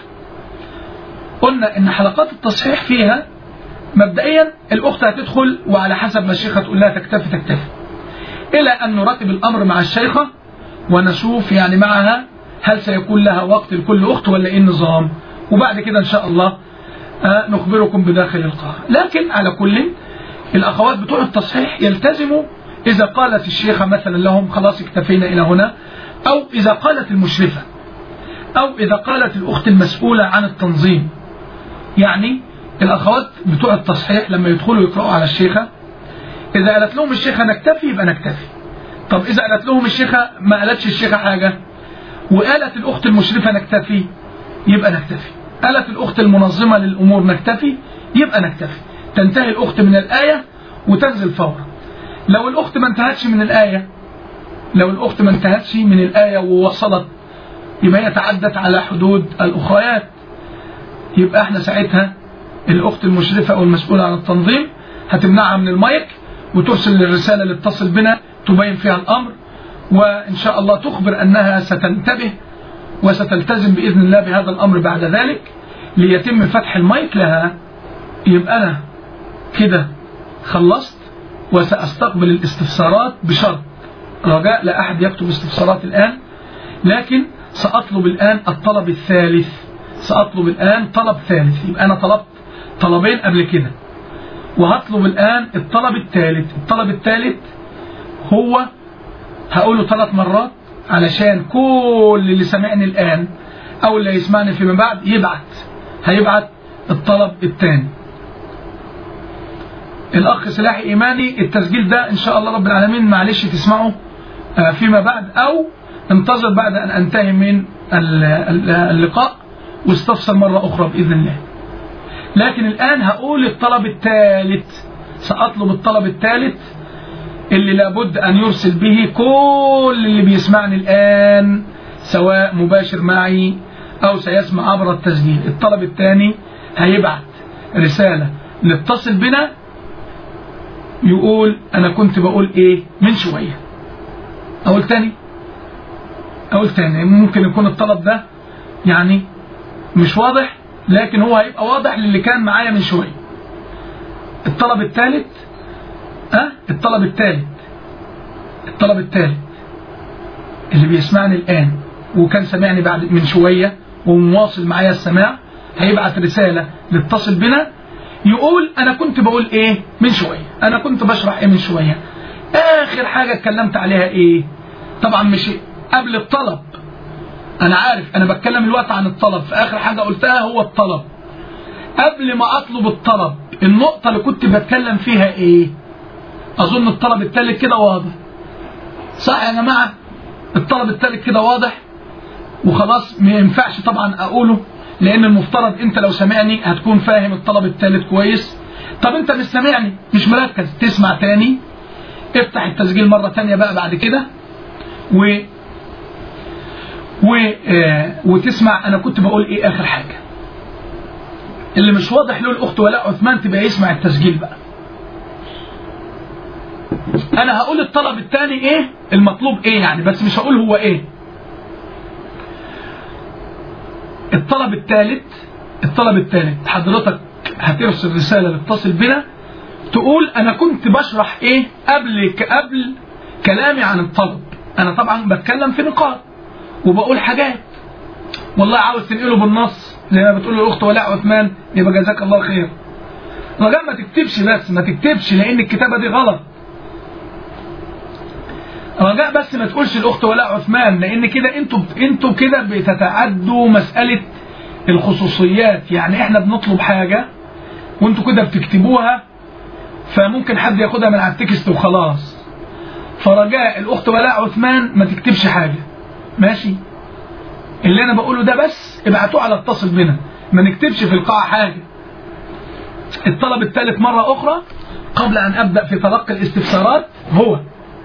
قلنا إن حلقات التصحيح فيها مبدئيا الأخت هتدخل وعلى حسب ما الشيخة تقول لها تكتفي تكتفي إلى أن نرتب الأمر مع الشيخة ونشوف يعني معها هل سيكون لها وقت لكل أخت ولا إيه النظام وبعد كده إن شاء الله نخبركم بداخل القاعة لكن على كل الأخوات بتوع التصحيح يلتزموا إذا قالت الشيخة مثلا لهم خلاص اكتفينا إلى هنا أو إذا قالت المشرفة أو إذا قالت الأخت المسؤولة عن التنظيم يعني الأخوات بتوع التصحيح لما يدخلوا يقرأوا على الشيخة إذا قالت لهم الشيخة نكتفي يبقى نكتفي طب إذا قالت لهم الشيخة ما قالتش الشيخة حاجة وقالت الأخت المشرفة نكتفي يبقى نكتفي قالت الأخت المنظمة للأمور نكتفي يبقى نكتفي تنتهي الأخت من الآية وتنزل فورا لو الأخت ما انتهتش من الآية لو الأخت ما انتهتش من الآية ووصلت يبقى هي تعدت على حدود الأخريات يبقى احنا ساعتها الأخت المشرفة أو المسؤولة عن التنظيم هتمنعها من المايك وترسل الرسالة اللي اتصل بنا تبين فيها الأمر وإن شاء الله تخبر أنها ستنتبه وستلتزم بإذن الله بهذا الأمر بعد ذلك ليتم فتح المايك لها يبقى أنا كده خلصت وسأستقبل الاستفسارات بشرط رجاء لا أحد يكتب استفسارات الآن لكن سأطلب الآن الطلب الثالث سأطلب الآن طلب ثالث يبقى أنا طلبت طلبين قبل كده وهطلب الآن الطلب الثالث الطلب الثالث هو هقوله ثلاث مرات علشان كل اللي سمعني الآن أو اللي يسمعني فيما بعد يبعت هيبعت الطلب الثاني الأخ سلاح إيماني التسجيل ده إن شاء الله رب العالمين معلش تسمعه فيما بعد أو انتظر بعد أن أنتهي من اللقاء واستفسر مرة أخرى بإذن الله لكن الآن هقول الطلب الثالث سأطلب الطلب الثالث اللي لابد أن يرسل به كل اللي بيسمعني الآن سواء مباشر معي أو سيسمع عبر التسجيل الطلب الثاني هيبعت رسالة نتصل بنا يقول أنا كنت بقول إيه من شوية أقول تاني أقول تاني ممكن يكون الطلب ده يعني مش واضح لكن هو هيبقى واضح للي كان معايا من شوية الطلب الثالث أه؟ الطلب الثالث الطلب الثالث اللي بيسمعني الآن وكان سمعني بعد من شوية ومواصل معايا السماع هيبعت رسالة لاتصل بنا يقول أنا كنت بقول إيه من شوية أنا كنت بشرح إيه من شوية آخر حاجة اتكلمت عليها إيه طبعا مش قبل الطلب أنا عارف أنا بتكلم الوقت عن الطلب في آخر حاجة قلتها هو الطلب قبل ما أطلب الطلب النقطة اللي كنت بتكلم فيها إيه أظن الطلب التالت كده واضح صح يا جماعة الطلب التالت كده واضح وخلاص ما ينفعش طبعا أقوله لأن المفترض أنت لو سمعني هتكون فاهم الطلب التالت كويس طب أنت مش سامعني مش مركز تسمع تاني افتح التسجيل مرة تانية بقى بعد كده و و... آه... وتسمع أنا كنت بقول إيه آخر حاجة اللي مش واضح له الأخت ولاء عثمان تبقى يسمع التسجيل بقى أنا هقول الطلب الثاني إيه المطلوب إيه يعني بس مش هقول هو إيه الطلب الثالث الطلب الثالث حضرتك هترسل رسالة تتصل بنا تقول أنا كنت بشرح إيه قبل قبل كلامي عن الطلب أنا طبعا بتكلم في نقاط وبقول حاجات والله عاوز تنقله بالنص زي ما بتقول الاخت ولاء عثمان يبقى جزاك الله خير رجاء ما تكتبش بس ما تكتبش لان الكتابه دي غلط رجاء بس ما تقولش الاخت ولاء عثمان لان كده انتوا انتوا كده بتتعدوا مساله الخصوصيات يعني احنا بنطلب حاجه وانتوا كده بتكتبوها فممكن حد ياخدها من على التكست وخلاص فرجاء الاخت ولاء عثمان ما تكتبش حاجه ماشي اللي انا بقوله ده بس ابعتوه على اتصل بنا ما نكتبش في القاعه حاجه الطلب الثالث مرة أخرى قبل أن أبدأ في تلقي الاستفسارات هو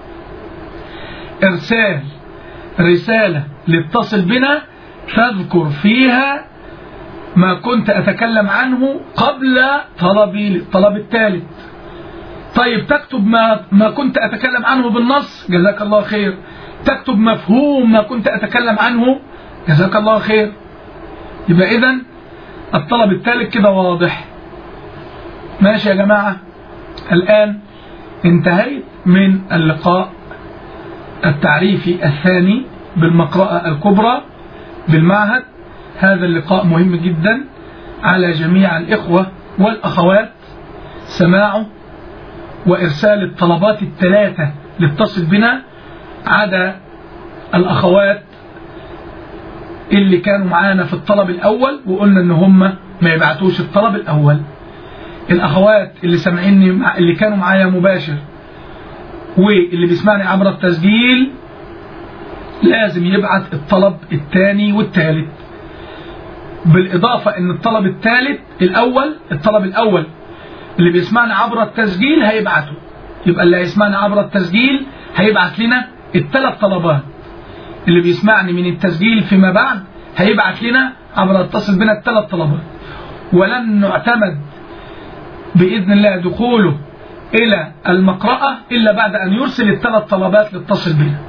إرسال رسالة لاتصل بنا تذكر فيها ما كنت أتكلم عنه قبل طلبي الطلب الثالث طيب تكتب ما, ما كنت أتكلم عنه بالنص جزاك الله خير تكتب مفهوم ما كنت أتكلم عنه جزاك الله خير يبقى إذن الطلب الثالث كده واضح ماشي يا جماعة الآن انتهيت من اللقاء التعريفي الثاني بالمقرأة الكبرى بالمعهد هذا اللقاء مهم جدا على جميع الإخوة والأخوات سماعه وإرسال الطلبات الثلاثة لاتصل بنا عدا الأخوات اللي كانوا معانا في الطلب الأول وقلنا إن هم ما يبعتوش الطلب الأول الأخوات اللي سامعيني اللي كانوا معايا مباشر واللي بيسمعني عبر التسجيل لازم يبعت الطلب الثاني والثالث بالإضافة أن الطلب الثالث الأول الطلب الأول اللي بيسمعنا عبر التسجيل هيبعته يبقى اللي هيسمعنا عبر التسجيل هيبعت لنا الثلاث طلبات اللي بيسمعني من التسجيل فيما بعد هيبعت لنا عبر اتصل بنا الثلاث طلبات ولن نعتمد بإذن الله دخوله إلى المقرأة إلا بعد أن يرسل الثلاث طلبات لاتصل بنا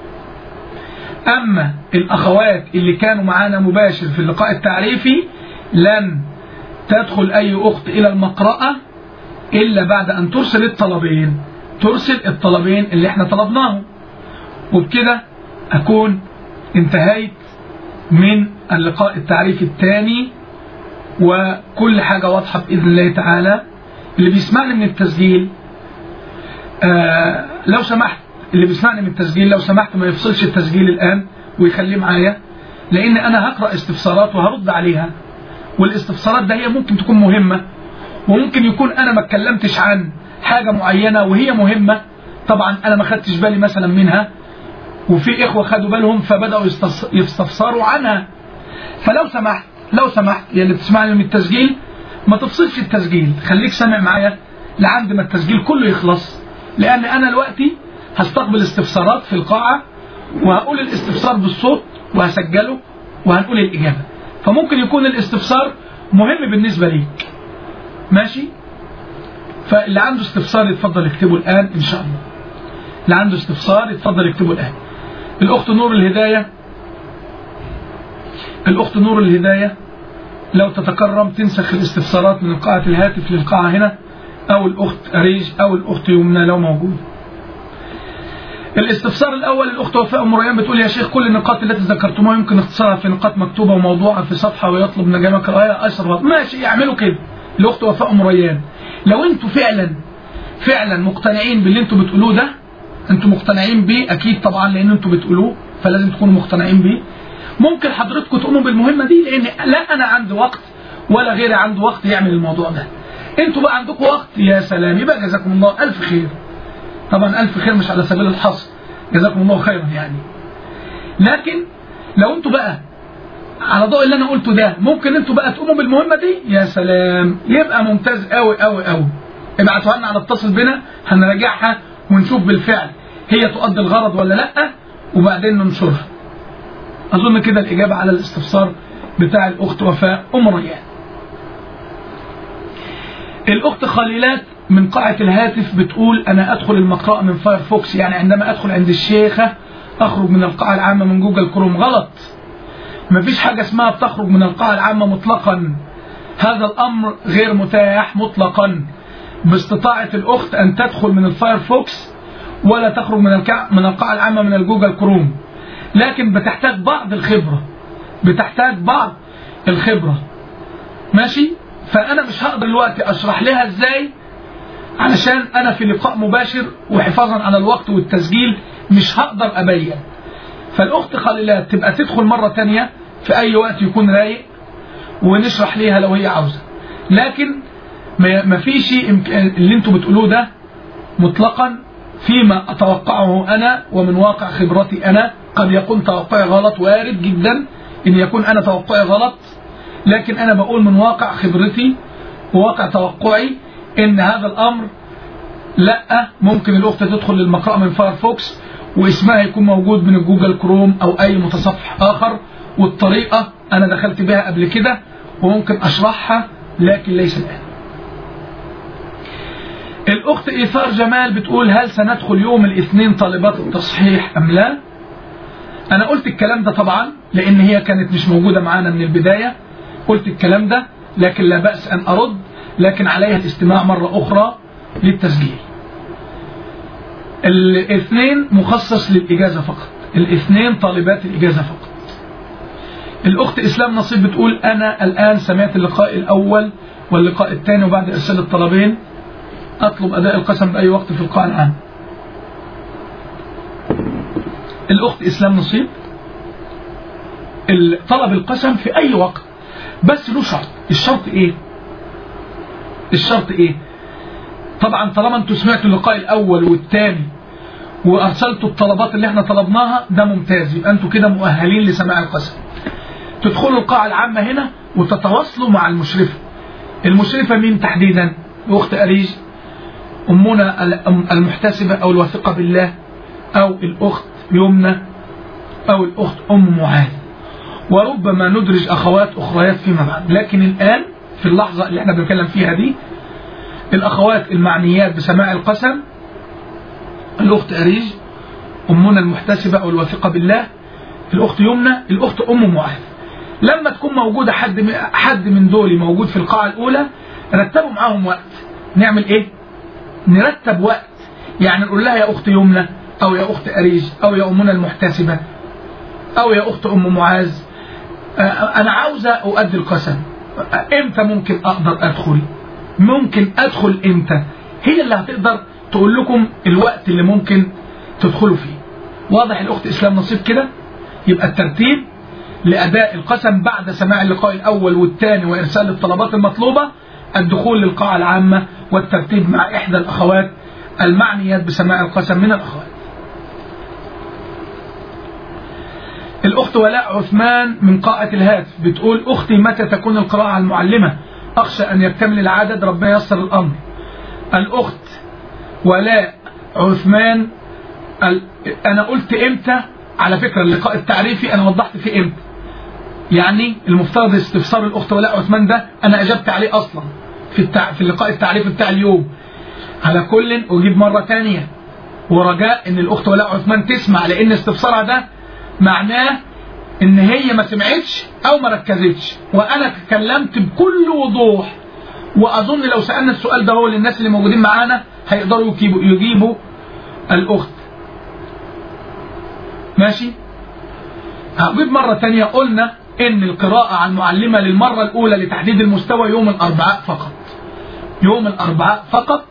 أما الأخوات اللي كانوا معانا مباشر في اللقاء التعريفي لن تدخل أي أخت إلى المقرأة إلا بعد أن ترسل الطلبين ترسل الطلبين اللي احنا طلبناهم وبكده أكون انتهيت من اللقاء التعريفي الثاني وكل حاجة واضحة بإذن الله تعالى اللي بيسمعني من التسجيل آه لو سمحت اللي بيسمعني من التسجيل لو سمحت ما يفصلش التسجيل الآن ويخليه معايا لأن أنا هقرأ استفسارات وهرد عليها والاستفسارات ده هي ممكن تكون مهمة وممكن يكون أنا ما اتكلمتش عن حاجة معينة وهي مهمة طبعا أنا ما خدتش بالي مثلا منها وفي إخوة خدوا بالهم فبدأوا يستفسروا عنها فلو سمحت لو سمحت يا اللي بتسمعني من التسجيل ما تفصلش التسجيل خليك سامع معايا لعند ما التسجيل كله يخلص لأن أنا دلوقتي هستقبل استفسارات في القاعة وهقول الاستفسار بالصوت وهسجله وهنقول الإجابة فممكن يكون الاستفسار مهم بالنسبة ليك ماشي فاللي عنده استفسار يتفضل يكتبه الآن إن شاء الله اللي عنده استفسار يتفضل يكتبه الآن الأخت نور الهداية الأخت نور الهداية لو تتكرم تنسخ الاستفسارات من قاعة الهاتف للقاعة هنا أو الأخت أريج أو الأخت يمنى لو موجود الاستفسار الأول الأخت وفاء أم ريان بتقول يا شيخ كل النقاط التي ذكرتموها يمكن اختصارها في نقاط مكتوبة وموضوعة في صفحة ويطلب من جميعك الآية أشرف ماشي يعملوا كده الأخت وفاء أم ريان لو أنتوا فعلا فعلا مقتنعين باللي أنتوا بتقولوه ده أنتوا مقتنعين بيه أكيد طبعا لأن أنتوا بتقولوه فلازم تكونوا مقتنعين بيه ممكن حضرتكم تقوموا بالمهمة دي لأن لا أنا عندي وقت ولا غيري عنده وقت يعمل الموضوع ده انتوا بقى عندكم وقت يا سلام يبقى جزاكم الله ألف خير طبعا ألف خير مش على سبيل الحصر جزاكم الله خيرا يعني لكن لو انتوا بقى على ضوء اللي انا قلته ده ممكن انتوا بقى تقوموا بالمهمه دي يا سلام يبقى ممتاز قوي قوي قوي ابعتوها لنا على اتصل بنا هنراجعها ونشوف بالفعل هي تؤدي الغرض ولا لا وبعدين ننشرها اظن كده الاجابه على الاستفسار بتاع الاخت وفاء ام ريان الاخت خليلات من قاعة الهاتف بتقول أنا أدخل المقرأة من فايرفوكس يعني عندما أدخل عند الشيخة أخرج من القاعة العامة من جوجل كروم غلط مفيش حاجة اسمها بتخرج من القاعة العامة مطلقا هذا الأمر غير متاح مطلقا باستطاعة الأخت أن تدخل من الفايرفوكس ولا تخرج من من القاعة العامة من الجوجل كروم لكن بتحتاج بعض الخبرة بتحتاج بعض الخبرة ماشي فأنا مش هقدر دلوقتي أشرح لها إزاي علشان أنا في لقاء مباشر وحفاظا على الوقت والتسجيل مش هقدر أبين فالأخت خليلات تبقى تدخل مرة تانية في أي وقت يكون رايق ونشرح ليها لو هي عاوزة لكن ما فيش اللي انتوا بتقولوه ده مطلقا فيما أتوقعه أنا ومن واقع خبرتي أنا قد يكون توقعي غلط وارد جدا إن يكون أنا توقعي غلط لكن أنا بقول من واقع خبرتي وواقع توقعي إن هذا الأمر لا ممكن الأخت تدخل للمقرأة من فايرفوكس واسمها يكون موجود من الجوجل كروم أو أي متصفح آخر والطريقة أنا دخلت بها قبل كده وممكن أشرحها لكن ليس الآن الأخت إيثار جمال بتقول هل سندخل يوم الاثنين طالبات التصحيح أم لا أنا قلت الكلام ده طبعا لأن هي كانت مش موجودة معانا من البداية قلت الكلام ده لكن لا بأس أن أرد لكن عليها الاستماع مرة أخرى للتسجيل الاثنين مخصص للإجازة فقط الاثنين طالبات الإجازة فقط الأخت إسلام نصيب بتقول أنا الآن سمعت اللقاء الأول واللقاء الثاني وبعد إرسال الطلبين أطلب أداء القسم بأي وقت في القاء العام الأخت إسلام نصيب طلب القسم في أي وقت بس له شرط الشرط إيه الشرط إيه طبعا طالما انتوا سمعتوا اللقاء الأول والثاني وأرسلتوا الطلبات اللي احنا طلبناها ده ممتاز يبقى انتوا كده مؤهلين لسماع القسم تدخلوا القاعة العامة هنا وتتواصلوا مع المشرفة المشرفة مين تحديدا أخت أريج أمنا المحتسبة أو الواثقة بالله أو الأخت يمنى أو الأخت أم معاذ وربما ندرج أخوات أخريات فيما بعد لكن الآن في اللحظة اللي احنا بنتكلم فيها دي الأخوات المعنيات بسماع القسم الأخت أريج أمنا المحتسبة أو الواثقة بالله الأخت يمنى الأخت أم معاذ لما تكون موجودة حد حد من دول موجود في القاعة الأولى رتبوا معاهم وقت نعمل إيه؟ نرتب وقت يعني نقول لها يا أخت يمنى أو يا أخت أريج أو يا أمنا المحتسبة أو يا أخت أم معاذ أنا عاوزة أؤدي القسم إمتى ممكن أقدر أدخل ممكن أدخل إمتى هي اللي هتقدر تقول لكم الوقت اللي ممكن تدخلوا فيه واضح الأخت إسلام نصيب كده يبقى الترتيب لأداء القسم بعد سماع اللقاء الأول والثاني وإرسال الطلبات المطلوبة الدخول للقاعة العامة والترتيب مع إحدى الأخوات المعنيات بسماع القسم من الأخوات الأخت ولاء عثمان من قاعة الهاتف بتقول أختي متى تكون القراءة على المعلمة أخشى أن يكتمل العدد ربنا يسر الأمر الأخت ولاء عثمان أنا قلت إمتى على فكرة اللقاء التعريفي أنا وضحت فيه إمتى يعني المفترض استفسار الأخت ولاء عثمان ده أنا أجبت عليه أصلا في, التع... في اللقاء التعريفي بتاع اليوم على كل أجيب مرة تانية ورجاء ان الاخت ولاء عثمان تسمع لان استفسارها ده معناه ان هي ما سمعتش او ما ركزتش وانا تكلمت بكل وضوح واظن لو سالنا السؤال ده هو للناس اللي موجودين معانا هيقدروا يجيبوا, يجيبوا الاخت ماشي هجيب مرة تانية قلنا ان القراءة على المعلمة للمرة الاولى لتحديد المستوى يوم الاربعاء فقط يوم الاربعاء فقط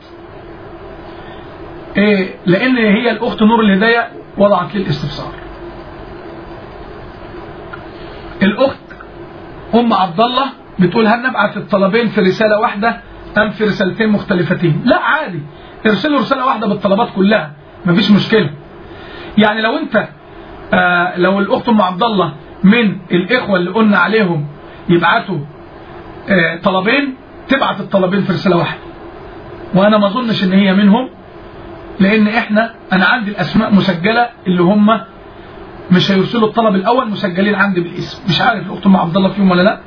إيه لان هي الاخت نور الهداية وضعت لي الاستفسار الاخت ام عبد الله بتقول هل نبعث الطلبين في رسالة واحدة ام في رسالتين مختلفتين لا عادي ارسلوا رسالة واحدة بالطلبات كلها مفيش مشكلة يعني لو انت آه لو الاخت ام عبد الله من الاخوة اللي قلنا عليهم يبعتوا آه طلبين تبعت الطلبين في رسالة واحدة وانا ما اظنش ان هي منهم لان احنا انا عندي الاسماء مسجلة اللي هم مش هيرسلوا الطلب الاول مسجلين عندي بالاسم مش عارف الاخت ام عبد الله فيهم ولا لا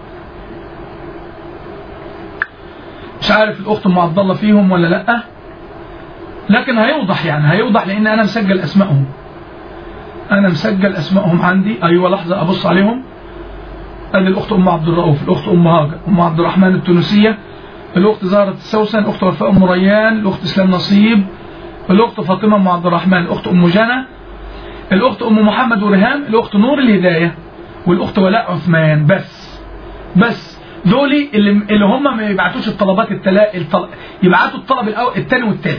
مش عارف الاخت ام عبد الله فيهم ولا لا لكن هيوضح يعني هيوضح لان انا مسجل اسمائهم انا مسجل اسمائهم عندي ايوه لحظه ابص عليهم ادي الاخت ام عبد الرؤوف الاخت ام هاجر ام عبد الرحمن التونسيه الاخت زهره السوسن الاخت وفاء ام ريان الاخت اسلام نصيب الاخت فاطمه ام عبد الرحمن الاخت ام جنى الاخت ام محمد ورهام الاخت نور الهدايه والأخت ولاء عثمان بس بس دول اللي, اللي هم ما يبعتوش الطلبات التلا... الطل... يبعتوا الطلب الأول الثاني والثالث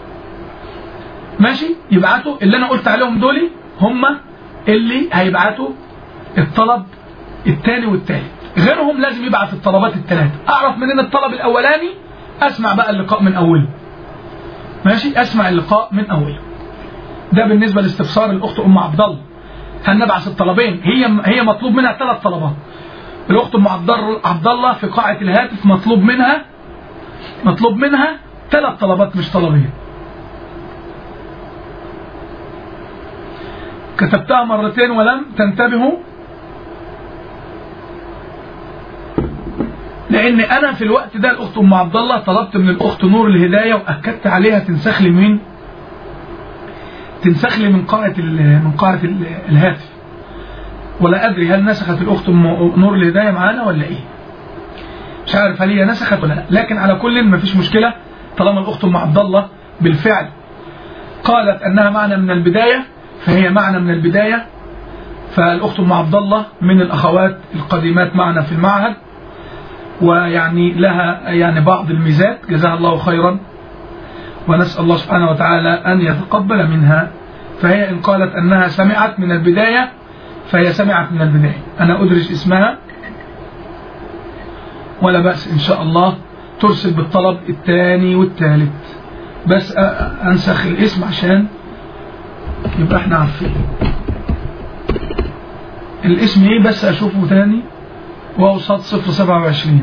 ماشي يبعتوا اللي انا قلت عليهم دول هم اللي هيبعتوا الطلب الثاني والثالث غيرهم لازم يبعت الطلبات الثلاثه اعرف منين الطلب الاولاني اسمع بقى اللقاء من اوله ماشي اسمع اللقاء من اوله ده بالنسبه لاستفسار الاخت ام عبد الله هنبعث الطلبين هي هي مطلوب منها ثلاث طلبات الاخت ام عبد الله في قاعه الهاتف مطلوب منها مطلوب منها ثلاث طلبات مش طلبين كتبتها مرتين ولم تنتبهوا لان انا في الوقت ده الاخت ام عبد الله طلبت من الاخت نور الهدايه واكدت عليها تنسخ لي مين تنسخ لي من قاعه من قاعه الهاتف ولا ادري هل نسخت الاخت نور الهدايه معانا ولا ايه مش عارف هل هي نسخت ولا لا لكن على كل ما فيش مشكله طالما الاخت ام عبد الله بالفعل قالت انها معنا من البدايه فهي معنا من البدايه فالاخت ام عبد الله من الاخوات القديمات معنا في المعهد ويعني لها يعني بعض الميزات جزاها الله خيرا ونسأل الله سبحانه وتعالى أن يتقبل منها فهي إن قالت أنها سمعت من البداية فهي سمعت من البداية أنا أدرج اسمها ولا بأس إن شاء الله ترسل بالطلب الثاني والثالث بس أنسخ الاسم عشان يبقى احنا عارفين الاسم ايه بس اشوفه ثاني واوسط صفر سبعة وعشرين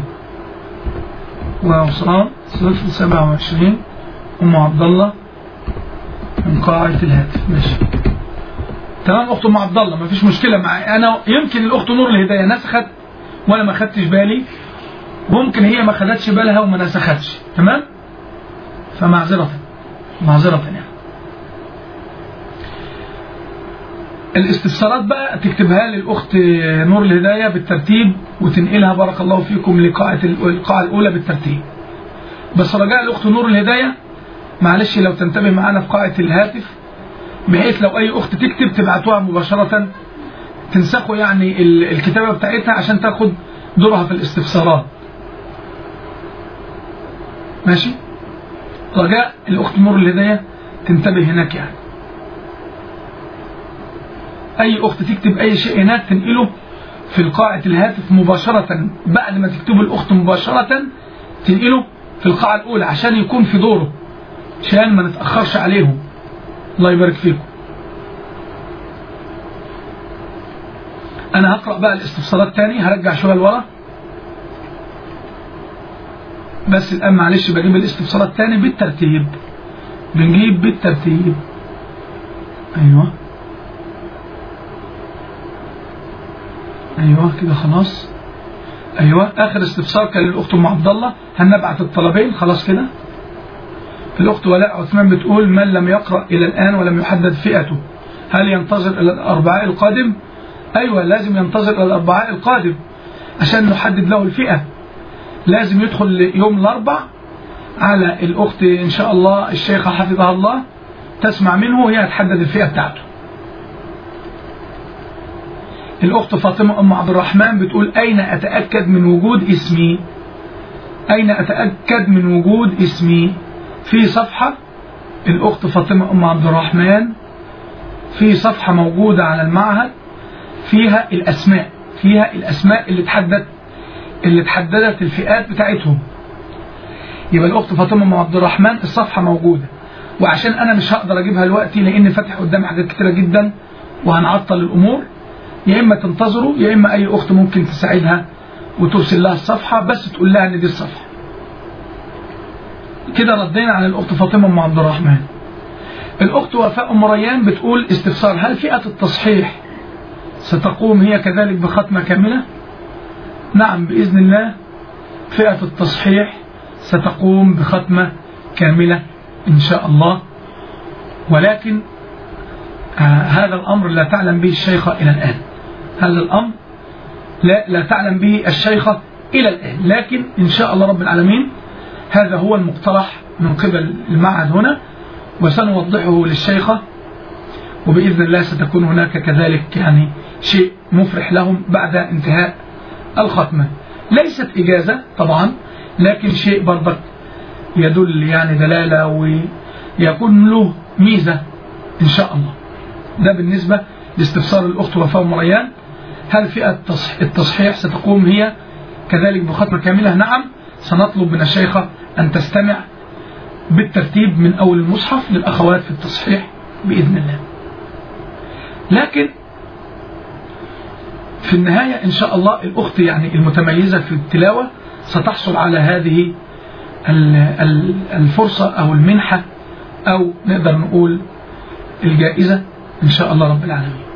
واوسط صفر سبعة وعشرين ام عبد الله من قاعدة الهاتف ماشي تمام اخت ام عبد الله مفيش مشكلة معي انا يمكن الاخت نور الهداية نسخت وانا ما خدتش بالي ممكن هي ما خدتش بالها وما نسختش تمام فمعذرة معذرة يعني الاستفسارات بقى تكتبها للأخت نور الهداية بالترتيب وتنقلها بارك الله فيكم لقاعة القاعة الأولى بالترتيب بس رجاء الأخت نور الهداية معلش لو تنتبه معانا في قاعة الهاتف بحيث لو أي أخت تكتب تبعتوها مباشرة تنسخوا يعني الكتابة بتاعتها عشان تاخد دورها في الاستفسارات ماشي رجاء الأخت نور الهداية تنتبه هناك يعني أي أخت تكتب أي شيء هناك تنقله في القاعة الهاتف مباشرة بعد ما تكتب الأخت مباشرة تنقله في القاعة الأولى عشان يكون في دوره عشان ما نتأخرش عليهم الله يبارك فيكم أنا هقرأ بقى الاستفسارات تاني هرجع شوية لورا بس الآن معلش بجيب الاستفسارات تاني بالترتيب بنجيب بالترتيب أيوه ايوه كده خلاص ايوه اخر استفسار كان للاخت ام عبد الله هنبعت الطلبين خلاص كده الاخت ولاء عثمان بتقول من لم يقرا الى الان ولم يحدد فئته هل ينتظر الى الاربعاء القادم ايوه لازم ينتظر الى الاربعاء القادم عشان نحدد له الفئه لازم يدخل يوم الاربع على الاخت ان شاء الله الشيخه حفظها الله تسمع منه وهي تحدد الفئه بتاعته الأخت فاطمة أم عبد الرحمن بتقول أين أتأكد من وجود اسمي أين أتأكد من وجود اسمي في صفحة الأخت فاطمة أم عبد الرحمن في صفحة موجودة على المعهد فيها الأسماء فيها الأسماء اللي تحدد اللي تحددت الفئات بتاعتهم يبقى الأخت فاطمة أم عبد الرحمن الصفحة موجودة وعشان أنا مش هقدر أجيبها دلوقتي لأن فاتح قدامي حاجات كتيرة جدا وهنعطل الأمور يا إما تنتظروا يا إما أي أخت ممكن تساعدها وترسل لها الصفحة بس تقول لها إن دي الصفحة كده ردينا عن الأخت فاطمة أم عبد الرحمن الأخت وفاء أم ريان بتقول استفسار هل فئة التصحيح ستقوم هي كذلك بختمة كاملة نعم بإذن الله فئة التصحيح ستقوم بختمة كاملة إن شاء الله ولكن آه هذا الأمر لا تعلم به الشيخة إلى الآن هذا الأمر لا, لا تعلم به الشيخة إلى الآن لكن إن شاء الله رب العالمين هذا هو المقترح من قبل المعهد هنا وسنوضحه للشيخة وبإذن الله ستكون هناك كذلك يعني شيء مفرح لهم بعد انتهاء الختمة ليست إجازة طبعا لكن شيء برضك يدل يعني دلالة ويكون له ميزة إن شاء الله ده بالنسبة لاستفسار الأخت وفاء مريان هل فئة التصحيح ستقوم هي كذلك بختمة كاملة نعم سنطلب من الشيخة أن تستمع بالترتيب من أول المصحف للأخوات في التصحيح بإذن الله لكن في النهاية إن شاء الله الأخت يعني المتميزة في التلاوة ستحصل على هذه الفرصة أو المنحة أو نقدر نقول الجائزة إن شاء الله رب العالمين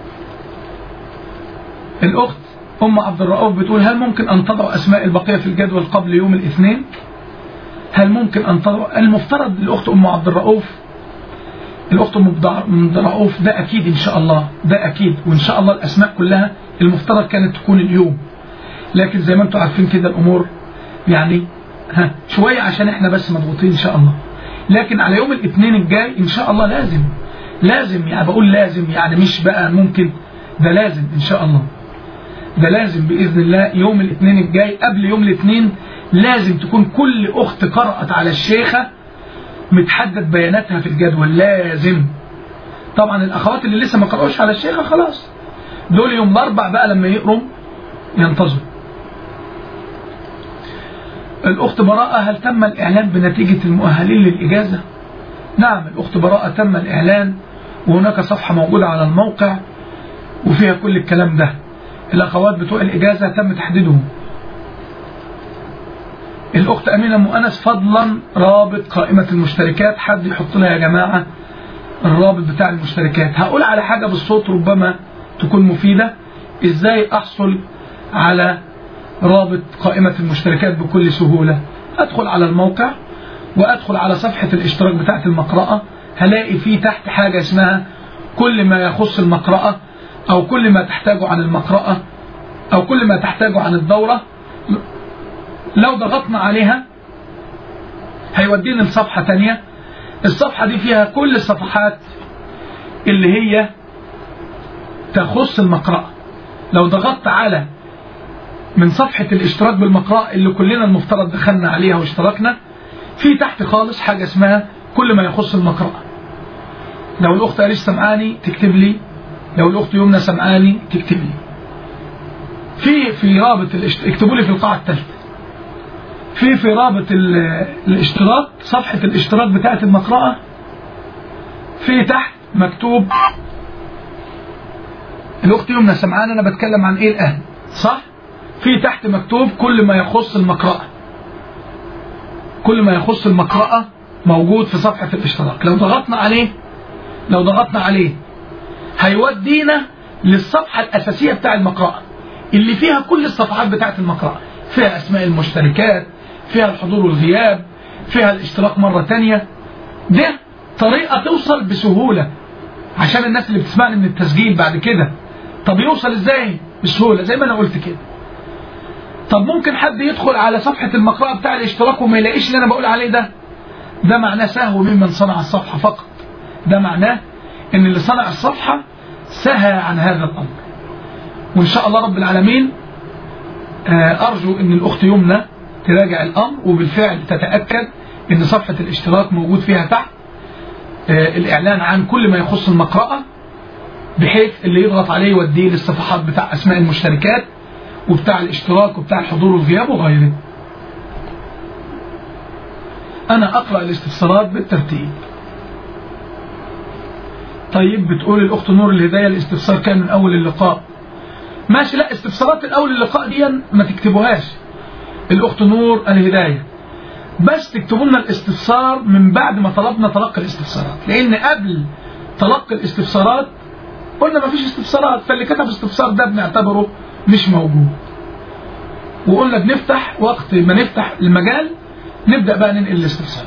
الأخت أم عبد الرؤوف بتقول هل ممكن أن تضع أسماء البقية في الجدول قبل يوم الاثنين هل ممكن أن تضع المفترض الأخت أم عبد الرؤوف الأخت أم عبد الرؤوف ده أكيد إن شاء الله ده أكيد وإن شاء الله الأسماء كلها المفترض كانت تكون اليوم لكن زي ما أنتم عارفين كده الأمور يعني ها شوية عشان احنا بس مضغوطين إن شاء الله لكن على يوم الاثنين الجاي إن شاء الله لازم لازم يعني بقول لازم يعني مش بقى ممكن ده لازم إن شاء الله ده لازم بإذن الله يوم الاثنين الجاي قبل يوم الاثنين لازم تكون كل أخت قرأت على الشيخة متحدد بياناتها في الجدول لازم طبعا الأخوات اللي لسه ما قرأوش على الشيخة خلاص دول يوم الأربع بقى لما يقروا ينتظروا الأخت براءة هل تم الإعلان بنتيجة المؤهلين للإجازة نعم الأخت براءة تم الإعلان وهناك صفحة موجودة على الموقع وفيها كل الكلام ده الأخوات بتوع الإجازة تم تحديدهم الأخت أمينة مؤنس فضلا رابط قائمة المشتركات حد يحط لها يا جماعة الرابط بتاع المشتركات هقول على حاجة بالصوت ربما تكون مفيدة ازاي احصل على رابط قائمة المشتركات بكل سهولة ادخل على الموقع وادخل على صفحة الاشتراك بتاعت المقرأة هلاقي فيه تحت حاجة اسمها كل ما يخص المقرأة او كل ما تحتاجه عن المقرأة او كل ما تحتاجه عن الدورة لو ضغطنا عليها هيودينا لصفحة تانية الصفحة دي فيها كل الصفحات اللي هي تخص المقرأة لو ضغطت على من صفحة الاشتراك بالمقرأة اللي كلنا المفترض دخلنا عليها واشتركنا في تحت خالص حاجة اسمها كل ما يخص المقرأة لو الأخت أليس سمعاني تكتب لي لو الأخت يمنى سمعاني تكتب لي في في رابط الاشت... اكتبوا لي في القاعة الثالثة في في رابط الاشتراك صفحة الاشتراك بتاعة المقرأة في تحت مكتوب الأخت يمنى سمعان أنا بتكلم عن إيه الآن صح في تحت مكتوب كل ما يخص المقرأة كل ما يخص المقرأة موجود في صفحة الاشتراك لو ضغطنا عليه لو ضغطنا عليه هيودينا للصفحة الأساسية بتاع المقرأة اللي فيها كل الصفحات بتاعت المقرأة فيها أسماء المشتركات فيها الحضور والغياب فيها الاشتراك مرة تانية ده طريقة توصل بسهولة عشان الناس اللي بتسمعني من التسجيل بعد كده طب يوصل ازاي بسهولة زي ما انا قلت كده طب ممكن حد يدخل على صفحة المقرأة بتاع الاشتراك وما يلاقيش اللي انا بقول عليه ده ده معناه سهو ممن صنع الصفحة فقط ده معناه ان اللي صنع الصفحة سهى عن هذا الامر وان شاء الله رب العالمين ارجو ان الاخت يمنى تراجع الامر وبالفعل تتأكد ان صفحة الاشتراك موجود فيها تحت الاعلان عن كل ما يخص المقرأة بحيث اللي يضغط عليه يوديه للصفحات بتاع اسماء المشتركات وبتاع الاشتراك وبتاع الحضور والغياب وغيره انا اقرأ الاستفسارات بالترتيب طيب بتقول الاخت نور الهداية الاستفسار كان من اول اللقاء ماشي لا استفسارات الاول اللقاء دي ما تكتبوهاش الاخت نور الهداية بس تكتبوا لنا الاستفسار من بعد ما طلبنا تلقي الاستفسارات لان قبل تلقي الاستفسارات قلنا ما فيش استفسارات فاللي كتب استفسار ده بنعتبره مش موجود وقلنا بنفتح وقت ما نفتح المجال نبدأ بقى ننقل الاستفسار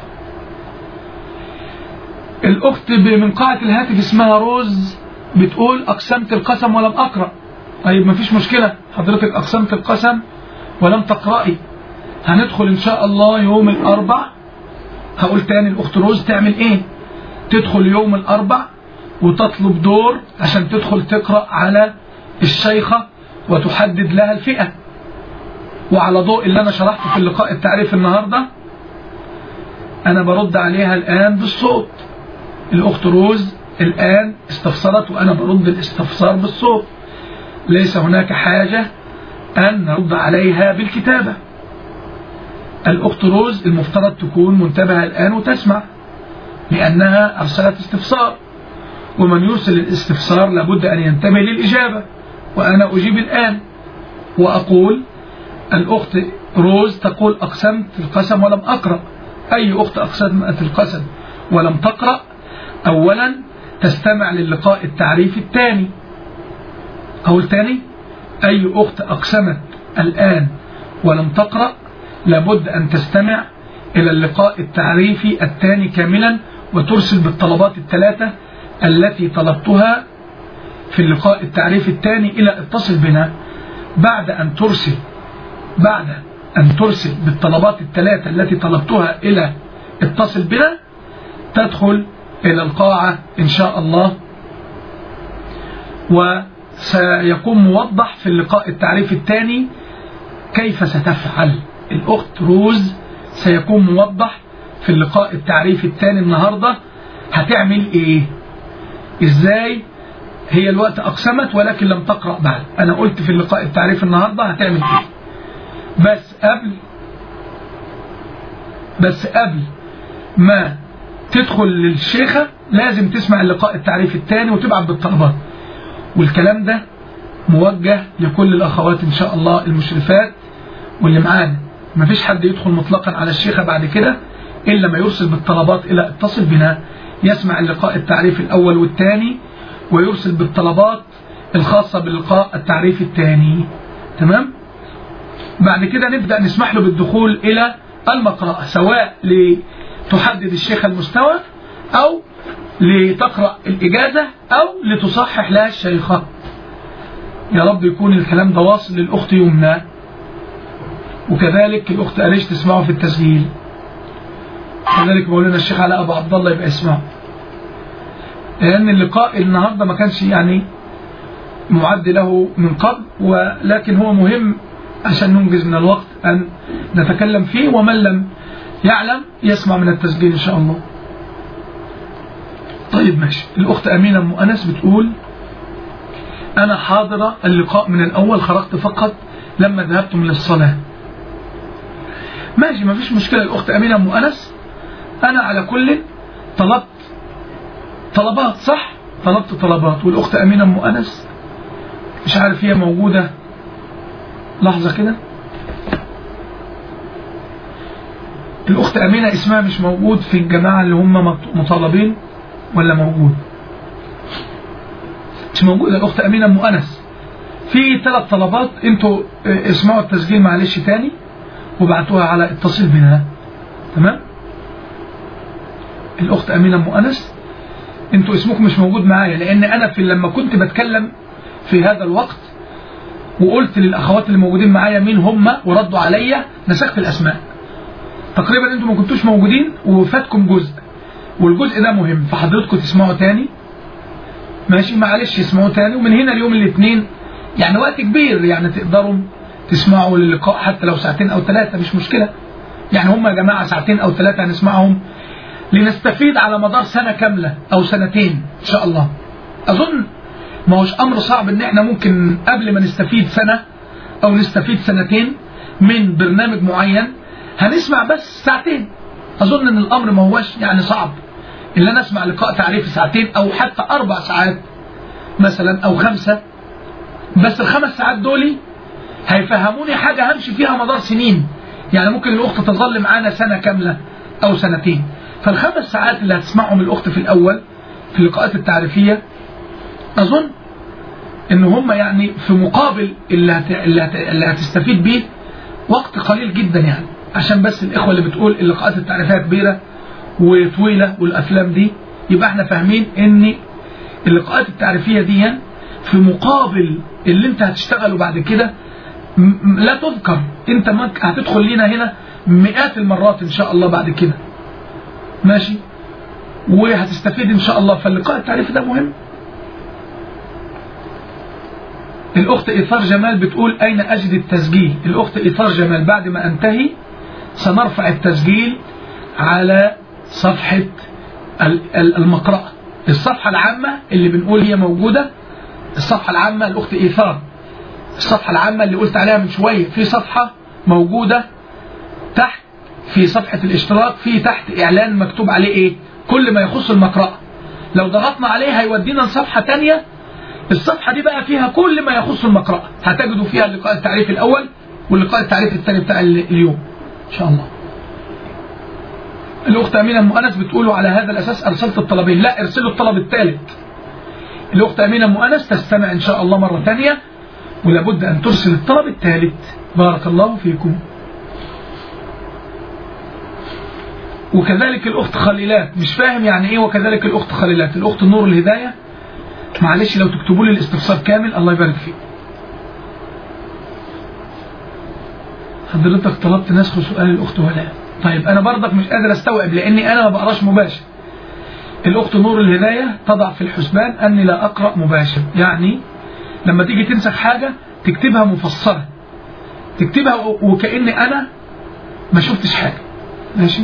الأخت من قاعة الهاتف اسمها روز بتقول أقسمت القسم ولم أقرأ طيب ما فيش مشكلة حضرتك أقسمت القسم ولم تقرأي هندخل إن شاء الله يوم الأربع هقول تاني الأخت روز تعمل إيه تدخل يوم الأربع وتطلب دور عشان تدخل تقرأ على الشيخة وتحدد لها الفئة وعلى ضوء اللي أنا شرحته في اللقاء التعريف النهاردة أنا برد عليها الآن بالصوت الأخت روز الآن استفسرت وأنا برد الاستفسار بالصوت ليس هناك حاجة أن نرد عليها بالكتابة الأخت روز المفترض تكون منتبهة الآن وتسمع لأنها أرسلت استفسار ومن يرسل الاستفسار لابد أن ينتبه للإجابة وأنا أجيب الآن وأقول الأخت روز تقول أقسمت القسم ولم أقرأ أي أخت أقسمت القسم ولم تقرأ أولا تستمع للقاء التعريف الثاني أو الثاني أي أخت أقسمت الآن ولم تقرأ لابد أن تستمع إلى اللقاء التعريفي الثاني كاملا وترسل بالطلبات الثلاثة التي طلبتها في اللقاء التعريفي الثاني إلى اتصل بنا بعد أن ترسل بعد أن ترسل بالطلبات الثلاثة التي طلبتها إلى اتصل بنا تدخل إلى القاعة إن شاء الله وسيكون موضح في اللقاء التعريفي الثاني كيف ستفعل الأخت روز سيكون موضح في اللقاء التعريفي الثاني النهاردة هتعمل ايه ازاي هي الوقت اقسمت ولكن لم تقرأ بعد انا قلت في اللقاء التعريفي النهاردة هتعمل ايه بس قبل بس قبل ما تدخل للشيخة لازم تسمع اللقاء التعريفي الثاني وتبعت بالطلبات والكلام ده موجه لكل الأخوات إن شاء الله المشرفات واللي معانا مفيش حد يدخل مطلقا على الشيخة بعد كده إلا ما يرسل بالطلبات إلى اتصل بنا يسمع اللقاء التعريفي الأول والثاني ويرسل بالطلبات الخاصة باللقاء التعريفي الثاني تمام بعد كده نبدأ نسمح له بالدخول إلى المقرأة سواء لتحدد الشيخ المستوى أو لتقرأ الإجازة أو لتصحح لها الشيخة يا رب يكون الكلام ده واصل للأخت يمنى وكذلك الأخت أليش تسمعه في التسجيل كذلك مولانا الشيخ علاء أبو عبد الله يبقى يسمعه لأن اللقاء النهاردة ما كانش يعني معد له من قبل ولكن هو مهم عشان ننجز من الوقت أن نتكلم فيه ومن لم يعلم يسمع من التسجيل إن شاء الله طيب ماشي الأخت أمينة أم أنس بتقول أنا حاضرة اللقاء من الأول خرجت فقط لما ذهبتم للصلاة ماشي ما فيش مشكلة الأخت أمينة أم أنس أنا على كل طلبت طلبات صح طلبت طلبات والأخت أمينة أم أنس مش عارف هي موجودة لحظة كده الأخت أمينة اسمها مش موجود في الجماعة اللي هم مطالبين ولا موجود مش موجود الأخت أمينة أم أنس في ثلاث طلبات انتوا اسمعوا التسجيل معلش تاني وبعتوها على اتصل بنا تمام الأخت أمينة أم أنس انتوا اسمكم مش موجود معايا لأن أنا في لما كنت بتكلم في هذا الوقت وقلت للأخوات اللي موجودين معايا مين هم وردوا عليا نسخت الأسماء تقريبا انتوا ما كنتوش موجودين وفاتكم جزء والجزء ده مهم فحضرتكم تسمعوا تاني ماشي معلش اسمعوا تاني ومن هنا اليوم الاثنين يعني وقت كبير يعني تقدروا تسمعوا للقاء حتى لو ساعتين او ثلاثة مش مشكلة يعني هم يا جماعة ساعتين او ثلاثة هنسمعهم لنستفيد على مدار سنة كاملة او سنتين ان شاء الله اظن ما هوش امر صعب ان احنا ممكن قبل ما نستفيد سنة او نستفيد سنتين من برنامج معين هنسمع بس ساعتين اظن ان الامر ما هوش يعني صعب ان انا اسمع لقاء تعريفي ساعتين او حتى اربع ساعات مثلا او خمسة بس الخمس ساعات دولي هيفهموني حاجة همشي فيها مدار سنين يعني ممكن الأخت تظل معانا سنة كاملة أو سنتين فالخمس ساعات اللي هتسمعهم الأخت في الأول في اللقاءات التعريفية أظن إن هم يعني في مقابل اللي, هت... اللي, هت... اللي هتستفيد بيه وقت قليل جدا يعني عشان بس الإخوة اللي بتقول اللقاءات التعريفية كبيرة وطويلة والأفلام دي يبقى احنا فاهمين إن اللقاءات التعريفية دي في مقابل اللي انت هتشتغله بعد كده لا تذكر انت هتدخل لنا هنا مئات المرات ان شاء الله بعد كده ماشي وهتستفيد ان شاء الله فاللقاء التعريفي ده مهم الأخت إيثار جمال بتقول أين أجد التسجيل الأخت إيثار جمال بعد ما أنتهي سنرفع التسجيل على صفحة المقرأة الصفحة العامة اللي بنقول هي موجودة الصفحة العامة الأخت إيثار الصفحة العامة اللي قلت عليها من شوية في صفحة موجودة تحت في صفحة الاشتراك في تحت إعلان مكتوب عليه إيه كل ما يخص المقرأة لو ضغطنا عليه هيودينا لصفحة تانية الصفحة دي بقى فيها كل ما يخص المقرأة هتجدوا فيها اللقاء التعريف الأول واللقاء التعريف الثاني بتاع اليوم إن شاء الله الأخت أمينة مؤنس بتقولوا على هذا الأساس أرسلت الطلبين لا ارسلوا الطلب الثالث الأخت أمينة مؤنس تستمع إن شاء الله مرة ثانية ولابد أن ترسل الطلب الثالث بارك الله فيكم وكذلك الأخت خليلات مش فاهم يعني إيه وكذلك الأخت خليلات الأخت نور الهداية معلش لو تكتبوا لي الاستفسار كامل الله يبارك فيك حضرتك طلبت نسخ سؤال الأخت ولاء طيب أنا برضك مش قادر أستوعب لأني أنا ما بقراش مباشر الأخت نور الهداية تضع في الحسبان أني لا أقرأ مباشر يعني لما تيجي تنسخ حاجة تكتبها مفصلة تكتبها وكأني أنا ما شفتش حاجة ماشي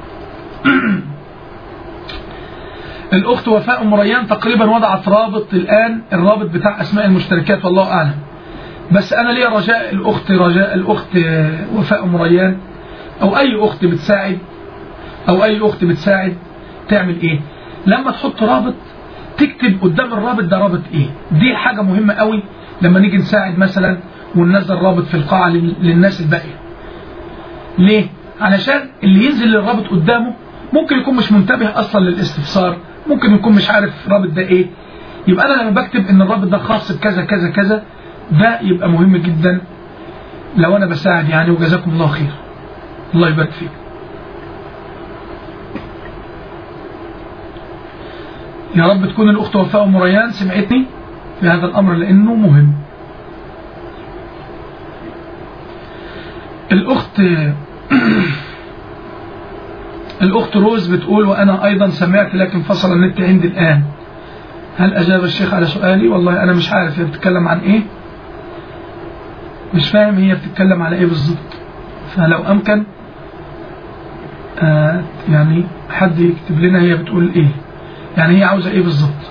الأخت وفاء أم ريان تقريبا وضعت رابط الآن الرابط بتاع أسماء المشتركات والله أعلم بس أنا لي رجاء الأخت رجاء الأخت وفاء أم ريان أو أي أخت بتساعد أو أي أخت بتساعد تعمل إيه لما تحط رابط تكتب قدام الرابط ده رابط إيه دي حاجة مهمة قوي لما نيجي نساعد مثلا وننزل رابط في القاعة للناس الباقية ليه علشان اللي ينزل للرابط قدامه ممكن يكون مش منتبه أصلا للاستفسار ممكن يكون مش عارف الرابط ده إيه يبقى أنا لما بكتب إن الرابط ده خاص بكذا كذا كذا ده يبقى مهم جدا لو أنا بساعد يعني وجزاكم الله خير الله يبارك فيك يا رب تكون الأخت وفاء مريان سمعتني في هذا الأمر لأنه مهم الأخت الأخت روز بتقول وأنا أيضا سمعت لكن فصل النت عندي الآن هل أجاب الشيخ على سؤالي والله أنا مش عارف هي بتتكلم عن إيه مش فاهم هي بتتكلم على إيه بالظبط فلو أمكن آه يعني حد يكتب لنا هي بتقول إيه يعني هي عاوزة إيه بالظبط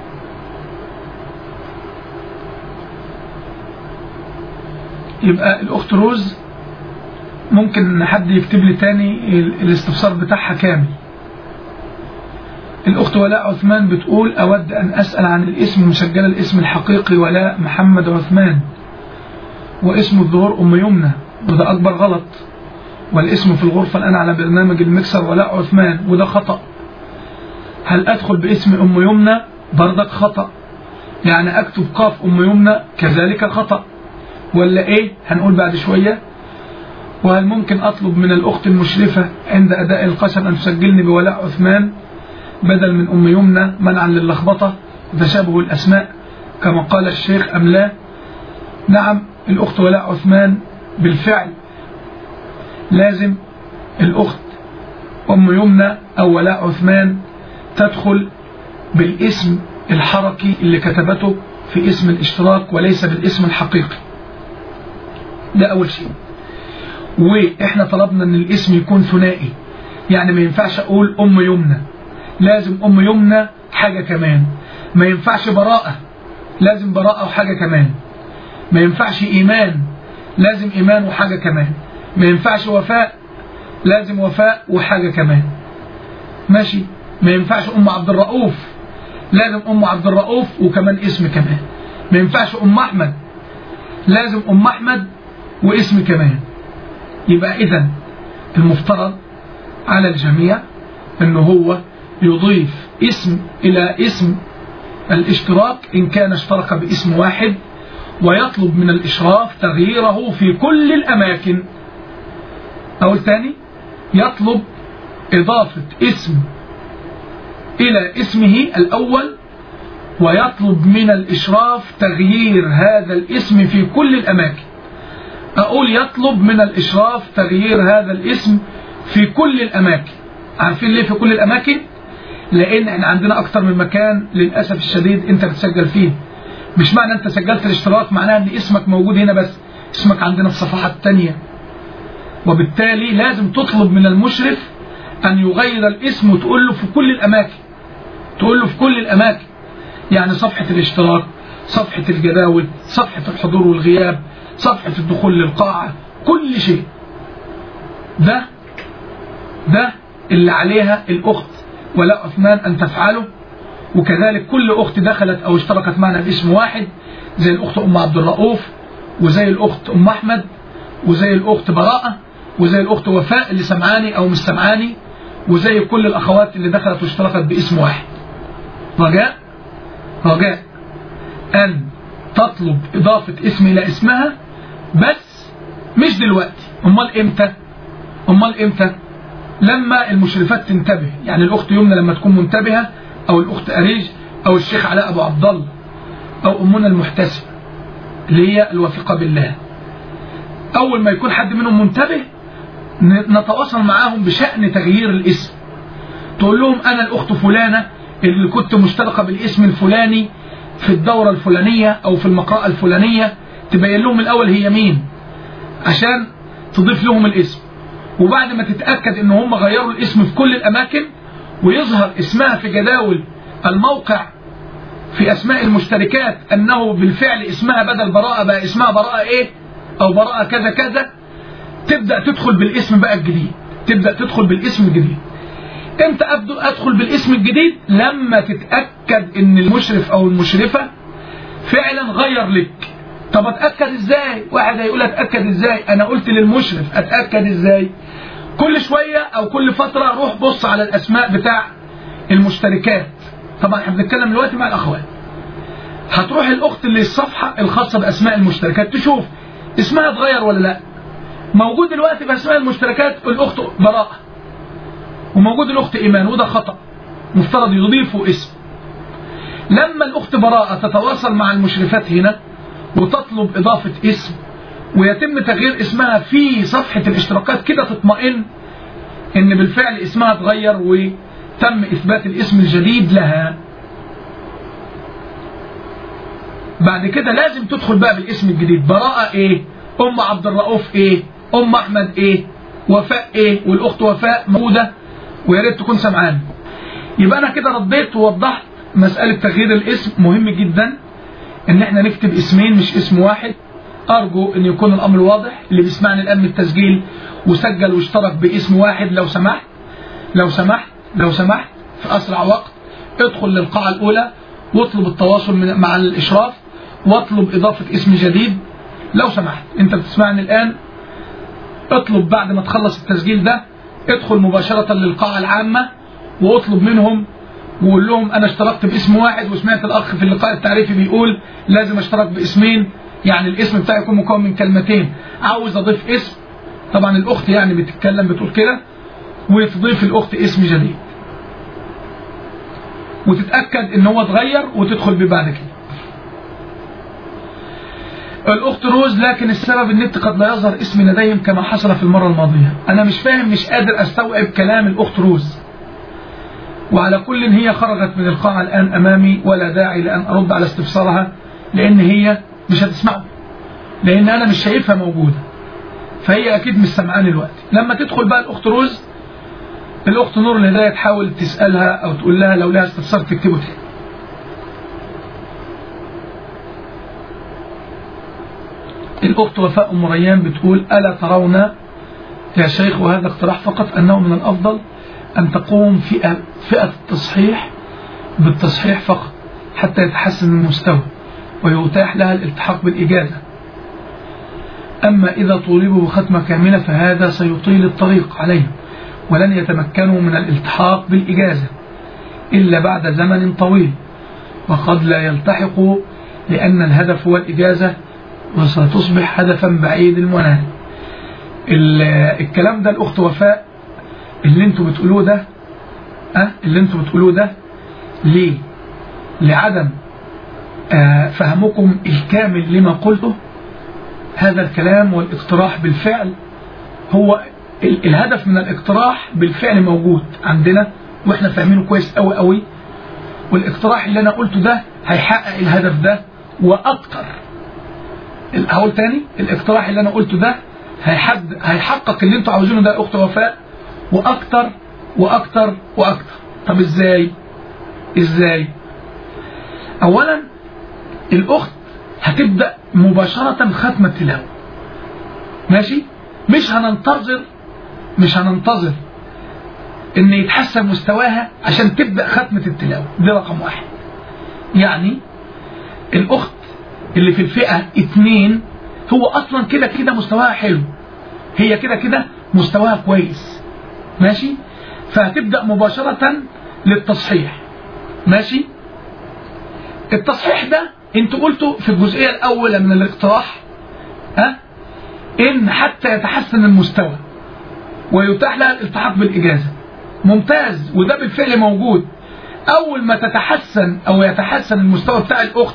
يبقى الأخت روز ممكن حد يكتب لي تاني الاستفسار بتاعها كامل الأخت ولاء عثمان بتقول أود أن أسأل عن الاسم مسجل الاسم الحقيقي ولاء محمد عثمان واسم الظهور أم يمنى وده أكبر غلط والاسم في الغرفة الآن على برنامج المكسر ولاء عثمان وده خطأ هل أدخل باسم أم يمنى بردك خطأ يعني أكتب قاف أم يمنى كذلك خطأ ولا إيه هنقول بعد شوية وهل ممكن أطلب من الأخت المشرفة عند أداء القسم أن تسجلني بولاء عثمان بدل من أم يمنى منعا للخبطة وتشابه الأسماء كما قال الشيخ أم لا نعم الأخت ولاء عثمان بالفعل لازم الأخت أم يمنى أو ولاء عثمان تدخل بالاسم الحركي اللي كتبته في اسم الاشتراك وليس بالاسم الحقيقي ده أول شيء واحنا طلبنا ان الاسم يكون ثنائي يعني ما ينفعش اقول ام يمنى لازم ام يمنى حاجة كمان ما ينفعش براءة لازم براءة وحاجة كمان ما ينفعش ايمان لازم ايمان وحاجة كمان ما ينفعش وفاء لازم وفاء وحاجة كمان ماشي ما ينفعش ام عبد الرؤوف لازم ام عبد الرؤوف وكمان اسم كمان ما ينفعش ام احمد لازم ام احمد واسم كمان يبقى إذا المفترض على الجميع أنه هو يضيف اسم إلى اسم الاشتراك إن كان اشترك باسم واحد ويطلب من الإشراف تغييره في كل الأماكن أو الثاني يطلب إضافة اسم إلى اسمه الأول ويطلب من الإشراف تغيير هذا الاسم في كل الأماكن أقول يطلب من الإشراف تغيير هذا الاسم في كل الأماكن عارفين ليه في كل الأماكن لأن احنا عندنا أكتر من مكان للأسف الشديد أنت بتسجل فيه مش معنى انت سجلت الاشتراك معناها ان اسمك موجود هنا بس اسمك عندنا في صفحات تانية وبالتالي لازم تطلب من المشرف ان يغير الاسم وتقول له في كل الاماكن تقول له في كل الاماكن يعني صفحة الاشتراك صفحة الجداول صفحة الحضور والغياب صفحة الدخول للقاعة كل شيء ده ده اللي عليها الأخت ولا عثمان أن تفعله وكذلك كل أخت دخلت أو اشتركت معنا باسم واحد زي الأخت أم عبد الرؤوف وزي الأخت أم أحمد وزي الأخت براءة وزي الأخت وفاء اللي سمعاني أو مش سمعاني وزي كل الأخوات اللي دخلت واشتركت باسم واحد رجاء رجاء أن تطلب إضافة اسم إلى اسمها بس مش دلوقتي أمال إمتى أمال إمتى لما المشرفات تنتبه يعني الأخت يمنى لما تكون منتبهة أو الأخت أريج أو الشيخ علاء أبو عبد الله أو أمنا المحتسبة اللي هي الواثقة بالله أول ما يكون حد منهم منتبه نتواصل معاهم بشأن تغيير الاسم تقول لهم أنا الأخت فلانة اللي كنت مشتركة بالاسم الفلاني في الدورة الفلانية أو في المقرأة الفلانية تبين لهم الأول هي مين عشان تضيف لهم الاسم وبعد ما تتأكد ان هم غيروا الاسم في كل الأماكن ويظهر اسمها في جداول الموقع في أسماء المشتركات أنه بالفعل اسمها بدل براءة بقى اسمها براءة إيه أو براءة كذا كذا تبدأ تدخل بالاسم بقى الجديد تبدأ تدخل بالاسم الجديد امتى أبدأ أدخل بالاسم الجديد لما تتأكد ان المشرف أو المشرفة فعلا غير لك طب اتأكد ازاي واحد هيقول اتأكد ازاي انا قلت للمشرف اتأكد ازاي كل شوية او كل فترة روح بص على الاسماء بتاع المشتركات طبعا احنا بنتكلم دلوقتي مع الاخوات هتروح الاخت اللي الصفحة الخاصة باسماء المشتركات تشوف اسمها اتغير ولا لا موجود دلوقتي في اسماء المشتركات الاخت براءة وموجود الاخت ايمان وده خطأ مفترض يضيفوا اسم لما الاخت براءة تتواصل مع المشرفات هنا وتطلب إضافة اسم ويتم تغيير اسمها في صفحة الاشتراكات كده تطمئن ان بالفعل اسمها اتغير وتم اثبات الاسم الجديد لها بعد كده لازم تدخل بقى بالاسم الجديد براءة ايه ام عبد الرؤوف ايه ام احمد ايه وفاء ايه والاخت وفاء موجودة ويا ريت تكون سمعان يبقى انا كده رديت ووضحت مسألة تغيير الاسم مهم جدا ان احنا نكتب اسمين مش اسم واحد ارجو ان يكون الامر واضح اللي بيسمعني الان من التسجيل وسجل واشترك باسم واحد لو سمحت لو سمحت لو سمحت في اسرع وقت ادخل للقاعة الاولى واطلب التواصل من مع الاشراف واطلب اضافة اسم جديد لو سمحت انت بتسمعني الان اطلب بعد ما تخلص التسجيل ده ادخل مباشرة للقاعة العامة واطلب منهم وقول لهم انا اشتركت باسم واحد وسمعت الاخ في اللقاء التعريفي بيقول لازم اشترك باسمين يعني الاسم بتاعي يكون مكون من كلمتين عاوز اضيف اسم طبعا الاخت يعني بتتكلم بتقول كده وتضيف الاخت اسم جديد وتتاكد ان هو اتغير وتدخل بيه بعد كده الاخت روز لكن السبب النت قد لا يظهر اسمي لديهم كما حصل في المره الماضيه انا مش فاهم مش قادر استوعب كلام الاخت روز وعلى كل هي خرجت من القاعة الآن أمامي ولا داعي لأن أرد على استفسارها لأن هي مش هتسمعه لأن أنا مش شايفها موجودة فهي أكيد مش سمعاني الوقت لما تدخل بقى الأخت روز الأخت نور الهداية تحاول تسألها أو تقول لها لو لها استفسار تكتبه تاني الأخت وفاء أم ريان بتقول ألا ترون يا شيخ وهذا اقتراح فقط أنه من الأفضل أن تقوم فئة, فئة التصحيح بالتصحيح فقط حتى يتحسن المستوى ويتاح لها الالتحاق بالإجازة أما إذا طولبوا ختمة كاملة فهذا سيطيل الطريق عليهم ولن يتمكنوا من الالتحاق بالإجازة إلا بعد زمن طويل وقد لا يلتحقوا لأن الهدف هو الإجازة وستصبح هدفا بعيد المنال الكلام ده الأخت وفاء اللي انتوا بتقولوه ده أه؟ اللي انتوا بتقولوه ده ليه لعدم آه فهمكم الكامل لما قلته هذا الكلام والاقتراح بالفعل هو ال الهدف من الاقتراح بالفعل موجود عندنا واحنا فاهمينه كويس قوي قوي والاقتراح اللي انا قلته ده هيحقق الهدف ده وأكتر هقول تاني الاقتراح اللي أنا قلته ده هيحد هيحقق اللي انتوا عاوزينه ده يا أخت وفاء وأكتر وأكتر وأكتر طب إزاي إزاي أولا الأخت هتبدأ مباشرة ختم التلاوة ماشي مش هننتظر مش هننتظر ان يتحسن مستواها عشان تبدأ ختمة التلاوة دي رقم واحد يعني الاخت اللي في الفئة اتنين هو اصلا كده كده مستواها حلو هي كده كده مستواها كويس ماشي فهتبدأ مباشرة للتصحيح ماشي التصحيح ده انتوا قلتوا في الجزئية الاولى من الاقتراح ها ان حتى يتحسن المستوى ويتاح لها الالتحاق بالاجازة ممتاز وده بالفعل موجود اول ما تتحسن او يتحسن المستوى بتاع الاخت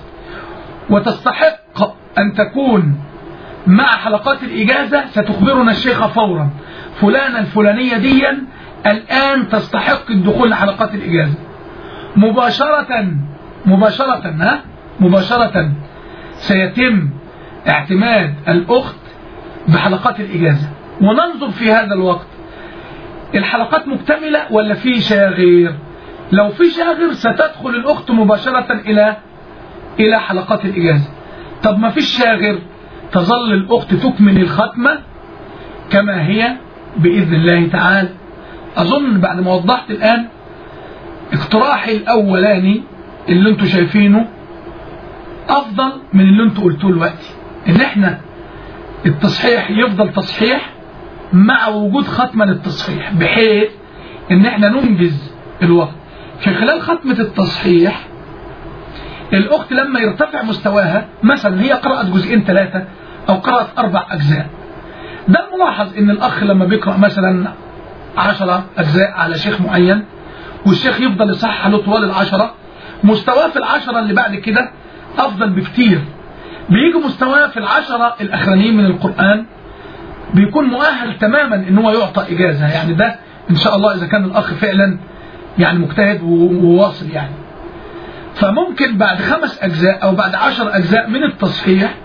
وتستحق ان تكون مع حلقات الاجازة ستخبرنا الشيخة فورا فلانة الفلانية ديا الان تستحق الدخول لحلقات الاجازة مباشرة مباشرة ها مباشرة سيتم اعتماد الأخت بحلقات الإجازة وننظر في هذا الوقت الحلقات مكتملة ولا في شاغر لو في شاغر ستدخل الأخت مباشرة إلى إلى حلقات الإجازة طب ما فيش شاغر تظل الأخت تكمل الختمة كما هي بإذن الله تعالى أظن بعد ما وضحت الآن اقتراحي الأولاني اللي انتوا شايفينه افضل من اللي انتوا قلتوه دلوقتي ان احنا التصحيح يفضل تصحيح مع وجود ختمة للتصحيح بحيث ان احنا ننجز الوقت في خلال ختمة التصحيح الاخت لما يرتفع مستواها مثلا هي قرأت جزئين ثلاثة او قرأت اربع اجزاء ده الملاحظ ان الاخ لما بيقرأ مثلا عشرة اجزاء على شيخ معين والشيخ يفضل يصحح له طوال العشرة مستواه في العشرة اللي بعد كده أفضل بكتير بيجي مستواه في العشرة الأخرانيين من القرآن بيكون مؤهل تماما ان هو يعطى إجازة يعني ده إن شاء الله إذا كان الأخ فعلا يعني مجتهد وواصل يعني فممكن بعد خمس أجزاء أو بعد عشر أجزاء من التصحيح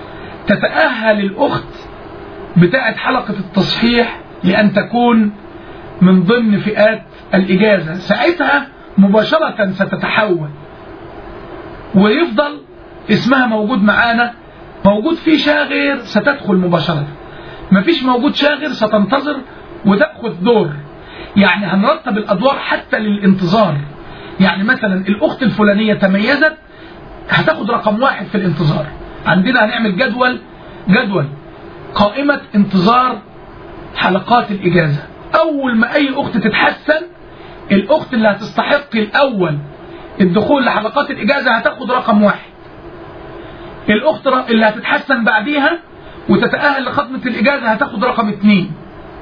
تتأهل الأخت بتاعة حلقة التصحيح لأن تكون من ضمن فئات الإجازة ساعتها مباشرة ستتحول ويفضل اسمها موجود معانا موجود في شاغر ستدخل مباشرة مفيش موجود شاغر ستنتظر وتأخذ دور يعني هنرتب الأدوار حتى للانتظار يعني مثلا الأخت الفلانية تميزت هتاخد رقم واحد في الانتظار عندنا هنعمل جدول جدول قائمة انتظار حلقات الإجازة أول ما أي أخت تتحسن الأخت اللي هتستحق الأول الدخول لحلقات الإجازة هتاخد رقم واحد الأخت اللي هتتحسن بعديها وتتأهل لخدمة الإجازة هتاخد رقم اتنين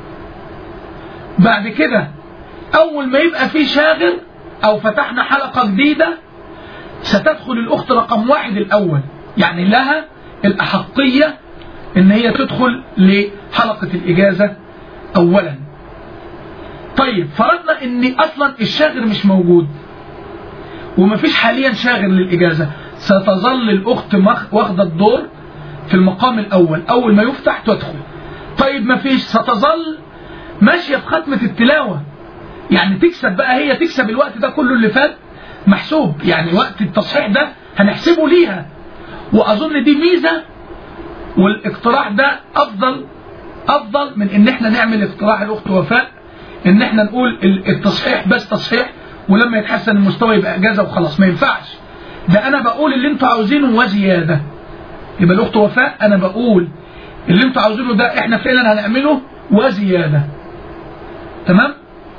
بعد كده أول ما يبقى في شاغر أو فتحنا حلقة جديدة ستدخل الأخت رقم واحد الأول يعني لها الأحقية إن هي تدخل لحلقة الإجازة أولا طيب فرضنا إن أصلا الشاغر مش موجود ومفيش حاليا شاغر للإجازة ستظل الأخت واخدة الدور في المقام الأول أول ما يفتح تدخل طيب مفيش ستظل ماشية في ختمة التلاوة يعني تكسب بقى هي تكسب الوقت ده كله اللي فات محسوب يعني وقت التصحيح ده هنحسبه ليها وأظن دي ميزة والاقتراح ده أفضل أفضل من إن إحنا نعمل اقتراح الأخت وفاء إن إحنا نقول التصحيح بس تصحيح ولما يتحسن المستوى يبقى اجازه وخلاص ما ينفعش ده انا بقول اللي انتوا عاوزينه وزياده يبقى الاخت وفاء انا بقول اللي انتوا عاوزينه ده احنا فعلا هنعمله وزياده تمام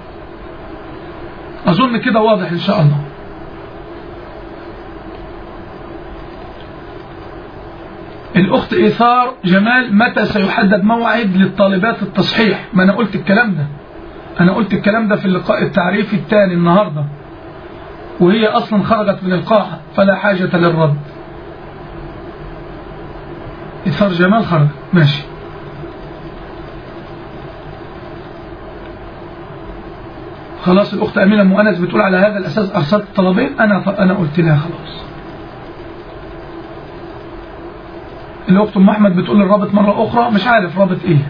اظن كده واضح ان شاء الله الاخت ايثار جمال متى سيحدد موعد للطالبات التصحيح ما انا قلت الكلام ده أنا قلت الكلام ده في اللقاء التعريفي الثاني النهاردة وهي أصلا خرجت من القاعة فلا حاجة للرد إثار جمال خرج ماشي خلاص الأخت أمينة مؤنس بتقول على هذا الأساس أرسلت طلبين أنا أنا قلت لها خلاص الأخت أم أحمد بتقول الرابط مرة أخرى مش عارف رابط إيه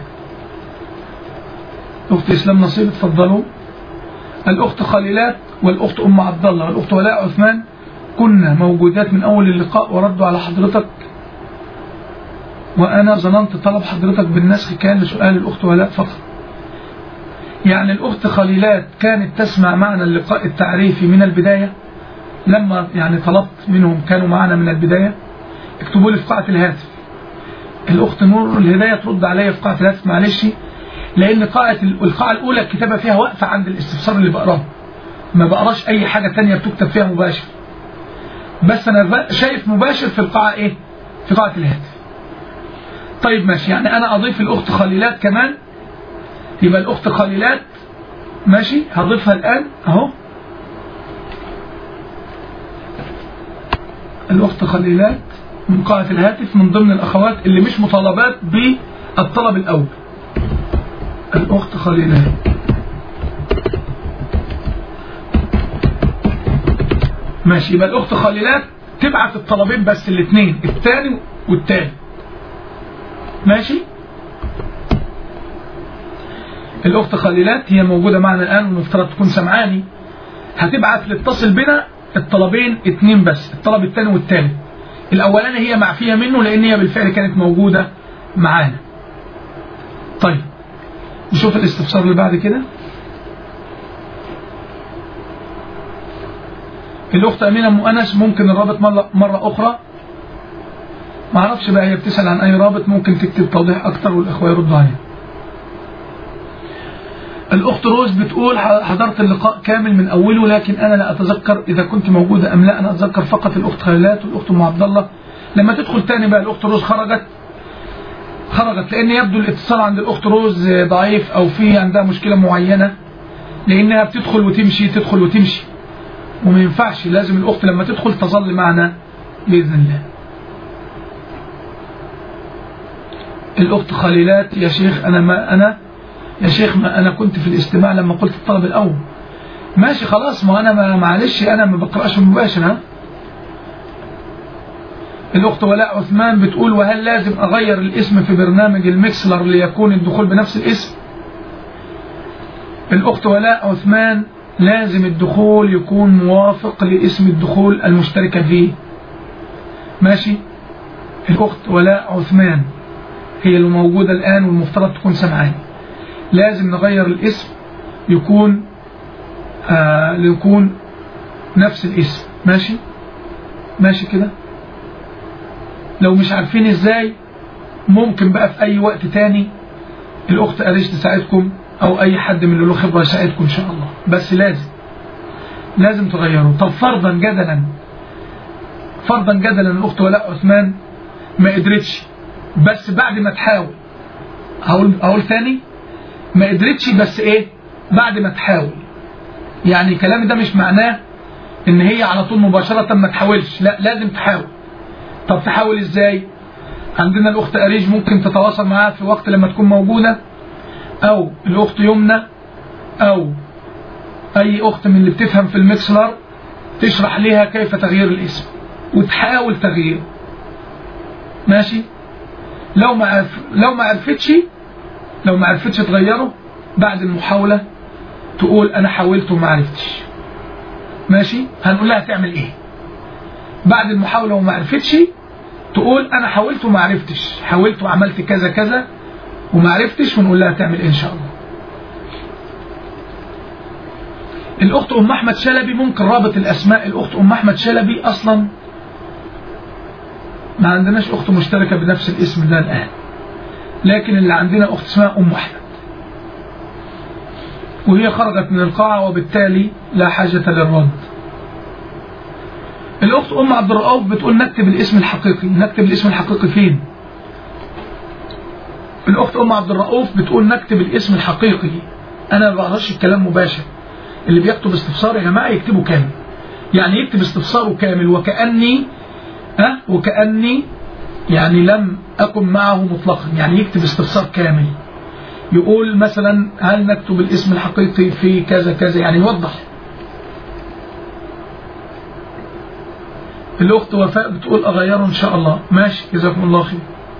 أخت إسلام نصيب اتفضلوا الأخت خليلات والأخت أم عبد الله والأخت ولاء عثمان كنا موجودات من أول اللقاء وردوا على حضرتك وأنا ظننت طلب حضرتك بالنسخ كان لسؤال الأخت ولاء فقط يعني الأخت خليلات كانت تسمع معنا اللقاء التعريفي من البداية لما يعني طلبت منهم كانوا معنا من البداية اكتبوا لي في قاعة الهاتف الأخت نور الهداية ترد عليا في قاعة الهاتف معلش لأن قاعة القاعة الأولى الكتابة فيها واقفة عند الاستفسار اللي بقراه ما بقراش أي حاجة تانية بتكتب فيها مباشر بس أنا شايف مباشر في القاعة إيه في قاعة الهاتف طيب ماشي يعني أنا أضيف الأخت خليلات كمان يبقى الأخت خليلات ماشي هضيفها الآن أهو الأخت خليلات من قاعة الهاتف من ضمن الأخوات اللي مش مطالبات بالطلب الأول الأخت خليلات ماشي يبقى الأخت خليلات تبعت الطلبين بس الاثنين الثاني والثاني ماشي الأخت خليلات هي موجودة معنا الآن والمفترض تكون سمعاني هتبعت لتصل بنا الطلبين اتنين بس الطلب الثاني والثالث الأولاني هي معفية منه لأن هي بالفعل كانت موجودة معانا طيب نشوف الاستفسار اللي بعد كده الأخت أمينة أم أنس ممكن الرابط مرة, مرة أخرى ما اعرفش بقى هي بتسأل عن أي رابط ممكن تكتب توضيح أكتر والإخوة يردوا عليها الأخت روز بتقول حضرت اللقاء كامل من أوله لكن أنا لا أتذكر إذا كنت موجودة أم لا أنا أتذكر فقط الأخت خليلات والأخت أم عبد الله لما تدخل تاني بقى الأخت روز خرجت خرجت لأن يبدو الاتصال عند الأخت روز ضعيف أو في عندها مشكلة معينة لأنها بتدخل وتمشي تدخل وتمشي وما ينفعش لازم الأخت لما تدخل تظل معنا بإذن الله الأخت خليلات يا شيخ أنا ما أنا يا شيخ ما أنا كنت في الاستماع لما قلت الطلب الأول ماشي خلاص ما أنا ما معلش أنا ما بقرأش مباشر ها الأخت ولاء عثمان بتقول وهل لازم أغير الاسم في برنامج الميكسلر ليكون الدخول بنفس الاسم الأخت ولاء عثمان لازم الدخول يكون موافق لاسم الدخول المشتركة فيه ماشي الأخت ولاء عثمان هي اللي موجودة الآن والمفترض تكون سمعاني لازم نغير الاسم يكون آه يكون نفس الاسم ماشي ماشي كده لو مش عارفين ازاي ممكن بقى في اي وقت تاني الاخت قريش تساعدكم او اي حد من اللي له خبره يساعدكم ان شاء الله بس لازم لازم تغيروا طب فرضا جدلا فرضا جدلا الاخت ولاء عثمان ما قدرتش بس بعد ما تحاول هقول اقول ثاني ما قدرتش بس ايه بعد ما تحاول يعني كلامي ده مش معناه ان هي على طول مباشرة ما تحاولش لا لازم تحاول طب تحاول ازاي عندنا الاخت اريج ممكن تتواصل معاها في وقت لما تكون موجودة او الاخت يمنى او اي اخت من اللي بتفهم في الميكسلر تشرح لها كيف تغيير الاسم وتحاول تغييره ماشي لو ما عرف لو ما عرفتش لو ما عرفتش تغيره بعد المحاولة تقول انا حاولت وما عرفتش ماشي هنقول لها تعمل ايه بعد المحاولة وما عرفتش تقول انا حاولت وما عرفتش حاولت وعملت كذا كذا وما عرفتش ونقول لها تعمل ايه ان شاء الله الاخت ام احمد شلبي ممكن رابط الاسماء الاخت ام احمد شلبي اصلا ما عندناش اخت مشتركة بنفس الاسم ده الان لكن اللي عندنا اخت اسمها ام احمد وهي خرجت من القاعة وبالتالي لا حاجة للرد الأخت أم عبد الرؤوف بتقول نكتب الاسم الحقيقي نكتب الاسم الحقيقي فين الأخت أم عبد الرؤوف بتقول نكتب الاسم الحقيقي أنا ما بقراش الكلام مباشر اللي بيكتب استفسار يا جماعة يكتبه كامل يعني يكتب استفساره كامل وكأني أه وكأني يعني لم أكن معه مطلقا يعني يكتب استفسار كامل يقول مثلا هل نكتب الاسم الحقيقي في كذا كذا يعني يوضح الأخت وفاء بتقول أغيره إن شاء الله ماشي جزاكم الله خير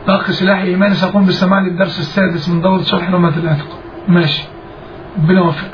الأخ سلاح إيماني سأقوم بالسماع للدرس السادس من دورة شرح لغة العتق ماشي ربنا يوفقك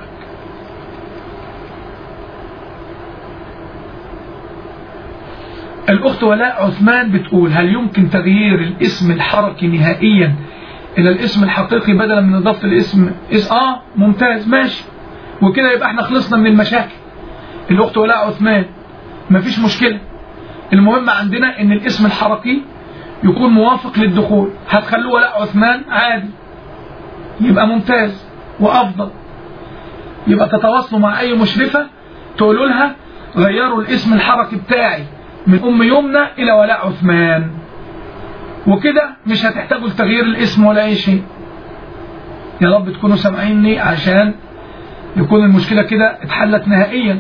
الأخت ولاء عثمان بتقول هل يمكن تغيير الاسم الحركي نهائيا إلى الاسم الحقيقي بدلا من إضافة الاسم إس آه ممتاز ماشي وكده يبقى احنا خلصنا من المشاكل الأخت ولاء عثمان مفيش مشكلة المهم عندنا ان الاسم الحركي يكون موافق للدخول هتخلوه ولاء عثمان عادي يبقى ممتاز وافضل يبقى تتواصلوا مع اي مشرفة تقولوا لها غيروا الاسم الحركي بتاعي من ام يمنى الى ولاء عثمان وكده مش هتحتاجوا لتغيير الاسم ولا اي شيء يا رب تكونوا سامعيني عشان يكون المشكلة كده اتحلت نهائيا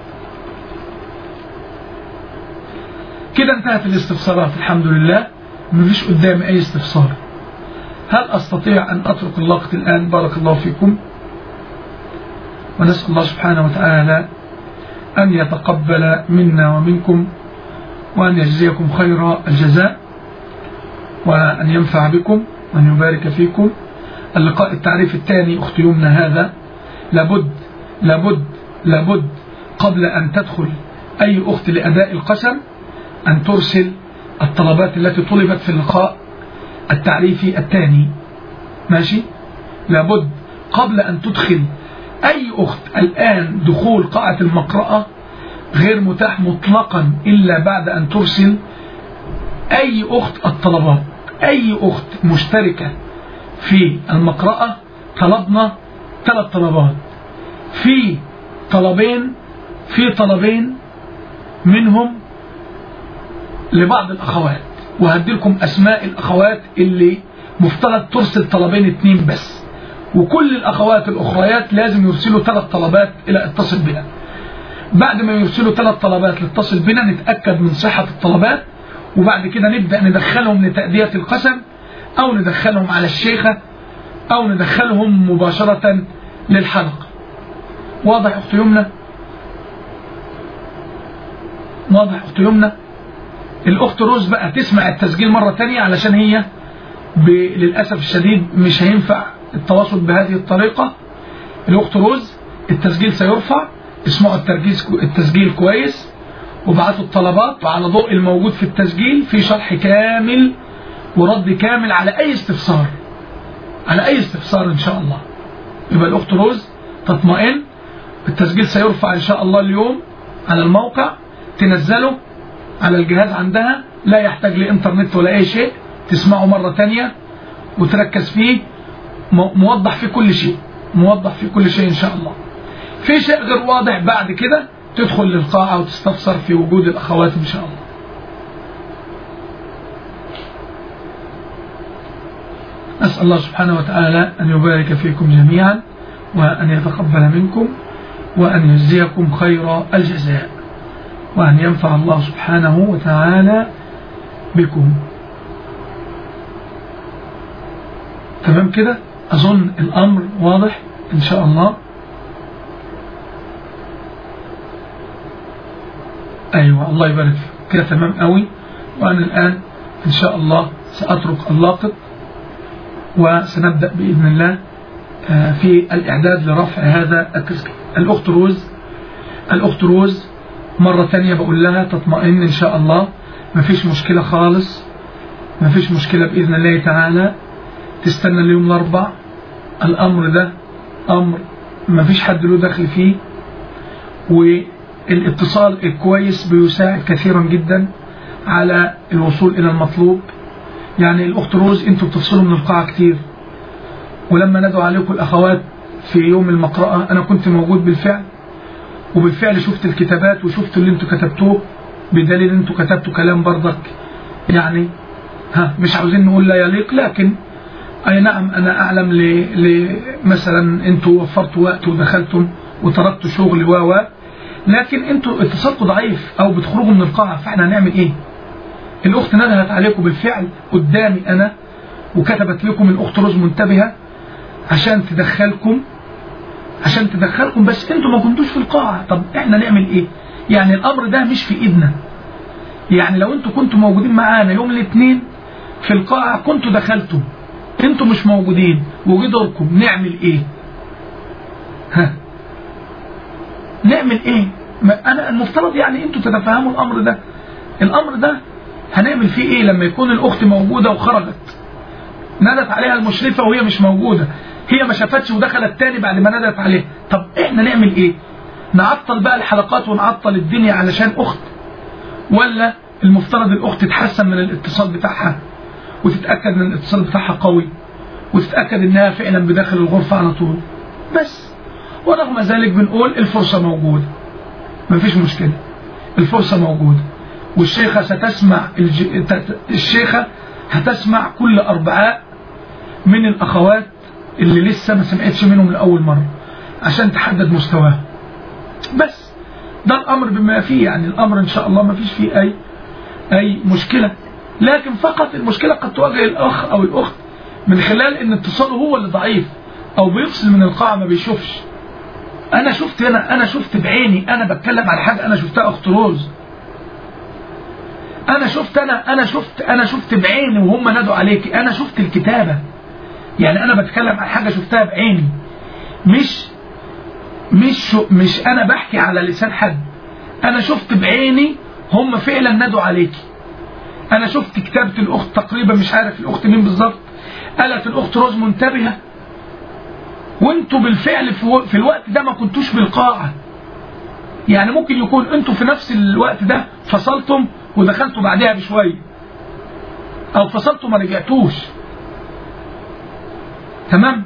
كده انتهت الاستفسارات الحمد لله مفيش قدامي اي استفسار هل استطيع ان اترك اللقط الان بارك الله فيكم ونسأل الله سبحانه وتعالى ان يتقبل منا ومنكم وان يجزيكم خير الجزاء وان ينفع بكم وان يبارك فيكم اللقاء التعريف الثاني اخت يمنى هذا لابد لابد لابد قبل ان تدخل اي اخت لاداء القسم أن ترسل الطلبات التي طلبت في اللقاء التعريفي الثاني ماشي لابد قبل أن تدخل أي أخت الآن دخول قاعة المقرأة غير متاح مطلقا إلا بعد أن ترسل أي أخت الطلبات أي أخت مشتركة في المقرأة طلبنا ثلاث طلبات في طلبين في طلبين منهم لبعض الأخوات وهدي لكم أسماء الأخوات اللي مفترض ترسل طلبين اتنين بس وكل الأخوات الأخريات لازم يرسلوا ثلاث طلبات إلى اتصل بنا بعد ما يرسلوا ثلاث طلبات لاتصل بنا نتأكد من صحة الطلبات وبعد كده نبدأ ندخلهم لتأدية القسم أو ندخلهم على الشيخة أو ندخلهم مباشرة للحلقة واضح أخت يمنى واضح أخت يمنى الأخت روز بقى تسمع التسجيل مرة تانية علشان هي للأسف الشديد مش هينفع التواصل بهذه الطريقة الأخت روز التسجيل سيرفع اسمعوا الترجيز التسجيل كويس وبعتوا الطلبات وعلى ضوء الموجود في التسجيل في شرح كامل ورد كامل على أي استفسار على أي استفسار إن شاء الله يبقى الأخت روز تطمئن التسجيل سيرفع إن شاء الله اليوم على الموقع تنزله على الجهاز عندها لا يحتاج لإنترنت ولا أي شيء تسمعه مرة تانية وتركز فيه موضح في كل شيء موضح في كل شيء إن شاء الله في شيء غير واضح بعد كده تدخل للقاعة وتستفسر في وجود الأخوات إن شاء الله أسأل الله سبحانه وتعالى أن يبارك فيكم جميعا وأن يتقبل منكم وأن يجزيكم خير الجزاء وأن ينفع الله سبحانه وتعالى بكم تمام كده أظن الأمر واضح إن شاء الله أيوة الله يبارك فيك كده تمام قوي وأنا الآن إن شاء الله سأترك اللاقط وسنبدأ بإذن الله في الإعداد لرفع هذا التسجيل الأخت روز الأخت روز مرة تانية بقول لها تطمئن إن شاء الله مفيش مشكلة خالص مفيش مشكلة بإذن الله تعالى تستنى اليوم الأربع الأمر ده أمر مفيش حد له دخل فيه والاتصال الكويس بيساعد كثيرا جدا على الوصول إلى المطلوب يعني الأخت روز أنتوا بتفصلوا من القاعة كتير ولما ندعو عليكم الأخوات في يوم المقرأة أنا كنت موجود بالفعل وبالفعل شفت الكتابات وشفت اللي انتوا كتبتوه بدليل انتوا كتبتوا كلام برضك يعني ها مش عاوزين نقول لا يليق لكن اي نعم انا اعلم ل... ل... مثلا انتوا وفرتوا وقت ودخلتم وتركتوا شغل و لكن انتوا اتصالكم ضعيف او بتخرجوا من القاعه فاحنا هنعمل ايه؟ الاخت ندهت عليكم بالفعل قدامي انا وكتبت لكم الاخت روز منتبهه عشان تدخلكم عشان تدخلكم بس انتوا ما كنتوش في القاعة طب احنا نعمل ايه يعني الامر ده مش في ايدنا يعني لو انتوا كنتوا موجودين معانا يوم الاثنين في القاعة كنتوا دخلتم انتوا مش موجودين وجي دوركم نعمل ايه ها نعمل ايه ما انا المفترض يعني انتوا تتفهموا الامر ده الامر ده هنعمل فيه ايه لما يكون الاخت موجودة وخرجت نادت عليها المشرفة وهي مش موجودة هي ما شافتش ودخلت تاني بعد ما نادت عليها طب احنا نعمل ايه نعطل بقى الحلقات ونعطل الدنيا علشان اخت ولا المفترض الاخت تتحسن من الاتصال بتاعها وتتاكد ان الاتصال بتاعها قوي وتتاكد انها فعلا بداخل الغرفه على طول بس ورغم ذلك بنقول الفرصه موجوده مفيش مشكله الفرصه موجوده والشيخه ستسمع الج... الشيخه هتسمع كل اربعاء من الاخوات اللي لسه ما سمعتش منهم لاول مره عشان تحدد مستواها بس ده الامر بما فيه يعني الامر ان شاء الله ما فيش فيه اي اي مشكله لكن فقط المشكله قد تواجه الاخ او الاخت من خلال ان اتصاله هو اللي ضعيف او بيفصل من القاعه ما بيشوفش انا شفت انا انا شفت بعيني انا بتكلم على حاجه انا شفتها اخت روز انا شفت انا انا شفت انا شفت بعيني وهم نادوا عليكي انا شفت الكتابه يعني انا بتكلم عن حاجه شفتها بعيني مش مش مش انا بحكي على لسان حد انا شفت بعيني هم فعلا نادوا عليكي انا شفت كتابة الاخت تقريبا مش عارف الاخت مين بالظبط قالت الاخت روز منتبهة وانتوا بالفعل في الوقت ده ما كنتوش بالقاعة يعني ممكن يكون انتوا في نفس الوقت ده فصلتم ودخلتوا بعدها بشوية او فصلتوا ما رجعتوش تمام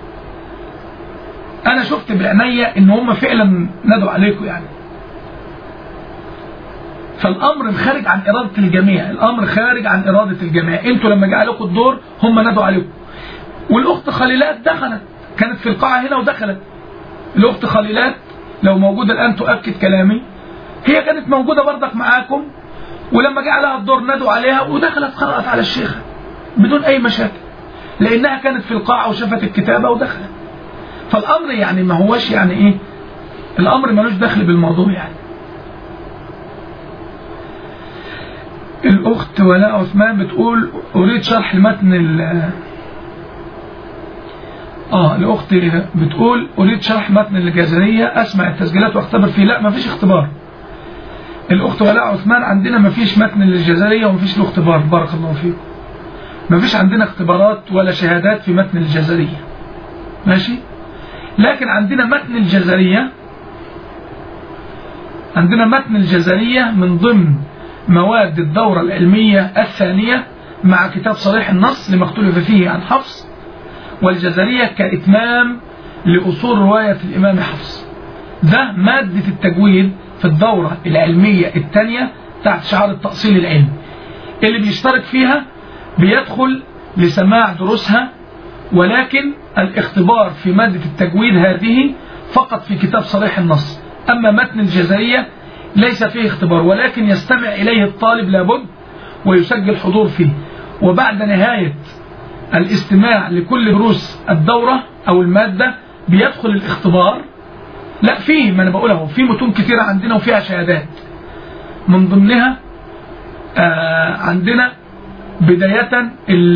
انا شفت بعينيا ان هم فعلا نادوا عليكم يعني فالامر خارج عن اراده الجميع الامر خارج عن اراده الجميع انتوا لما جاء لكم الدور هم نادوا عليكم والاخت خليلات دخلت كانت في القاعه هنا ودخلت الاخت خليلات لو موجوده الان تؤكد كلامي هي كانت موجوده برضك معاكم ولما جاء عليها الدور نادوا عليها ودخلت قرأت على الشيخة بدون أي مشاكل لأنها كانت في القاعة وشافت الكتابة ودخلت فالأمر يعني ما هوش يعني إيه الأمر ملوش دخل بالموضوع يعني الأخت ولاء عثمان بتقول أريد شرح المتن ال آه الأخت بتقول أريد شرح متن الجزرية أسمع التسجيلات واختبر فيه لا ما فيش اختبار الأخت ولاء عثمان عندنا ما فيش متن للجزرية وما فيش له اختبار بارك الله فيكم ما فيش عندنا اختبارات ولا شهادات في متن الجزرية ماشي لكن عندنا متن الجزرية عندنا متن الجزرية من ضمن مواد الدورة العلمية الثانية مع كتاب صريح النص لما اختلف فيه عن حفص والجزرية كإتمام لأصول رواية الإمام حفص ده مادة التجويد في الدورة العلمية الثانية تحت شعار التأصيل العلمي اللي بيشترك فيها بيدخل لسماع دروسها ولكن الاختبار في مادة التجويد هذه فقط في كتاب صريح النص أما متن الجزرية ليس فيه اختبار ولكن يستمع إليه الطالب لابد ويسجل حضور فيه وبعد نهاية الاستماع لكل دروس الدورة أو المادة بيدخل الاختبار لا فيه ما أنا بقوله في متون كثيرة عندنا وفيها شهادات من ضمنها آه عندنا بداية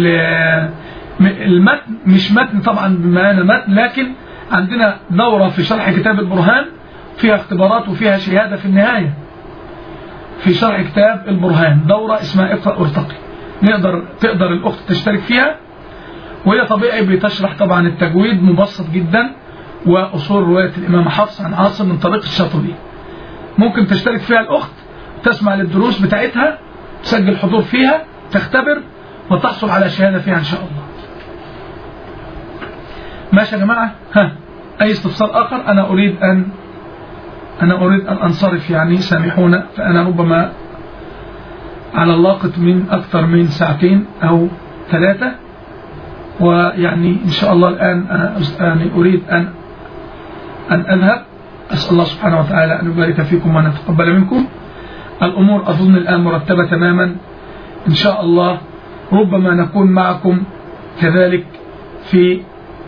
المتن مش متن طبعا بمعنى متن لكن عندنا دورة في شرح كتاب البرهان فيها اختبارات وفيها شهادة في النهاية في شرح كتاب البرهان دورة اسمها اقرأ ارتقي نقدر تقدر الأخت تشترك فيها وهي طبيعي بتشرح طبعا التجويد مبسط جدا وأصول رواية الإمام حفص عن عاصم من طريق الشاطبي ممكن تشترك فيها الأخت تسمع للدروس بتاعتها تسجل حضور فيها تختبر وتحصل على شهادة فيها إن شاء الله ماشي يا جماعة ها أي استفسار آخر أنا أريد أن أنا أريد أن أنصرف يعني سامحونا فأنا ربما على اللاقط من أكثر من ساعتين أو ثلاثة ويعني إن شاء الله الآن أنا يعني أريد أن أن أذهب أسأل الله سبحانه وتعالى أن يبارك فيكم وأن يتقبل منكم الأمور أظن الآن مرتبة تماما إن شاء الله ربما نكون معكم كذلك في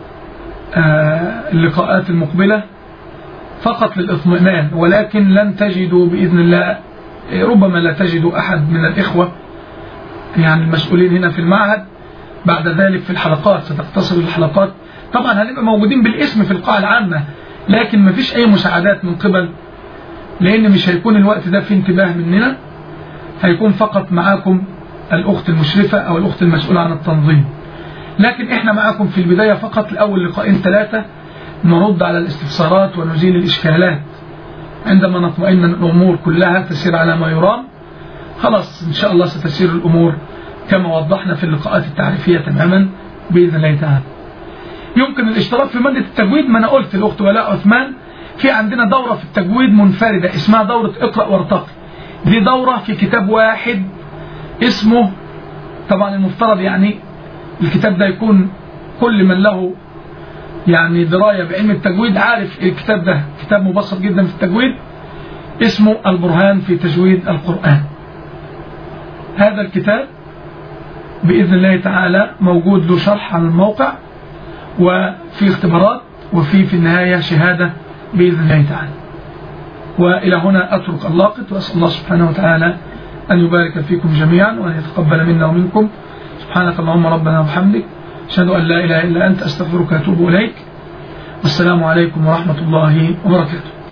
اللقاءات المقبلة فقط للإطمئنان ولكن لن تجدوا بإذن الله ربما لا تجدوا أحد من الإخوة يعني المسؤولين هنا في المعهد بعد ذلك في الحلقات ستقتصر الحلقات طبعا هنبقى موجودين بالاسم في القاعة العامة لكن ما فيش أي مساعدات من قبل لأن مش هيكون الوقت ده في انتباه مننا هيكون فقط معاكم الأخت المشرفة أو الأخت المسؤولة عن التنظيم لكن احنا معاكم في البداية فقط لأول لقاءين ثلاثة نرد على الاستفسارات ونزيل الإشكالات عندما نطمئن الأمور كلها تسير على ما يرام خلاص إن شاء الله ستسير الأمور كما وضحنا في اللقاءات التعريفية تماما بإذن الله تعالى يمكن الاشتراك في مادة التجويد ما أنا قلت الأخت ولاء عثمان في عندنا دورة في التجويد منفردة اسمها دورة اقرأ وارتقي دي دورة في كتاب واحد اسمه طبعا المفترض يعني الكتاب ده يكون كل من له يعني دراية بعلم التجويد عارف الكتاب ده كتاب مبسط جدا في التجويد اسمه البرهان في تجويد القرآن هذا الكتاب بإذن الله تعالى موجود له شرح على الموقع وفي اختبارات وفي في النهاية شهادة بإذن الله تعالى وإلى هنا أترك اللاقط وأسأل الله سبحانه وتعالى أن يبارك فيكم جميعا وأن يتقبل منا ومنكم سبحانك اللهم ربنا وبحمدك أشهد أن لا إله إلا أنت أستغفرك وأتوب إليك والسلام عليكم ورحمة الله وبركاته